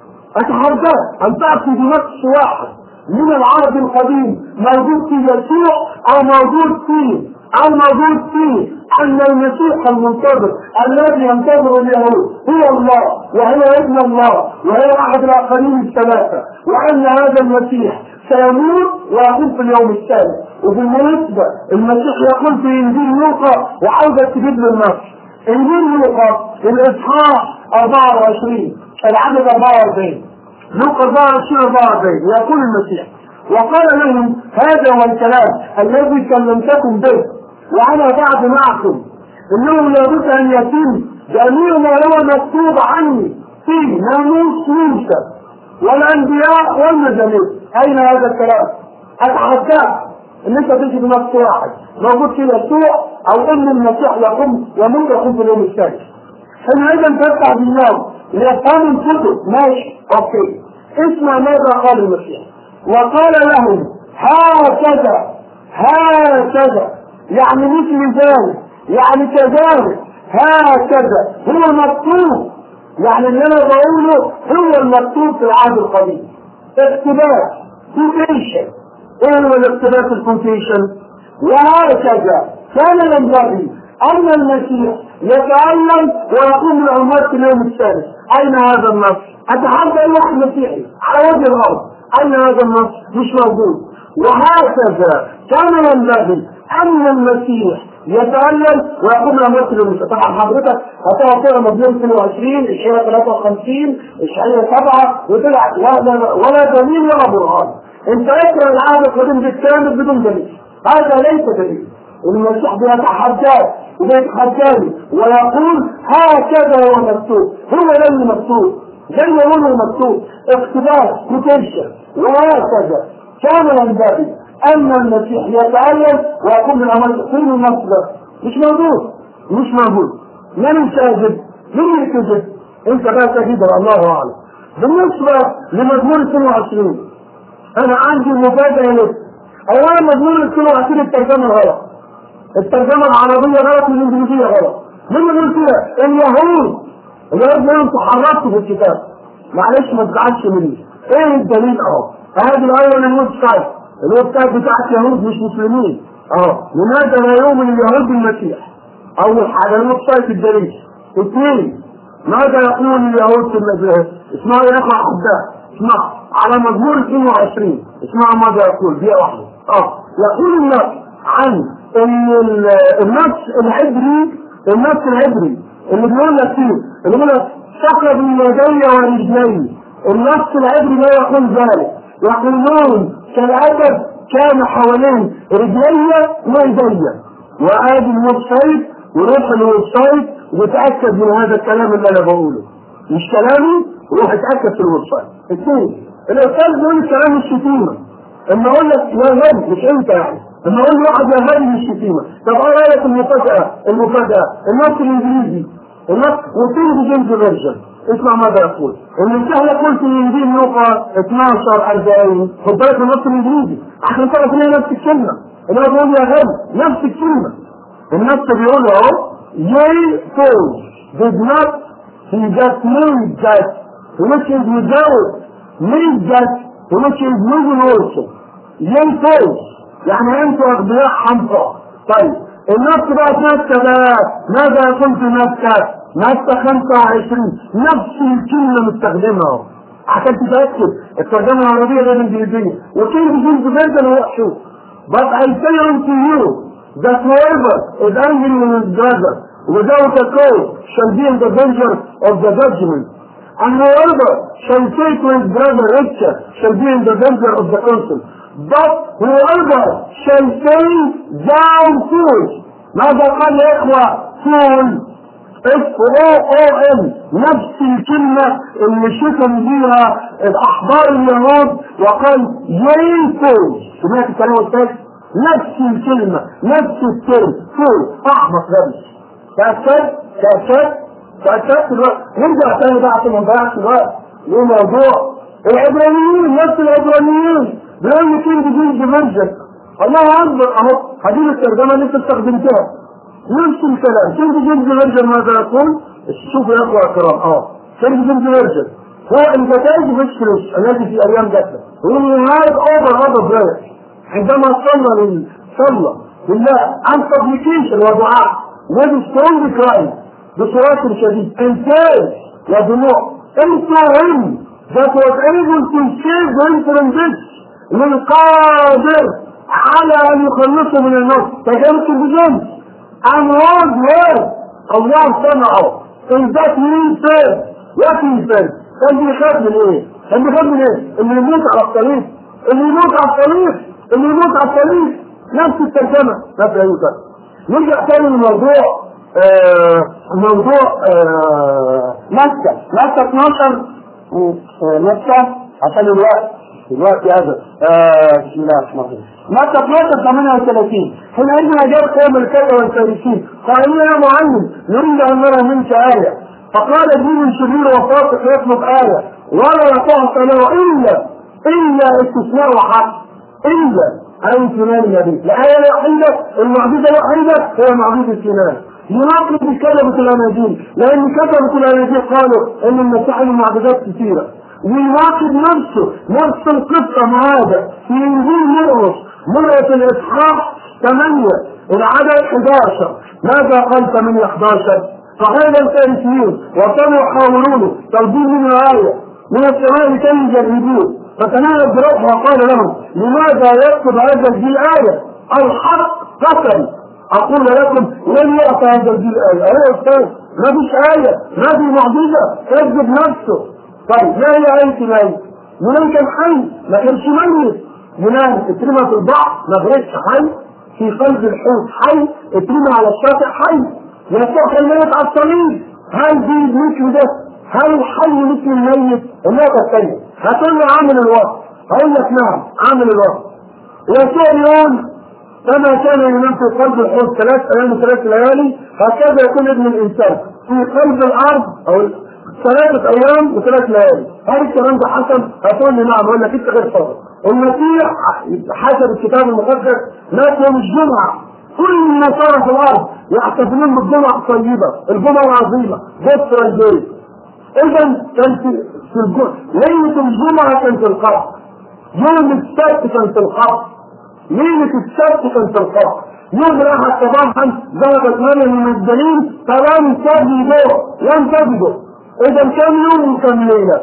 اتحداك ان تاتي بنص واحد من العهد القديم موجود في يسوع او موجود فيه او موجود فيه ان المسيح المنتظر الذي ينتظر اليهود هو الله وهو ابن الله وهو احد الاقاليم الثلاثه وان هذا المسيح سيموت ويقوم في اليوم الثالث وبالمناسبه المسيح يقول في انجيل لوقا وعاوزك تجيب لي النص انجيل لوقا الاصحاح 24 العدد 44 لوقا 24 44 يقول المسيح وقال لهم هذا هو الكلام الذي كلمتكم به وانا بعد معكم انه لابد ان يتم جميع ما هو مكتوب عني في ناموس موسى والانبياء والمزامير اين هذا الكلام؟ اتحداك ان انت تجي بنص واحد موجود في يسوع او ان المسيح يقوم يموت يقوم في اليوم الثالث حينئذ تفتح بالله ليفهم الكتب ماشي اوكي اسمع ماذا قال المسيح وقال لهم هكذا هكذا يعني مثل ذلك يعني كذلك هكذا هو مكتوب يعني اللي انا بقوله هو المكتوب في العهد القديم اقتباس كوتيشن ايه هو الاقتباس الكوتيشن وهكذا كان ينبغي ان المسيح يتعلم ويقوم الاموات في اليوم الثالث اين هذا النص؟ اتحدى اي واحد مسيحي على وجه الارض اين هذا النص؟ مش موجود وهكذا كان ينبغي ان المسيح يتعلم ويقوم الاموات في اليوم الثالث طبعا حضرتك هتقعد تقرا مليون 22 اشعياء 53 اشعياء 7 وطلع ولا ولا دليل ولا برهان انت اقرا العهد القديم بالكامل بدون دليل هذا ليس دليل المسيح بيتحداك وبيتحداني ويقول هكذا هو مكتوب هو ده اللي مكتوب زي ما هو مكتوب اقتباس كوتيشن وهكذا كان ينبغي ان المسيح يتعلم ويقوم بالعمل فين المصدر مش موجود مش موجود من الكاذب من الكذب انت بقى تجد الله اعلم بالنسبه لمزمور 22 انا عندي مفاجاه لك اولا مزمور 22 الترجمه غلط الترجمه العربيه غلط والانجليزيه غلط مين اللي يقول كده؟ اليهود اليهود لهم تحركوا في الكتاب معلش ما تزعلش مني ايه الدليل اهو هذه الايه من الويب سايت الويب سايت بتاعت يهود مش مسلمين اه لماذا لا يؤمن اليهود بالمسيح؟ اول حاجه الويب سايت الدليل اثنين ماذا يقول اليهود في المسيح؟ اسمعوا يا اخوة احباء اسمعوا على مزمور 22 اسمعوا ماذا يقول دقيقة واحدة اه يقول النص عن ان النص العبري النص العبري اللي بيقول لك فيه اللي بيقول لك سقط يدي ورجلي النص العبري لا يقول ذلك يقولون كالعدد كان حوالين رجلي ويدي وادي الويب سايت وروح الويب سايت وتاكد من هذا الكلام اللي انا بقوله مش كلامي روح اتاكد في الويب سايت اثنين الاستاذ بيقول الكلام الشتيمه اما اقول لك يا غبي مش انت يعني اما اقول لواحد يا غبي مش شتيمه طب ايه رايك المفاجاه المفاجاه النص الانجليزي النص والتنجي جيمس فيرجن اسمع ماذا يقول المسيح يقول في انجيل لوقا 12 40 خد بالك من النص الانجليزي عشان تعرف ان هي نفس الكلمه اللي هو بيقول يا غبي نفس الكلمه النص بيقول اهو Yea, Paul did not he just knew that which is without means that which is moving also ينفذ يعني انتوا اغبياء حمقى طيب النفس بقى نفسها بقى ماذا يكون في نفسك؟ نفسك 25 نفس الكلمه مستخدمها اهو عشان تتاكد الترجمه العربيه غير الانجليزيه وكلمه جنس فيرجن هو شو But I say unto you that whoever is angry with his brother without a cause shall be in the danger of the judgment. And whoever shall say to his brother Richard shall be in the danger of the council. But whoever shall say thou fool ماذا قال يا إخوة fool اف او او ام نفس الكلمة اللي شتم بيها الاحبار اليهود وقال يا فول سمعت الكلام الثالث نفس الكلمة نفس الترم فول احمق غبي تأكد تأكد تأكدت الوقت نرجع تاني بقى عشان ما نضيعش الوقت ليه موضوع العبرانيين نفس العبرانيين بيقول لي كلمة دي فيرجن الله اكبر اهو هذه الترجمة اللي انت استخدمتها نفس الكلام كلمة جنس فيرجن ماذا يقول؟ شوفوا يا اخوة الكرام اه كلمة جنس فيرجن هو النتائج فيكتوريس التي في ايام جدة ومن هذا اوفر هذا ذلك عندما صلى صلى لله عن سبليكيشن ودعاء with strong cry بصراط شديد انتاج ودموع انتوا him that was able to save him from this من قادر على ان يخلصه من النار تجربة البجنس and was word الله سمعه in that he said what he said كان بيخاف من ايه؟ كان بيخاف من ايه؟ اللي يموت على الطريق اللي يموت على الطريق اللي يموت على الطريق نفس الترجمة نفس ايوه نرجع تاني للموضوع آه موضوع آه مكة مكة 12 آه مكة عشان الوقت الوقت هذا آه بسم الله الرحمن الرحيم مكة 12 38 حينئذ أجاب قوم الكفر والفارسين قالوا يا معلم نريد أن نرى منك آية فقال دين شرير وفاسق يطلب آية ولا تعطى له إلا إلا استثناء وحق إلا أن سنان النبي الآية الوحيدة المعجزة الوحيدة هي معجزة سنان يناقض كتبة الأناجيل لأن كتبة الأناجيل قالوا إن المسيح له معجزات كثيرة ويناقض نفسه نفس القصة مع هذا في إنجيل مرقس مرقس الإصحاح 8 العدد 11 ماذا قال 8 11 فهذا الفارسيون وكانوا يحاولون تلبين من الآية من السماء كانوا يجربون فتنال الجراح وقال لهم لماذا يكتب هذا الجيل آية الحق قتل أقول لكم لن يأتى هذا الجيل آية أيها أستاذ ما فيش آية ما في معجزة يكذب نفسه طيب ما هي آية الآية؟ يونان كان حي ما كانش ميت يونان اترمى في البحر ما غرقش حي في قلب الحوت حي اترمى على الشاطئ حي يسوع كان ميت على الصليب هل دي مثل ده؟ هل الحي مثل الميت؟ النقطة الثانية هتقول لي عامل الوقت هقول لك نعم عامل الوقت يسوع يقول كما كان ينام في قلب الحوت ثلاث ايام وثلاث ليالي هكذا يكون ابن الانسان في قلب الارض او ثلاثة أيام وثلاث ليالي، هل الكلام ده حسن؟ هتقول لي نعم، أقول لك أنت غير صادق. المسيح حسب الكتاب المقدس مات يوم الجمعة. كل النصارى في الأرض يحتفلون بالجمعة الطيبة، الجمعة العظيمة، بكرة الجاي. إذا كان في في الجمعة، ليلة الجمعة كان في القبر. يوم السبت كان في القبر. ليلة السبت كان في القبر. يوم الأحد صباحا ذهب ثمانية من الدليل فلم تجدوا لم تجدوا إذا كم يوم وكم ليلة؟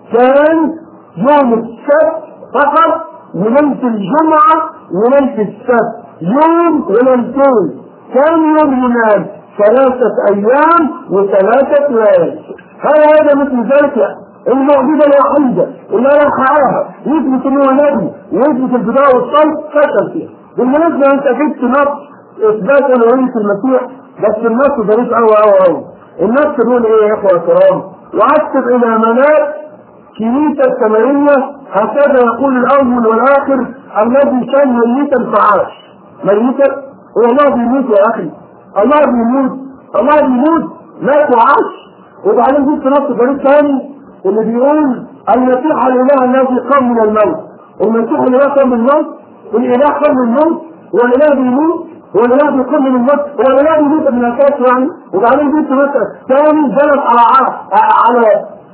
كان يوم السبت فقط وليلة الجمعة وليلة السبت يوم وليلتين كم يوم ينام؟ ثلاثة أيام وثلاثة ليالي هل هذا مثل ذلك؟ المعجزة الوحيدة اللي أنا حققها يثبت إن هو نبي ويثبت البداية والصلب فشل فيها بالمناسبة أنت جبت نص إثبات ألوهية المسيح بس النص ضعيف أوي أوي أوي الناس بيقول ايه يا اخوة الكرام وعكتب الى منات كنيسة السمرية هكذا يقول الاول والاخر الذي كان ميتا فعاش ميتا هو الله بيموت يا اخي الله بيموت الله بيموت مات وعاش وبعدين جبت نص فريق ثاني اللي بيقول المسيح الاله الذي قام من الموت المسيح الاله قام من الموت الاله قام من الموت والاله بيموت هو الاله بيقوم من الموت هو الاله بيموت من الاساس يعني وبعدين جبت مثلا ثاني جلس على على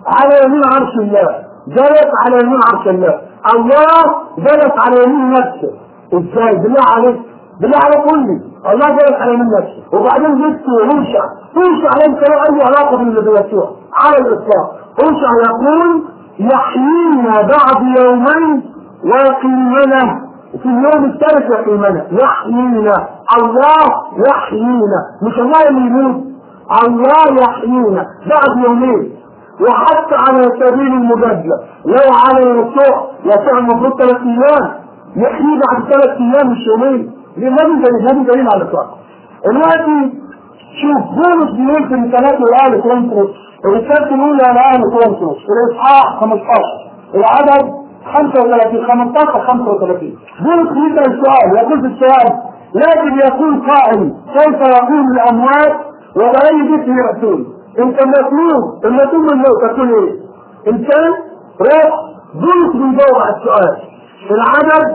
على يمين عرش الله جلس على يمين عرش الله الله جلس على يمين نفسه ازاي بالله عليك بالله عليك قول لي الله جلس على يمين نفسه وبعدين جبت هوشع هوشع ليس له اي علاقه بالنبي يسوع على الاطلاق هوشع يقول يحيينا بعد يومين ويقيمنا في اليوم الثالث يقيمنا يحيينا الله يحيينا مش الله اللي يموت الله يحيينا بعد يومين وحتى على سبيل المجادله لو على يسوع يسوع المفروض ثلاث ايام يحيي بعد ثلاث ايام مش يومين لان هذه دليل هذه دليل على الاطلاق دلوقتي شوف بولس بيقول في رسالته لآل كورنثوس الرسالة الأولى لآل كورنثوس الإصحاح 15 العدد 35 15 35 بولس بيسأل سؤال يقول في السؤال لكن يكون قائل كيف يقوم الأموات وبأي جسم يأتون أنت مطلوب المطلوب من الموت تكون إيه؟ إنسان روح بولس بيجاوب على السؤال العدد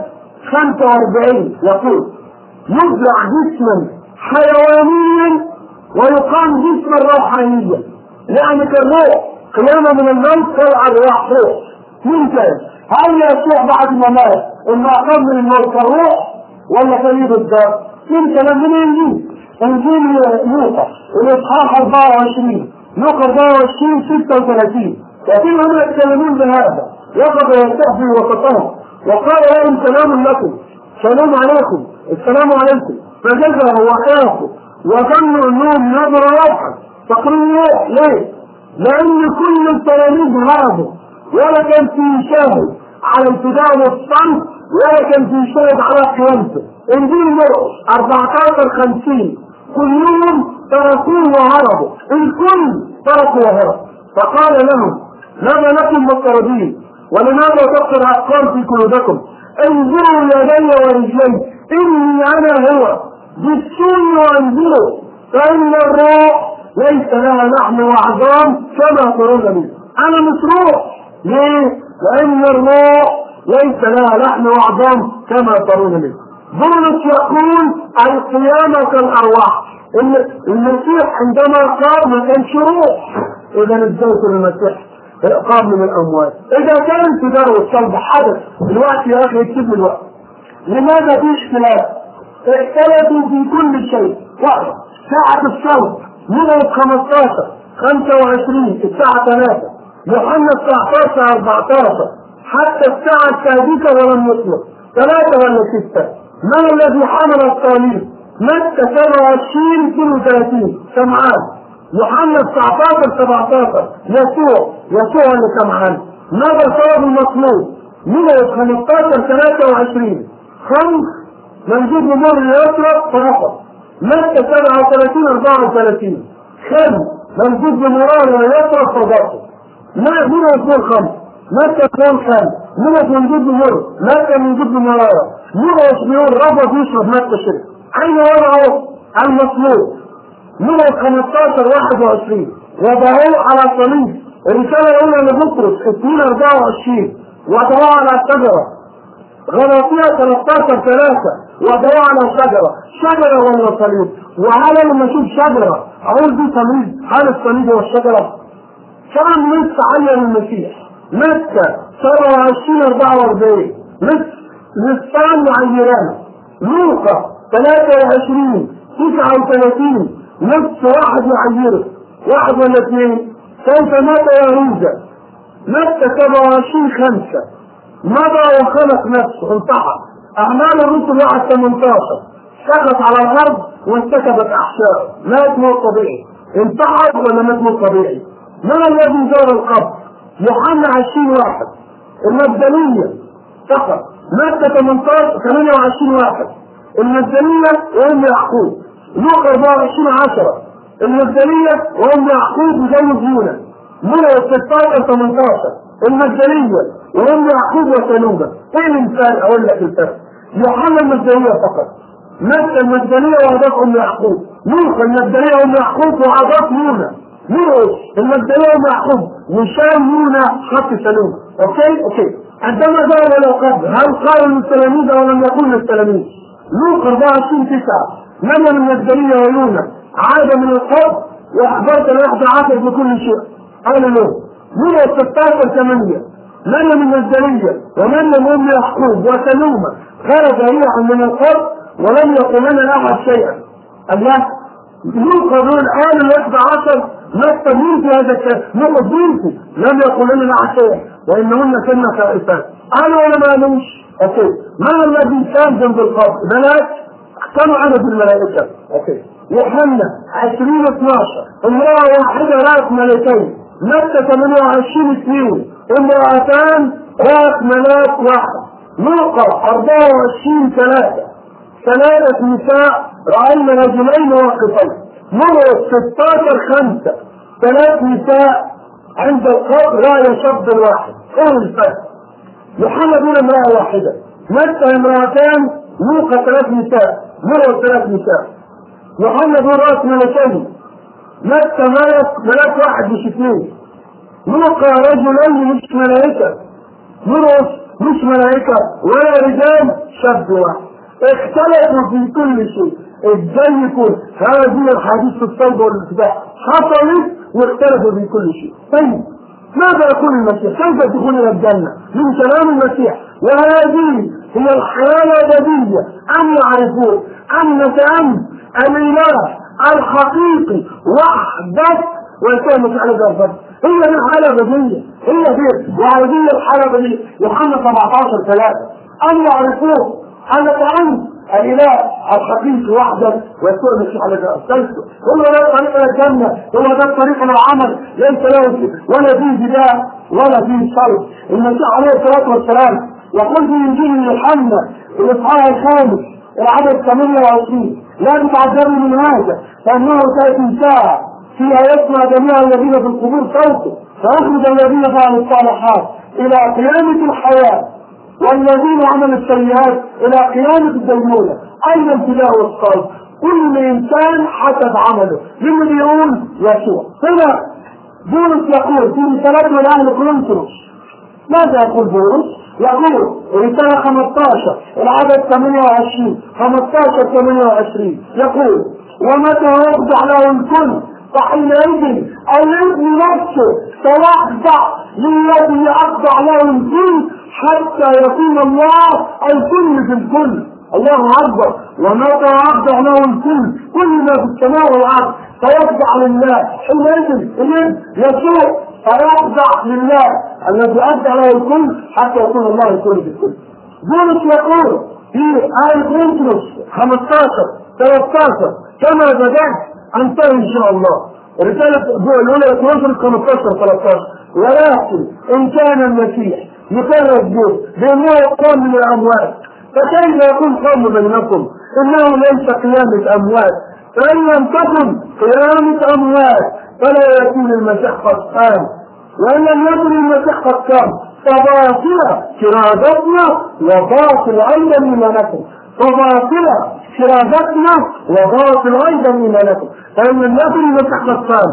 45 يقول يبلع جسما حيوانيا ويقام جسما روحانيا يعني كالروح قيامة من الموت طلع الروح روح ممكن هل يسوع بعد ما مات انه اقام من الموت كالروح ولا كليب الدار يمكن من انجيل انجيل لوقا الاصحاح 24 لوقا 24 36 لكن هم يتكلمون بهذا وقد يستحفي وسطهم وقال لهم سلام لكم سلام عليكم السلام عليكم فجزر وحياكم وظنوا انهم نظروا روحا فقالوا روح ليه؟ لان كل التلاميذ هربوا ولا كان في شاهد على الفداء والصمت ولا كان في شاهد على قيامته انجيل مرقس 14 50 كلهم تركوه وهربوا الكل تركوا وهربوا فقال لهم ماذا لكم مضطربين ولماذا تقصر افكار في قلوبكم انظروا يدي ورجلي اني انا هو بالسن وانظروا فان الروح ليس لها لحم وعظام كما ترون منه انا مش روح ليه؟ لان الروح ليس لها لحم وعظام كما ترون منه بولس يقول القيامة كالأرواح المسيح عندما قام ما كانش روح إذا ازاي المسيح قام من الأموات إذا كان انفجار والصلب حدث الوقت يا أخي اكتب الوقت لماذا في اختلاف؟ اختلفوا في كل شيء واحد ساعة الصلب منهم 15 25 الساعة 3 يوحنا 19 14 حتى الساعة السادسة ولم يطلق ثلاثة ولا ستة من الذي حمل الصليب؟ متى 27 32 سمعان يوحنا 19 17 يسوع يسوع اللي سمعان ماذا الطلب المطلوب؟ من 15 23 خمس منجوب نمور يطلق فقط متى 37 34 خمس منجوب بمرار يطلق فقط ما من اثنين خمس متى اثنين خمس من منجوب بمر متى منجوب بمرارة من يقول رفض يشرب متى شرب أين وضعه المطلوب من 15 21 وضعوه على صليب الرسالة الأولى لبطرس 2 24 وضعوه على شجرة غلاطية 13 3 وضعوه على شجرة شجرة ولا صليب وهل لما اشوف شجرة اقول دي صليب هل الصليب هو الشجرة؟ كم لسه عين المسيح مكة 27 44 لسه لسان معيران لوقا 23 39 نص واحد يعيره واحد ولا اثنين كيف مات يهوذا متى 27 خمسة مضى وخلق نفسه انتحر أعمال الرسل واحد 18 سقط على الأرض وانتكبت أحشائه مات موت طبيعي انتحر ولا مات موت طبيعي؟ من الذي زار القبر؟ يوحنا 20 واحد المبدلية فقط مادة 18 28 واحد المبدلية وام يعقوب لوقا 24 10 المبدلية وام يعقوب وزوج يونا منى 16 18 المبدلية وام يعقوب وسلومة ايه الانسان اقول لك الفرق يوحنا المبدلية فقط مادة المبدلية وأضاف أم يعقوب لوقا المبدلية وأم يعقوب وأضاف يونا مرقس المبدلية وأم يعقوب وشام يونا خط سلومة أوكي أوكي عندما ذهب الى القبر هل قال للتلاميذ او لم يقل للتلاميذ؟ لوقا 24 9 من من الدليل ويونا عاد من القبر واخبرت الاحد عشر بكل شيء قال له منهم 16 ثمانية مريم النجارية ومريم أم يعقوب وسلومة خرج ريحا من القبر ولم يقل لنا أحد شيئا الله لوقا دول قالوا الواحد عشر نقطة مين في هذا الكلام؟ نقط بنتي لم يقل لنا أحد شيئا وإنهن كنا خائفات قالوا ولا ما قالوش أوكي ما الذي كان جنب القبر؟ ملاك كم عدد الملائكة؟ اوكي يوحنا 20 12 امرأة واحدة رأت ملكين متى 28 اثنين امرأتان رأت ملاك واحد لوقا 24 ثلاثة ثلاثة نساء رأينا رجلين واقفين مرة 16 خمسة ثلاث نساء عند القبر رأي شاب واحد ايه الفرق؟ يوحنا دون امرأة واحدة متى امرأتان لوقا ثلاث نساء مرة ثلاث نساء يوحنا دون رأس ملكين متى ملك ملك واحد مش اثنين لوقا رجلين مش ملائكة مرقس مش ملائكة ولا رجال شاب واحد اختلفوا في كل شيء ازاي يكون هذه الحديث في الصلب والاتباع حصلت واختلفوا في كل شيء طيب ماذا يقول المسيح؟ كيف تدخل الى الجنه؟ من كلام المسيح وهذه هي الحياه الابديه ان يعرفون انك انت الاله الحقيقي وحدك وكانت على ذلك هي دي الحاله الابديه هي دي وهذه الحاله الابديه يوحنا 17 3 ان يعرفون انك انت الاله الحقيقي وحدك ويكون المسيح على ارسلته هو ده طريق الى الجنه هو ده الطريق الى العمل ليس له ولا فيه بداء ولا فيه شر المسيح عليه الصلاه والسلام يقول في انجيل يوحنا الاصحاح الخامس العدد 28 لا تتعجبوا من هذا فانه تاتي ساعه فيها يسمع جميع الذين في القبور صوته فيخرج الذين فعلوا الصالحات الى قيامه الحياه والذين عملوا السيئات الى قيامة الدينونة اين ابتلاء والصلب كل انسان حسب عمله مين اللي يقول يسوع هنا بولس يقول في رسالته لاهل كورنثوس ماذا يقول بولس؟ يقول رسالة 15 العدد 28 15 28 يقول ومتى يخضع له الكل فحينئذ الابن نفسه سيخضع للذي يخضع له الكل حتى يكون الله الكل في الكل الله اكبر ومتى يخضع له الكل كل ما في السماء والارض سيخضع لله حينئذ الابن يسوع سيخضع لله الذي اخضع له الكل حتى يكون الله الكل في الكل بولس يقول في آية كورنثوس 15 13 كما بدأت انتهي ان شاء الله رسالة الأولى كورنثوس 15 13 ولكن إن كان المسيح يكرر به بأنه قام من الأموات فكيف يكون قوم بينكم إنه ليس قيامة أموات فإن لم تكن قيامة أموات فلا يكون المسيح قد قام وإن لم يكن المسيح قد قام فباطلة شرادتنا وباطل أيضا إيمانكم فباطلة شرادتنا وباطل أيضا إيمانكم فإن لم يكن المسيح قد قام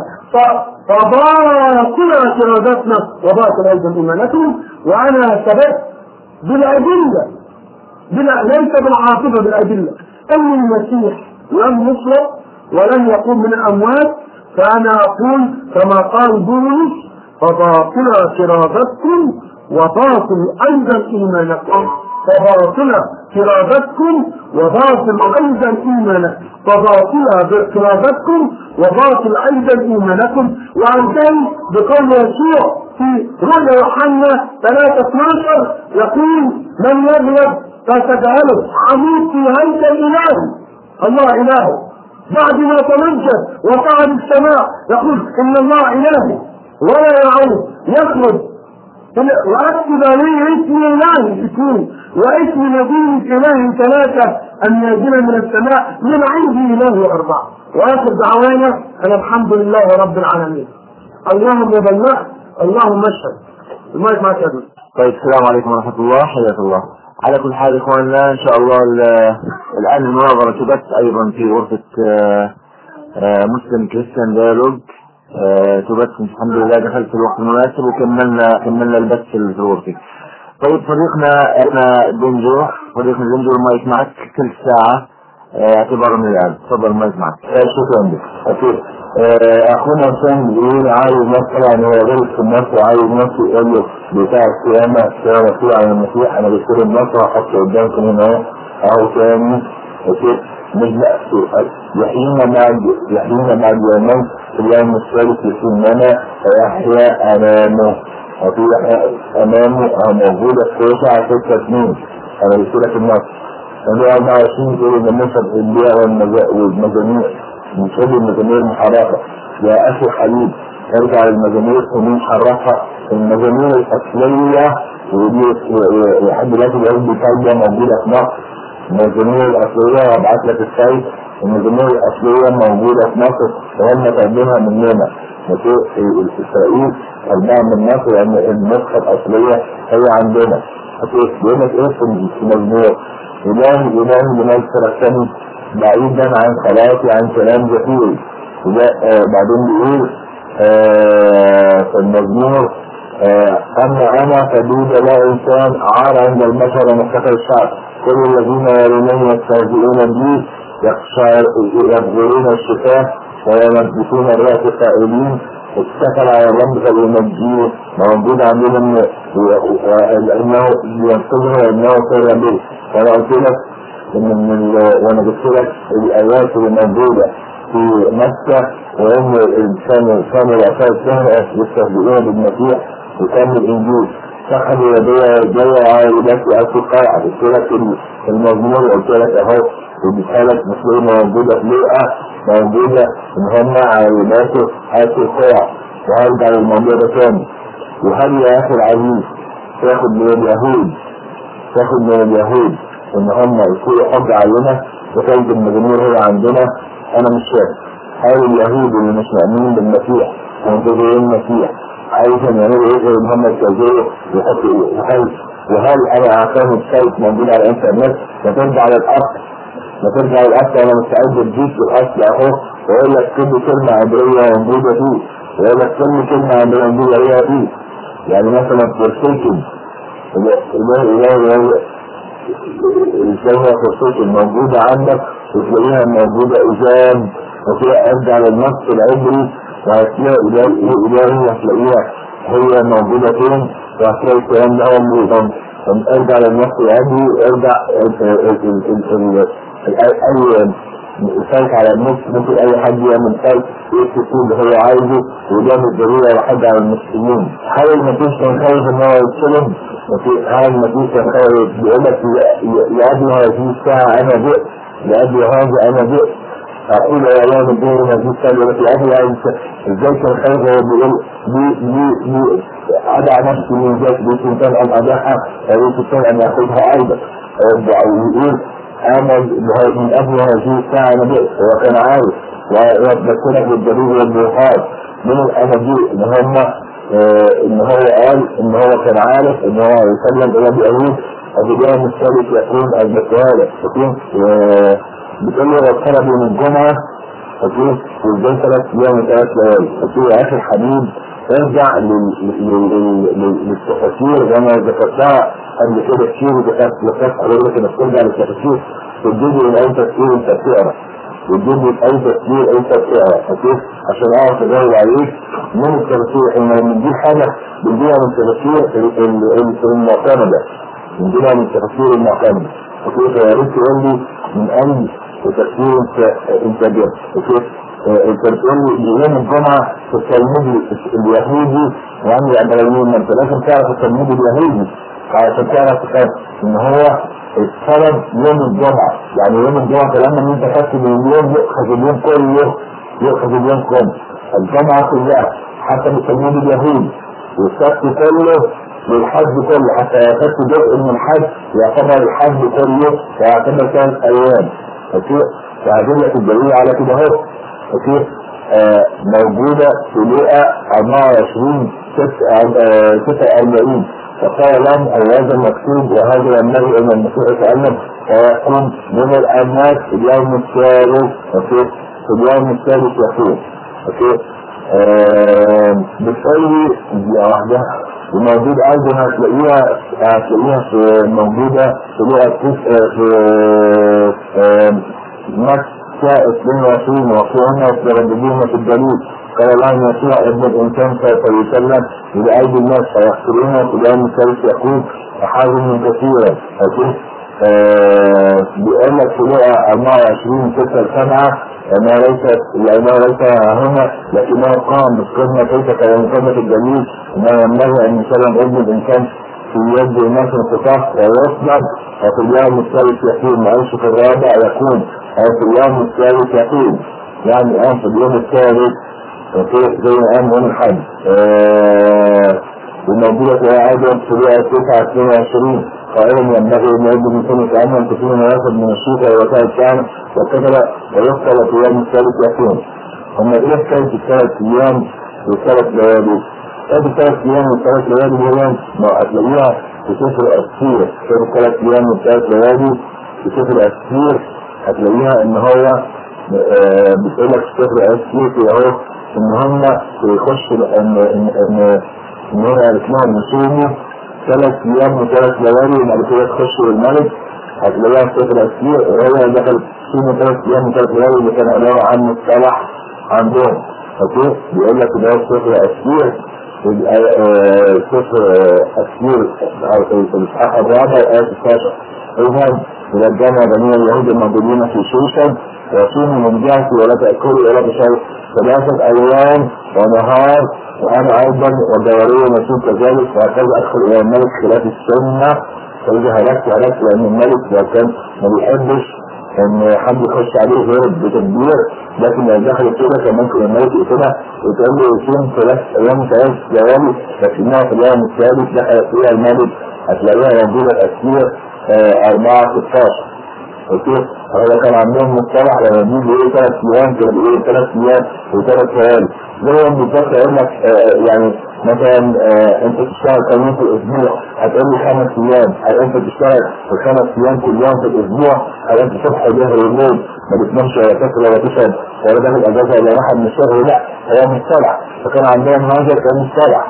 فباطلة شرادتنا وباطل أيضا إيمانكم وأنا ثبت بالأدلة بلا ليس بالعاطفة بالأدلة أن المسيح لم يصلب ولم يقوم من الأموات فأنا أقول كما قال بولس فباطلة شرادتكم وباطل أيضا إيمانكم فباطلة شرادتكم وباطل أيضا إيمانكم فباطلة شرادتكم وباطل أيضا إيمانكم وأنتهي بقول يسوع في رؤيا يوحنا 3 12 يقول من يغلب فتجعله عمود في هيكل إلهي الله إلهي بعد ما تمجد وصعد السماء يقول إن الله إلهي ولا يعود يخرج وأكتب لي اسم الله اثنين واسم نبي إله ثلاثة أن ينزل من السماء من عندي إله أربعة وآخر دعوانا أن الحمد لله رب العالمين اللهم بلغ اللهم اشهد المايك معك يا دكتور طيب السلام عليكم ورحمة الله حياك الله على كل حال إخواننا إن شاء الله ال- الآن المناظرة تبث أيضا في غرفة آه، آه، مسلم كريستيان ديالوج آه، تبث الحمد لله دخلت في الوقت المناسب وكملنا كملنا البث في الغرفة طيب صديقنا احنا بنجو صديقنا بنجو المايك معك ثلث ساعة اعتبارا من الان تفضل ما يسمع شكرا لك اوكي اخونا كان بيقول عايز مثلا هو غير في النص وعايز نفسه يقول له بتاع القيامه كان مسؤول عن المسيح انا بشتري النص وهحط قدامكم هنا اهو اهو تاني اوكي نبدا يحيينا بعد يحيينا بعد يومين في اليوم الثالث يسمنا فيحيا امامه وفي امامه موجوده في 9 6 2 انا بشتري لك النص يعني 24 يقول ان نشر البيع والمجاميع من شد المجاميع المحركة يا أخي حبيب ارجع للمجاميع المحركة المجاميع الأصلية ودي لحد دلوقتي العلم بتاعي موجودة في مصر المجاميع الأصلية هبعت لك السايت المجاميع الأصلية موجودة في مصر وهم تقدمها مننا إسرائيل أربعة من مصر لأن النسخة الأصلية هي عندنا بيقول لك إيه في المجموع إله إله بنفسه الثاني بعيدا عن خلاصي عن كلام زفير آه بعدين بيقول آه في المزمور آه أما أنا فدود لا إنسان عار عند البشر ومختفى الشعب كل الذين يرونني يستهزئون بي يبغرون الشفاه ويلبسون الرأس قائلين اتكل على الرب فلينجيه موجود عندهم انه ينتظر انه خير به وانا قلت لك ان من وانا جبت لك الايات اللي موجوده في مكه وان الانسان كان رؤساء السهره يستهزئون بالمسيح وكان الانجيل سحبوا يديه جايه عائلات اصدقاء قلت لك المزمور قلت لك اهو وبالتالي مسلمين موجودة في لقاء موجودة ان هم عائلاته هاتوا القوع وهرجع للموضوع ده تاني وهل يا اخي العزيز تاخد من اليهود تاخد من اليهود ان هم يكونوا حج علينا وتجد المجنون هو عندنا انا مش فاهم هل اليهود اللي مش مؤمنين بالمسيح ومنتظرين المسيح عايزهم يعملوا ايه غير ان هم يستهزئوا ويحطوا وهل وهل انا اعطاهم السايت موجود على الانترنت وترجع على الاصل ما ترجع الاصل انا مستعد اديك الاصل اهو واقول لك كل كلمه عبريه موجوده فيه واقول لك كل كلمه عبريه موجوده فيه يعني مثلا فرسيكن اله اله اله ازاي هو فرسيكن موجوده عندك وتلاقيها موجوده اجاب وفيها ارجع للنص العبري وهتلاقي اله هتلاقيها هي موجوده فين وهتلاقي الكلام ده هو موجود ارجع للنص العبري ارجع اي سايت على النت ممكن اي حد يعمل سايت يكتب اللي هو عايزه وده مش ضروري على حد على المسلمين هل المسيح كان خايف ان هو يتسلم؟ هل المسيح كان خايف بيقول لك لأجل هذه الساعة انا جئت لأجل هذا انا جئت اقول يا يوم الدين هذه الساعة يقول لك لأجل ازاي كان خايف هو بيقول لي لي لي أدع نفسي من ذات بإمكان أن أدعها ويمكن أن يأخذها أيضا ويقول انا من قبل هذه الساعة انا بئت هو كان عارف ويتذكرك بالدليل والبرهان من الاناجيل ان هم ان هو قال ان هو كان عارف ان هو يسلم الى بيهود الرجال الثالث يكون البكوالة يكون بتقول له ربنا يوم الجمعة اوكي وازاي ثلاث ايام وثلاث ليالي اوكي يا اخي الحبيب ارجع للتفاسير زي ما ذكرتها قبل كده كتير وذكرت ذكرت حضرتك انك ترجع للتفاسير وتجيب من اي تفسير انت بتقرا وتجيب من اي تفسير انت بتقرا اوكي عشان اعرف اجاوب عليك من التفاسير احنا بنجيب حاجه بنجيبها من التفاسير المعتمده بنجيبها من التفاسير المعتمده اوكي فيا ريت تقول لي من اي تفسير انت انت جبت اوكي انت بتقول لي يوم الجمعه في التلميذ اليهودي وعن العبرانيين ما انت لازم تعرف التلميذ اليهودي عشان تعرف ان هو السبب يوم الجمعه يعني يوم الجمعه كلام ان انت خدت من اليوم يؤخذ اليوم كله يؤخذ اليوم كله الجمعه كلها حتى بالتلميذ اليهودي والسبت كله للحج كله حتى ياخدت جزء من الحج يعتبر الحج كله ويعتبر ثلاث ايام اوكي فهدلك الدليل على كده اهو اوكي آه موجودة في لقى 24 46 فقال لهم هذا مكتوب وهذا ينبغي ان المسيح يتعلم ويكون من الامات في اليوم الثالث اوكي في اليوم الثالث يكون اوكي آه بتقولي واحدة وموجود ايضا هتلاقيها هتلاقيها في موجودة في لقى في مكة 22 وفيهن يترددون في الدليل قال الله يسوع ابن الانسان سوف يسلم الى ايدي الناس فيحصرونه في اليوم الثالث يقول احاول كثيرا فكيف بيقول لك في لقى 24 6 7 لأنها ليست لأنها ليس هنا لكنه قام بالقمة كيف كان قمة الجليل أنه ينبغي أن يسلم ابن الإنسان في يد الناس انقطاع ويصدر وفي اليوم الثالث يقول معيش في الرابع يكون أو في اليوم الثالث يقول يعني الآن في اليوم الثالث زي ما قام يوم الحج وموجودة في عدد في السبعة 9 22 قائلا ينبغي ان يبدو من سنة كأنه ان تكون ياخذ من الشوكة ووسائل الشعر وكتب ويقتل في اليوم الثالث يكون هم ايه كانت الثلاث ايام والثلاث ليالي هذه الثلاث ايام والثلاث ليالي دول ما هتلاقيها في سفر الاسير كانت الثلاث ايام والثلاث ليالي في سفر الاسير هتلاقيها ان هو بتقول لك في سفر الاسير كده اهو ان هم يخشوا ان ان ان ان هو قالت لهم يصوموا ثلاث ايام وثلاث ليالي وبعد كده تخشوا الملك هتلاقيها في سفر الاسير وهو دخل صوموا ثلاث ايام وثلاث ليالي اللي كان عباره عن مصطلح عندهم اوكي بيقول لك ده سفر الاسير سفر الاسير في الاصحاح الرابع ايه 16 اذا الى الجامع بني اليهود الموجودين في شوشن وصوموا من جهتي ولا تاكلوا ولا تشربوا ثلاثه ايام ونهار وانا ايضا والدورية مسؤول كذلك وهكذا ادخل الى الملك خلاف السنة فاذا هلكت هلكت لان الملك لو كان ما بيحبش ان حد يخش عليه غير بتدبير لكن لو دخل كده كان ممكن الملك يقتلها وتقول له يصوم ثلاث ايام ثلاث ليالي لكنها في اليوم الثالث دخل فيها الملك هتلاقيها موجودة الاسير 4 16 اوكي هو كان عندهم مصطلح لما بيجي ايه ثلاث ايام كده بيقول ثلاث ايام وثلاث ليالي زي ما بالظبط يقول لك يعني مثلا انت تشتغل كم يوم في الاسبوع هتقول لي خمس ايام هل انت تشتغل في خمس ايام كل يوم في الاسبوع هل انت صبح وظهر وليل ما بتنامش ولا تاكل ولا تشرب ولا تاخد اجازه ولا راحه من الشغل لا هو مصطلح فكان عندهم هذا كان مصطلح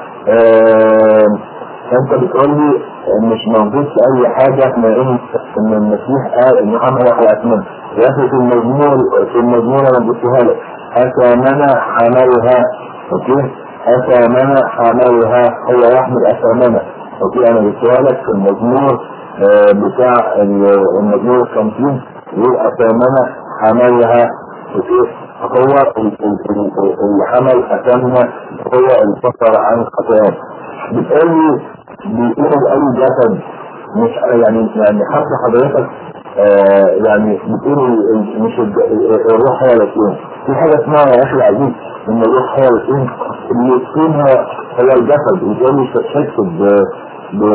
فانت بتقول لي مش موجود في اي حاجة ما ان ان المسيح قال ان محمد هو اتمم يا اخي في المزمور في المزمور انا قلتها لك اثامنا حملها اوكي اثامنا حملها هو يحمل اثامنا اوكي انا قلتها لك في المزمور بتاع المزمور الخمسين يقول اثامنا حملها اوكي هو اللي حمل اثامنا هو الفطر عن خطايانا بتقول لي بيقول اي جسد مش يعني يعني حتى حضرتك آه يعني بتقول مش الروح هي اللي تكون في حاجه اسمها يا اخي العزيز ان الروح هي اللي تكون اللي يكون هو الجسد وتقول لي شكت ب ب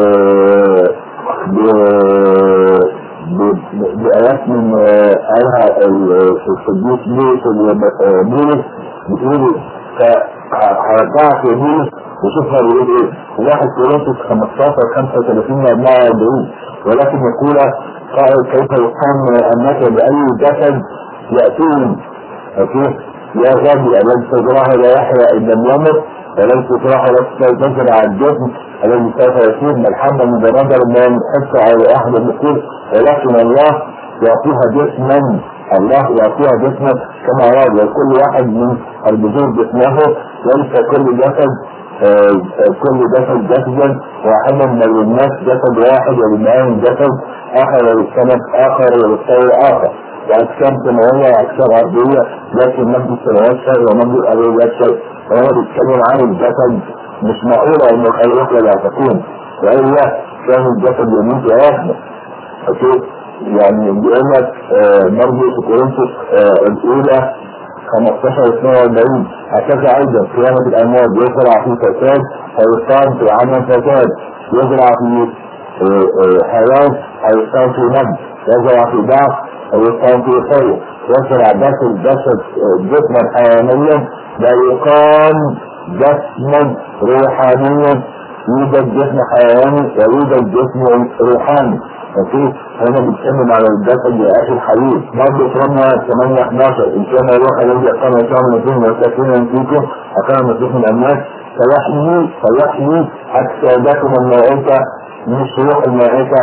ب بآيات من قالها القديس بولس بولس بتقول هرجعك يا بولس وشوفها بيقول ايه واحد كورنثوس 15 35 44 ولكن يقول قائل كيف يقام انك باي جسد ياتون اوكي يا غبي الذي تزرعه لا يحيا ان لم يمت ولن تزرعه لا تزرع الجسم الذي سوف يكون الحمد مجردا ما يحس على احد النقول ولكن الله يعطيها جسما الله يعطيها جسما كما اراد وكل واحد من البذور جسمه ليس كل جسد كل جسد جسدا واحدا من الناس جسد واحد وللمعين جسد اخر وللسمك اخر وللطير اخر واجسام سماويه واجسام ارضيه لكن مجد السماوات شيء ومجد الارضيات شيء وهو بيتكلم عن الجسد مش معقوله ان الخيرات لا تكون والا كان الجسد يموت ويحمل اوكي يعني بيقول لك برضه في كورنثوس الاولى 15 42 هكذا ايضا قيامة الاموات يزرع في فساد فيصاب في عمل فساد يزرع في حياة هيصاب في نجم يزرع في ضعف هيصاب في خير يزرع جسد جسد جسما حيوانيا لا يقام جسما روحانيا يوجد جسم حيواني ويوجد جسم روحاني اوكي هنا بيتكلم على الجسد يا اخي الحبيب برضه في رمى 8 11 ان كان الروح الذي اقام يسوع من الدين وساكنا فيكم اقام المسيح من الناس فيحيي فيحيي اجسادكم المائته مش روح المائته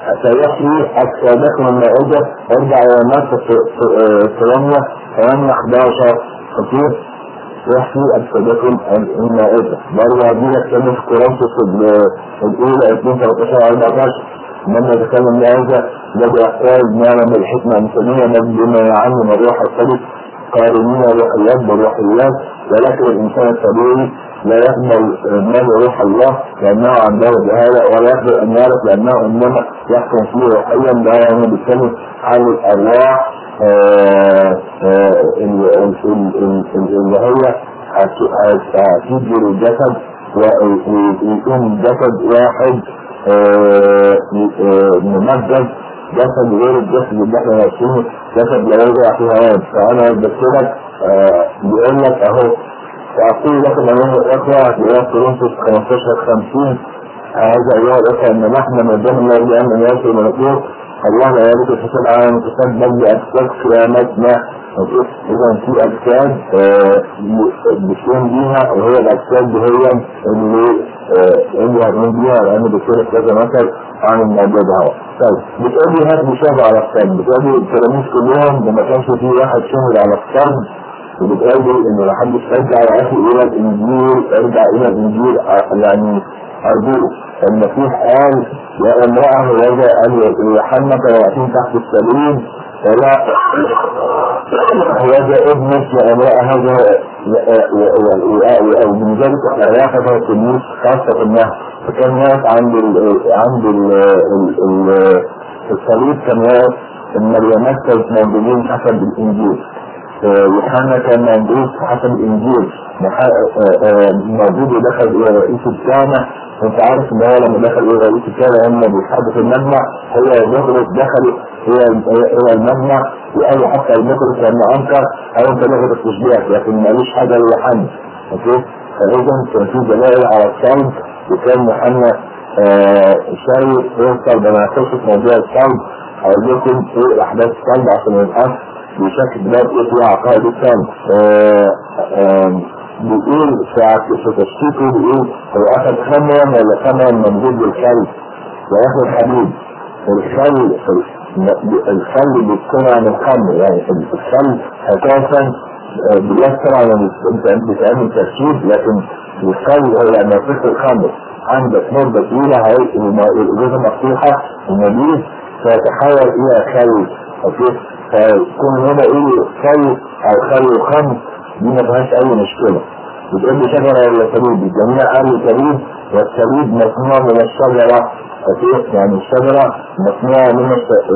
سيحيي أجسادكم المائدة ارجع إلى النص في رمية 8 11 خطير يحيي أجسادكم المائدة برضه هديلك كلمة في كورنثوس الأولى 2 13 14 لما يتكلم هذا الذي يحتاج نعمة من الحكمة المسلمية بما يعلم الروح القدس قارنين روحيات بالروحيات ولكن الإنسان الطبيعي لا يقبل مال روح الله لأنه عنده جهالة ولا يقبل أن يعرف لأنه إنما يحكم فيه روحيا ده يعني بيتكلم عن الأرواح اللي هي هتيجي للجسد ويكون جسد واحد ممجد جسد غير الجسد اللي احنا عايشينه جسد لا يرجع فيه هواد فانا بس لك بيقول لك اهو فاقول لكم ايها الاخوه في كورنثوس 15 50 هذا ايها الاخوه ان نحن ما دام الله بان ان ياتي ملكوت الله لا يريد الحساب على المتسبب بل باجساد قيامتنا اذا في اجساد بتكون بيها وهي الاجساد دي هي اللي اللي هنقوم بيها لان بتصير كذا مثل عن الموضوع ده طيب بتقول لي هات مشاهد على الصلب بتقول لي التلاميذ كلهم ما كانش في واحد شهد على الصلب وبتقول لي ان ما حدش رجع يا اخي الى الانجيل ارجع الى الانجيل يعني ارجوك المسيح قال يا امرأة وهذا قال يوحنا كانوا تحت السبيل فلا هذا ابنك يا امرأة هذا ومن ذلك علاقة التلميذ خاصة انها فكان واقف عند ال عند ال ال الصليب كان واقف المريمات كانت موجودين حسب الانجيل يوحنا كان موجود حسب الانجيل موجود ودخل الى رئيس الكهنه وانت عارف ان هو لما دخل الى رئيس الكهنه هم بيحدث المجمع هو المخرج دخل الى المجمع وقالوا حتى المخرج لما انكر قالوا انت لغه التشبيه لكن ما قالوش حاجه ليوحنا اوكي فاذا كان في دلائل على الصلب وكان يوحنا شايف يوصل بما يخص موضوع الصلب هقول لكم ايه احداث الصلب عشان ما يبقاش بشكل بدأ في عقائد الثاني بيقول في تشكيكه بيقول هو اخذ خمرا ولا خمرا موجود بالخل وياخد حديد الخل الخل بيتكون عن الخمر يعني الخل اساسا بيأثر على بتعمل تركيب لكن الخل هو يعني فكر الخمر عندك مدة طويلة هي الإجازة مفتوحة النبيذ فيتحول إلى خل اوكي فيكون هنا ايه خل او خل خمر دي ما فيهاش اي مشكلة بتقول لي شجرة ولا سبيب الجميع قالوا سبيب والسبيب مصنوع من الشجرة أكيد يعني الشجرة مصنوعة من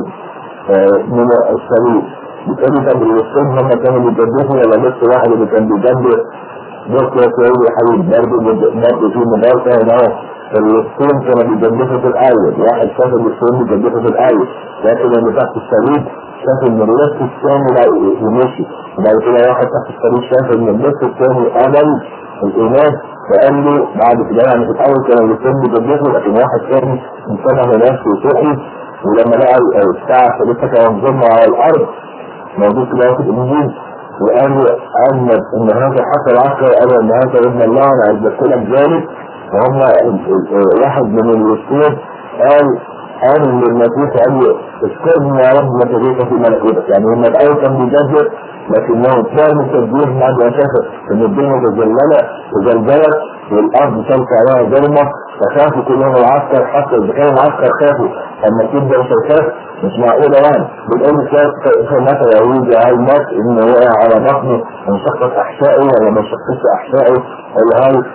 من السبيب بتقول لي طب الوسطين هم كانوا بيجدفوا ولا بس واحد اللي كان بيجدف بص يا سيدي يا حبيبي برضه برضه في مدرسة هنا اهو الوسطين كانوا بيجدفوا في الأول واحد شاف الوسطين بيجدفوا في الأول لكن اللي تحت السبيب شاف ان اللص الثاني لا ومشي وبعد كده واحد تحت الطريق شاف ان اللص الثاني قبل الإناث فقال له بعد كده يعني في الأول كانوا الاثنين بيجدفوا لكن واحد ثاني انتبه لنفسه وصحي ولما لقى الساعة لسه كان ظلمة على الأرض موجود كده في الإنجيل وقال أن إن هذا حصل عشر قال إن هذا ابن الله أنا أثبت لك ذلك وهم واحد من الوسطين قال قال ان المسيح قال له اذكرني يا رب ما تجيك في ملكوتك يعني هم الاول كان بيجدد لكنه كان تجديد بعد ما شاف ان الدنيا تزلزلت تزلزلت والارض تلك عليها ظلمه فخافوا كلهم العسكر حتى اذا كان العسكر خافوا اما تبدا مش هيخاف مش معقوله يعني بتقول في مثل يهودي هل مات انه وقع على بطنه انشقت احشائه ولا ما انشقتش احشائه ولا هل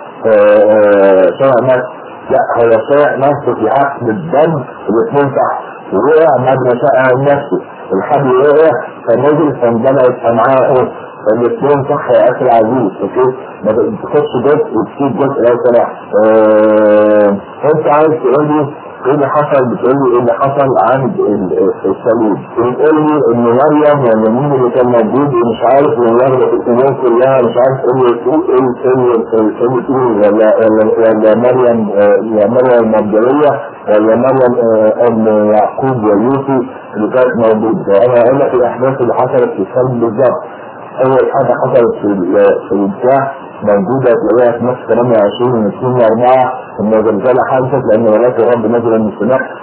شرع مات لا هو شرع نفسه في عقد الدم الاثنين تحت ووقع بعد ما شاء عن نفسه الحبل وقع فنزل فاندلعت امعاءه فالاثنين صح يا اخي العزيز اوكي ما تاخدش جزء وتسيب جزء لو سمحت انت عايز تقول لي ايه اللي حصل بتقول لي ايه اللي حصل عند الصليب بتقول لي ان مريم ولا مين اللي كان موجود ومش عارف والله الامور كلها مش عارف ايه اللي تقول ايه اللي اللي تقول ولا ولا ولا مريم يا مريم المجدليه ولا مريم ام يعقوب ويوسف اللي كانت موجوده انا اقول لك الاحداث اللي حصلت في الصليب بالظبط اول حاجه حصلت في في البتاع موجودة تلاقيها في نفس 28 من 2 4 ان الزلزال حدثت لان ملاك الرب نزل من السماء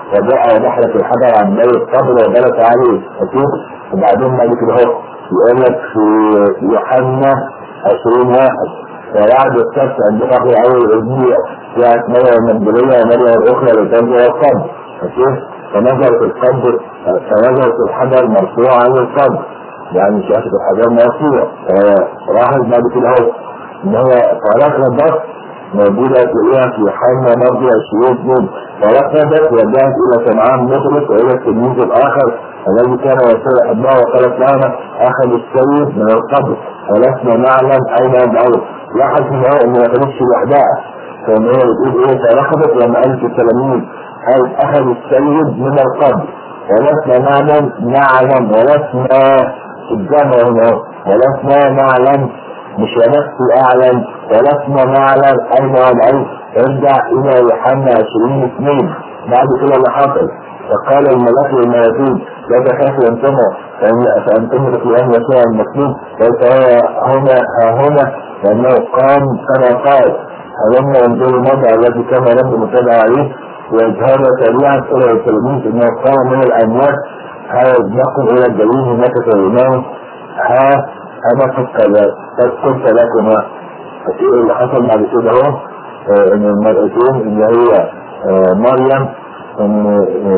وجاء ودخلت الحجر عن باب القبر وجلس عليه أكيد وبعدين بعد كده اهو يقول لك في يوحنا 20 واحد وبعد السبت عند قبر أول أسبوع جاءت مريم المنزلية ومريم الأخرى لتنزل القبر أكيد فنزلت القبر فنزلت الحجر مرفوع عن القبر يعني شافت الحجر مرفوع راحت بعد كده اهو ان هو طريقنا بس موجودة تلاقيها في يوحنا برضه 20 2 طريقنا بس ودعت الى سمعان مطرس والى التلميذ الاخر الذي كان يسير ابنه وقالت لنا اخذ السيد من القبر ولسنا نعلم اين يدعوه لاحظ ان هو ان ما كانتش لوحدها فان هي بتقول ايه فرخبت لما قالت التلاميذ قال اخذ السيد من القبر ولسنا نعلم نعلم ولسنا الجمع هنا ولسنا نعلم مش ولست اعلم ولسنا نعلم اين والعين ارجع الى يوحنا 20 2 بعد كده اللي حصل فقال الملاك للملائكين لا تخافوا انتما فانتم تقولون يسوع المسلوب ليس هنا ها هنا لانه قام كما قال هلما انظروا الموضع الذي كان رب متابع عليه ويظهر سريعا الى التلاميذ انه قام من الاموات هذا نقل الى الدليل هناك كلمات ها انا قد قد قلت لكما اللي حصل بعد كده اهو ان المرأتين اللي هي مريم ان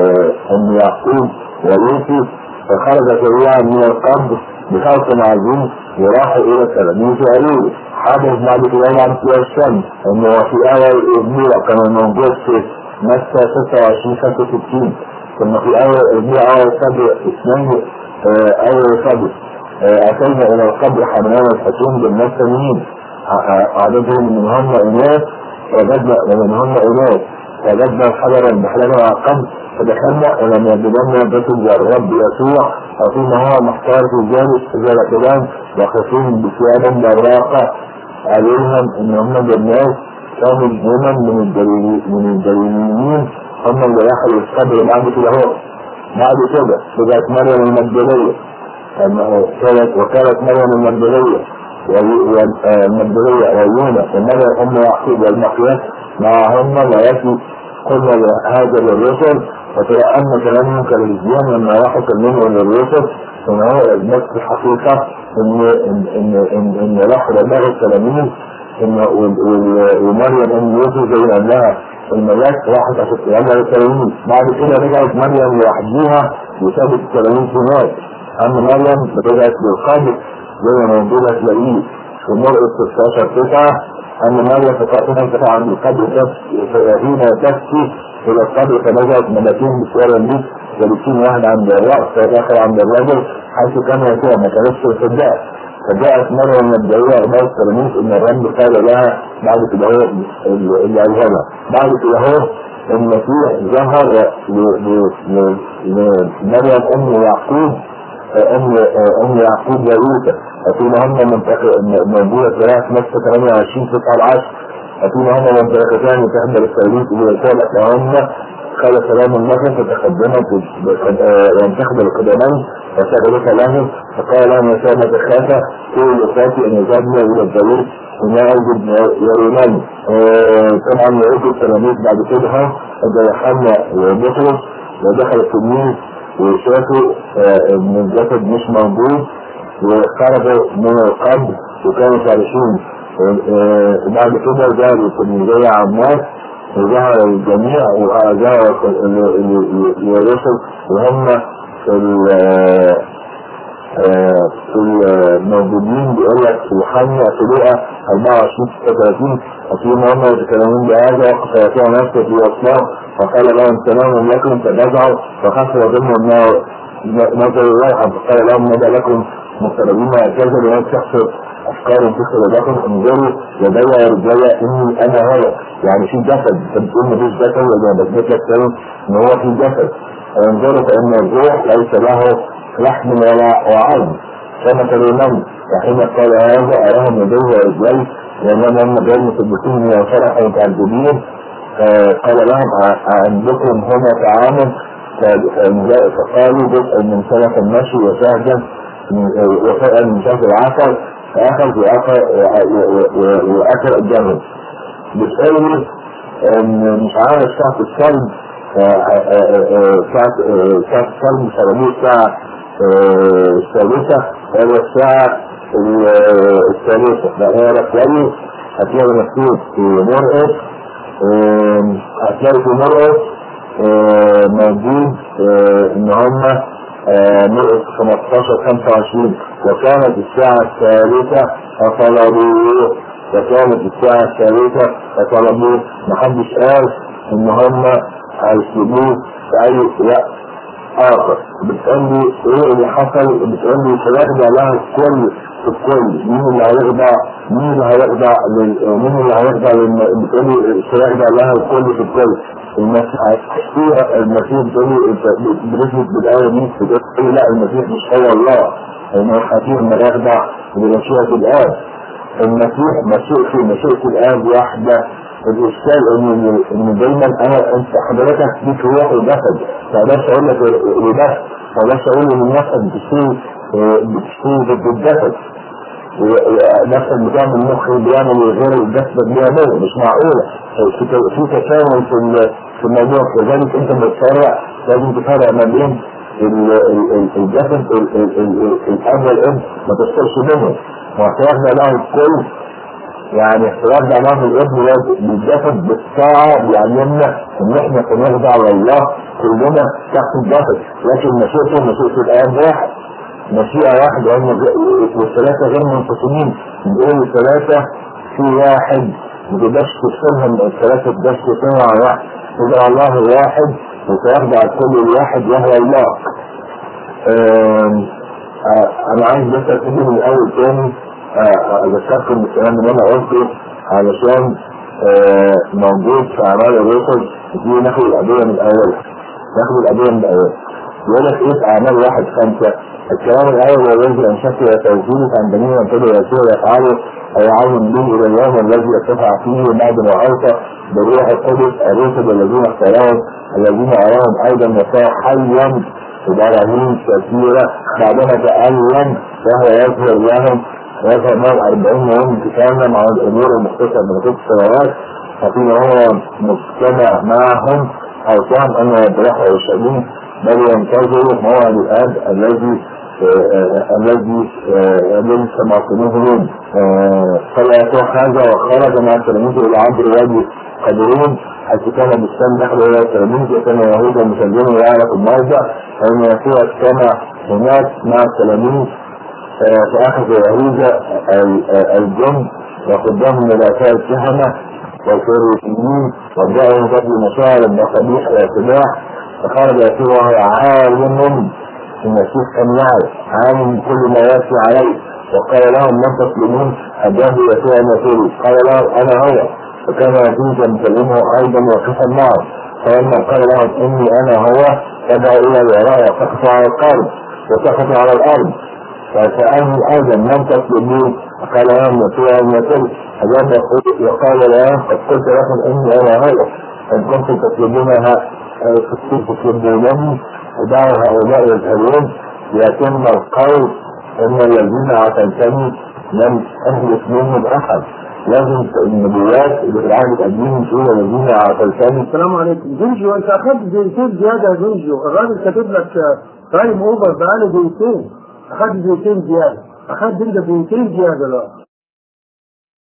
ان يعقوب ولوطي فخرج سريعا من القبر بخوف عظيم وراحوا الى التلاميذ وقالوا له حدث بعد كده عن سوى الشمس انه في ايه الاسبوع كان موجود في متى 26 65 ثم في اول اسبوع اول صبر اثنين اول صبر اتينا الى القبر حملان الحسون بالناس ثانيين عددهم من هم اناث وجدنا ومن هم اناث وجدنا الحجر بحلنا على القبر فدخلنا ولم يجدنا بيت الرب يسوع وفيما هو محتار في الجالس اذا الكلام وخفين بثياب براقه عليهم ان هم بالناس كانوا الامم من الدليل من الدليليين هم اللي دخلوا القبر بعد كده هو بعد كده بدأت مريم المجدلية كانت وكانت مريم المجدلية والمجدلية ويونا ومريم أم يعقوب والمقياس معهن ويأتي قلنا هذا للرسل وترى كلامهم كالرجال لما راحوا كلموا للرسل ان هو نفس الحقيقة ان ان ان ان, إن راحوا لله التلاميذ ان ومريم ام يوسف زي انها الملاك راحت عشان تجمع التلاميذ بعد كده رجعت مريم لوحدها وسابت التلاميذ هناك اما مريم رجعت للقبر زي ما موجودة تلاقيه في مرقس 16 9 أن مريم فتاتنا انتفع عن القبر حين تبكي إلى القبر فنزلت ملاكين بسؤال الميت جالسين واحد عند الرأس والآخر عند الرجل حيث كان يسوع ما كانتش تصدق فجاءت مريم المبدئية أربعة التلاميذ إن الرب قال لها بعد كده هو اللي قالها لها بعد كده هو المسيح ظهر لمريم أم يعقوب أم أم يعقوب ويوسف أتينا هم موجودة في مكة 28 9 10 أتينا هم منطقتان تحمل التوليد إلى رسالة لهم قال سلام النفس فتقدمت وانتخب القدمان وسألت لهم فقال لهم يا سامة الخافة كل أساتي أن يذهبنا إلى الدليل وما أوجد يرونان طبعا يعود التلاميذ بعد كده إذا يوحنا وبطرس ودخل التلميذ وشافوا ان الجسد مش موجود وخرجوا من القبر وكانوا فارشين وبعد كده ظهروا التلميذية على الناس وظهر الجميع وظهر الرسل وهم في في الموجودين بيقول لك في يوحنا في لقا 24 36 أكيد هم يتكلمون بهذا وقف يسوع نفسه في أصلاه فقال لهم سلام لكم فنزعوا فخسر ضمن نظر الله فقال لهم ماذا لكم مقتربين هكذا لأن تحصل أفكار تخسر لكم انظروا يدي يا رجالة إني أنا هذا يعني في جسد أنت بتقول مفيش جسد ولا بثبت لك تاني إن هو في جسد انظروا فإن الروح ليس له لحم ولا وعظم كما ترونون وحين قال هذا أراهم يديه ورجليه لأنهم هم غير مثبتين وفرحوا متعجبين قال لهم عندكم هنا طعام فقالوا جزء من سنة المشي وشهدا وفاء من شهد العسل فأخذ وأكل الجمل بتقول إن مش عارف شهد السلب ساعة ساعة الصلب سلموه الساعة الثالثة وهو الساعة الثالثة بقى كويس هتلاقي مكتوب في مرقس هتلاقي في مرقس موجود ان هم مرقس 15 25 وكانت الساعة الثالثة فطلبوه وكانت الساعة الثالثة فطلبوه محدش قال ان هم هيسيبوه في اي وقت اخر بتقول لي ايه اللي حصل بتقول لي سيخضع لها الكل في الكل مين اللي هيخضع مين اللي هيخضع لل... مين اللي هيخضع لل... بتقول لي سيخضع لها الكل في الكل المسيح المسيح بتقول لي انت بتثبت بالايه دي بتقول لي لا المسيح مش هو الله المسيح ما يخضع لمشيئه الاب المسيح مشيئته مشيئه الاب واحده الاشكال ان ان دايما انا انت حضرتك ليك روح وجسد ما اقدرش اقول لك وبس ما اقدرش اقول ان النفس بتشتغل بتشتغل ضد الجسد نفسك بتعمل مخ بيعمل غير الجسد بيعمله مش معقوله في تكامل في في الموضوع كذلك انت بتفرع لازم تفرق ما بين الجسد الاب والابن ما تفصلش منه واحتياجنا له الكل يعني اختلاف بعناه الابن بالجسد بالساعة بيعلمنا ان احنا سنخضع لله كلنا تحت الجسد لكن مشيئته مشيئة الآن واحد مشيئة واحدة والثلاثة غير منفصلين نقول الثلاثة في واحد ما تقدرش تفصلهم الثلاثة تقدرش تفصلهم عن واحد يبقى الله الواحد وسيخضع كل الواحد وهو الله انا عايز بس ابتدي من الاول تاني اذكركم بالكلام اللي انا قلته علشان موجود في اعمال الرسل دي ناخد القضيه من اولها ناخد القضيه من اولها يقول لك ايه في اعمال واحد خمسه الكلام الاول هو الذي انشأت توجيهك عن بنين وابتدى يسوع يفعله ويعظم به الى اليوم الذي ارتفع فيه بعد ما اوصى بالروح القدس الرسل الذين اختارهم الذين اراهم ايضا يسوع حيا بدراهين كثيره بعدما تألم وهو يظهر لهم ويظهر لهم 40 يوم تكامل مع الامور المختصره بخطوط السماوات ففيما هو مجتمع معهم اوصاهم ان يبرحوا يشهدون بل ينتظروا موعد الاب الذي الذي الذي سمعتموه منه فلا يسوع هذا وخرج مع تلاميذه الى عبر وادي قدرون حيث كان بالسم نحو الى التلاميذ وكان يهوذا مسلما يعرف الموضع فان يسوع اجتمع هناك مع التلاميذ فاخذ يهوذا الجند وقدامهم ملائكه الكهنه والفريسيين وجاءوا قبل مشاعر وقبيح واتباع فخرج يسوع عالم المسيح كان يعرف عالم كل ما ياتي عليه وقال لهم من تطلبون اجابوا يسوع المسيح قال لهم انا هو فكان يتيجا مكلمه ايضا وقفا معه فلما قال لهم اني انا هو رجعوا الى الوراء وسقطوا على الارض وسقطوا على الارض فسألني ايضا من تطلبون قال لهم يسوع المسيح اجاب وقال لهم قد قلت لكم اني انا هو ان كنتم تطلبونها تطلبونني ودعوا هؤلاء يذهبون ليتم القول ان الذين عتلتني لم اهلك منهم احد لازم النبوات اللي في العهد القديم تقول الذين عتلتني السلام عليكم جنجو انت اخذت دقيقتين زياده يا جنجو الراجل كاتب لك تايم اوفر بقاله دقيقتين اخذت دقيقتين زياده اخذت انت دقيقتين زياده لا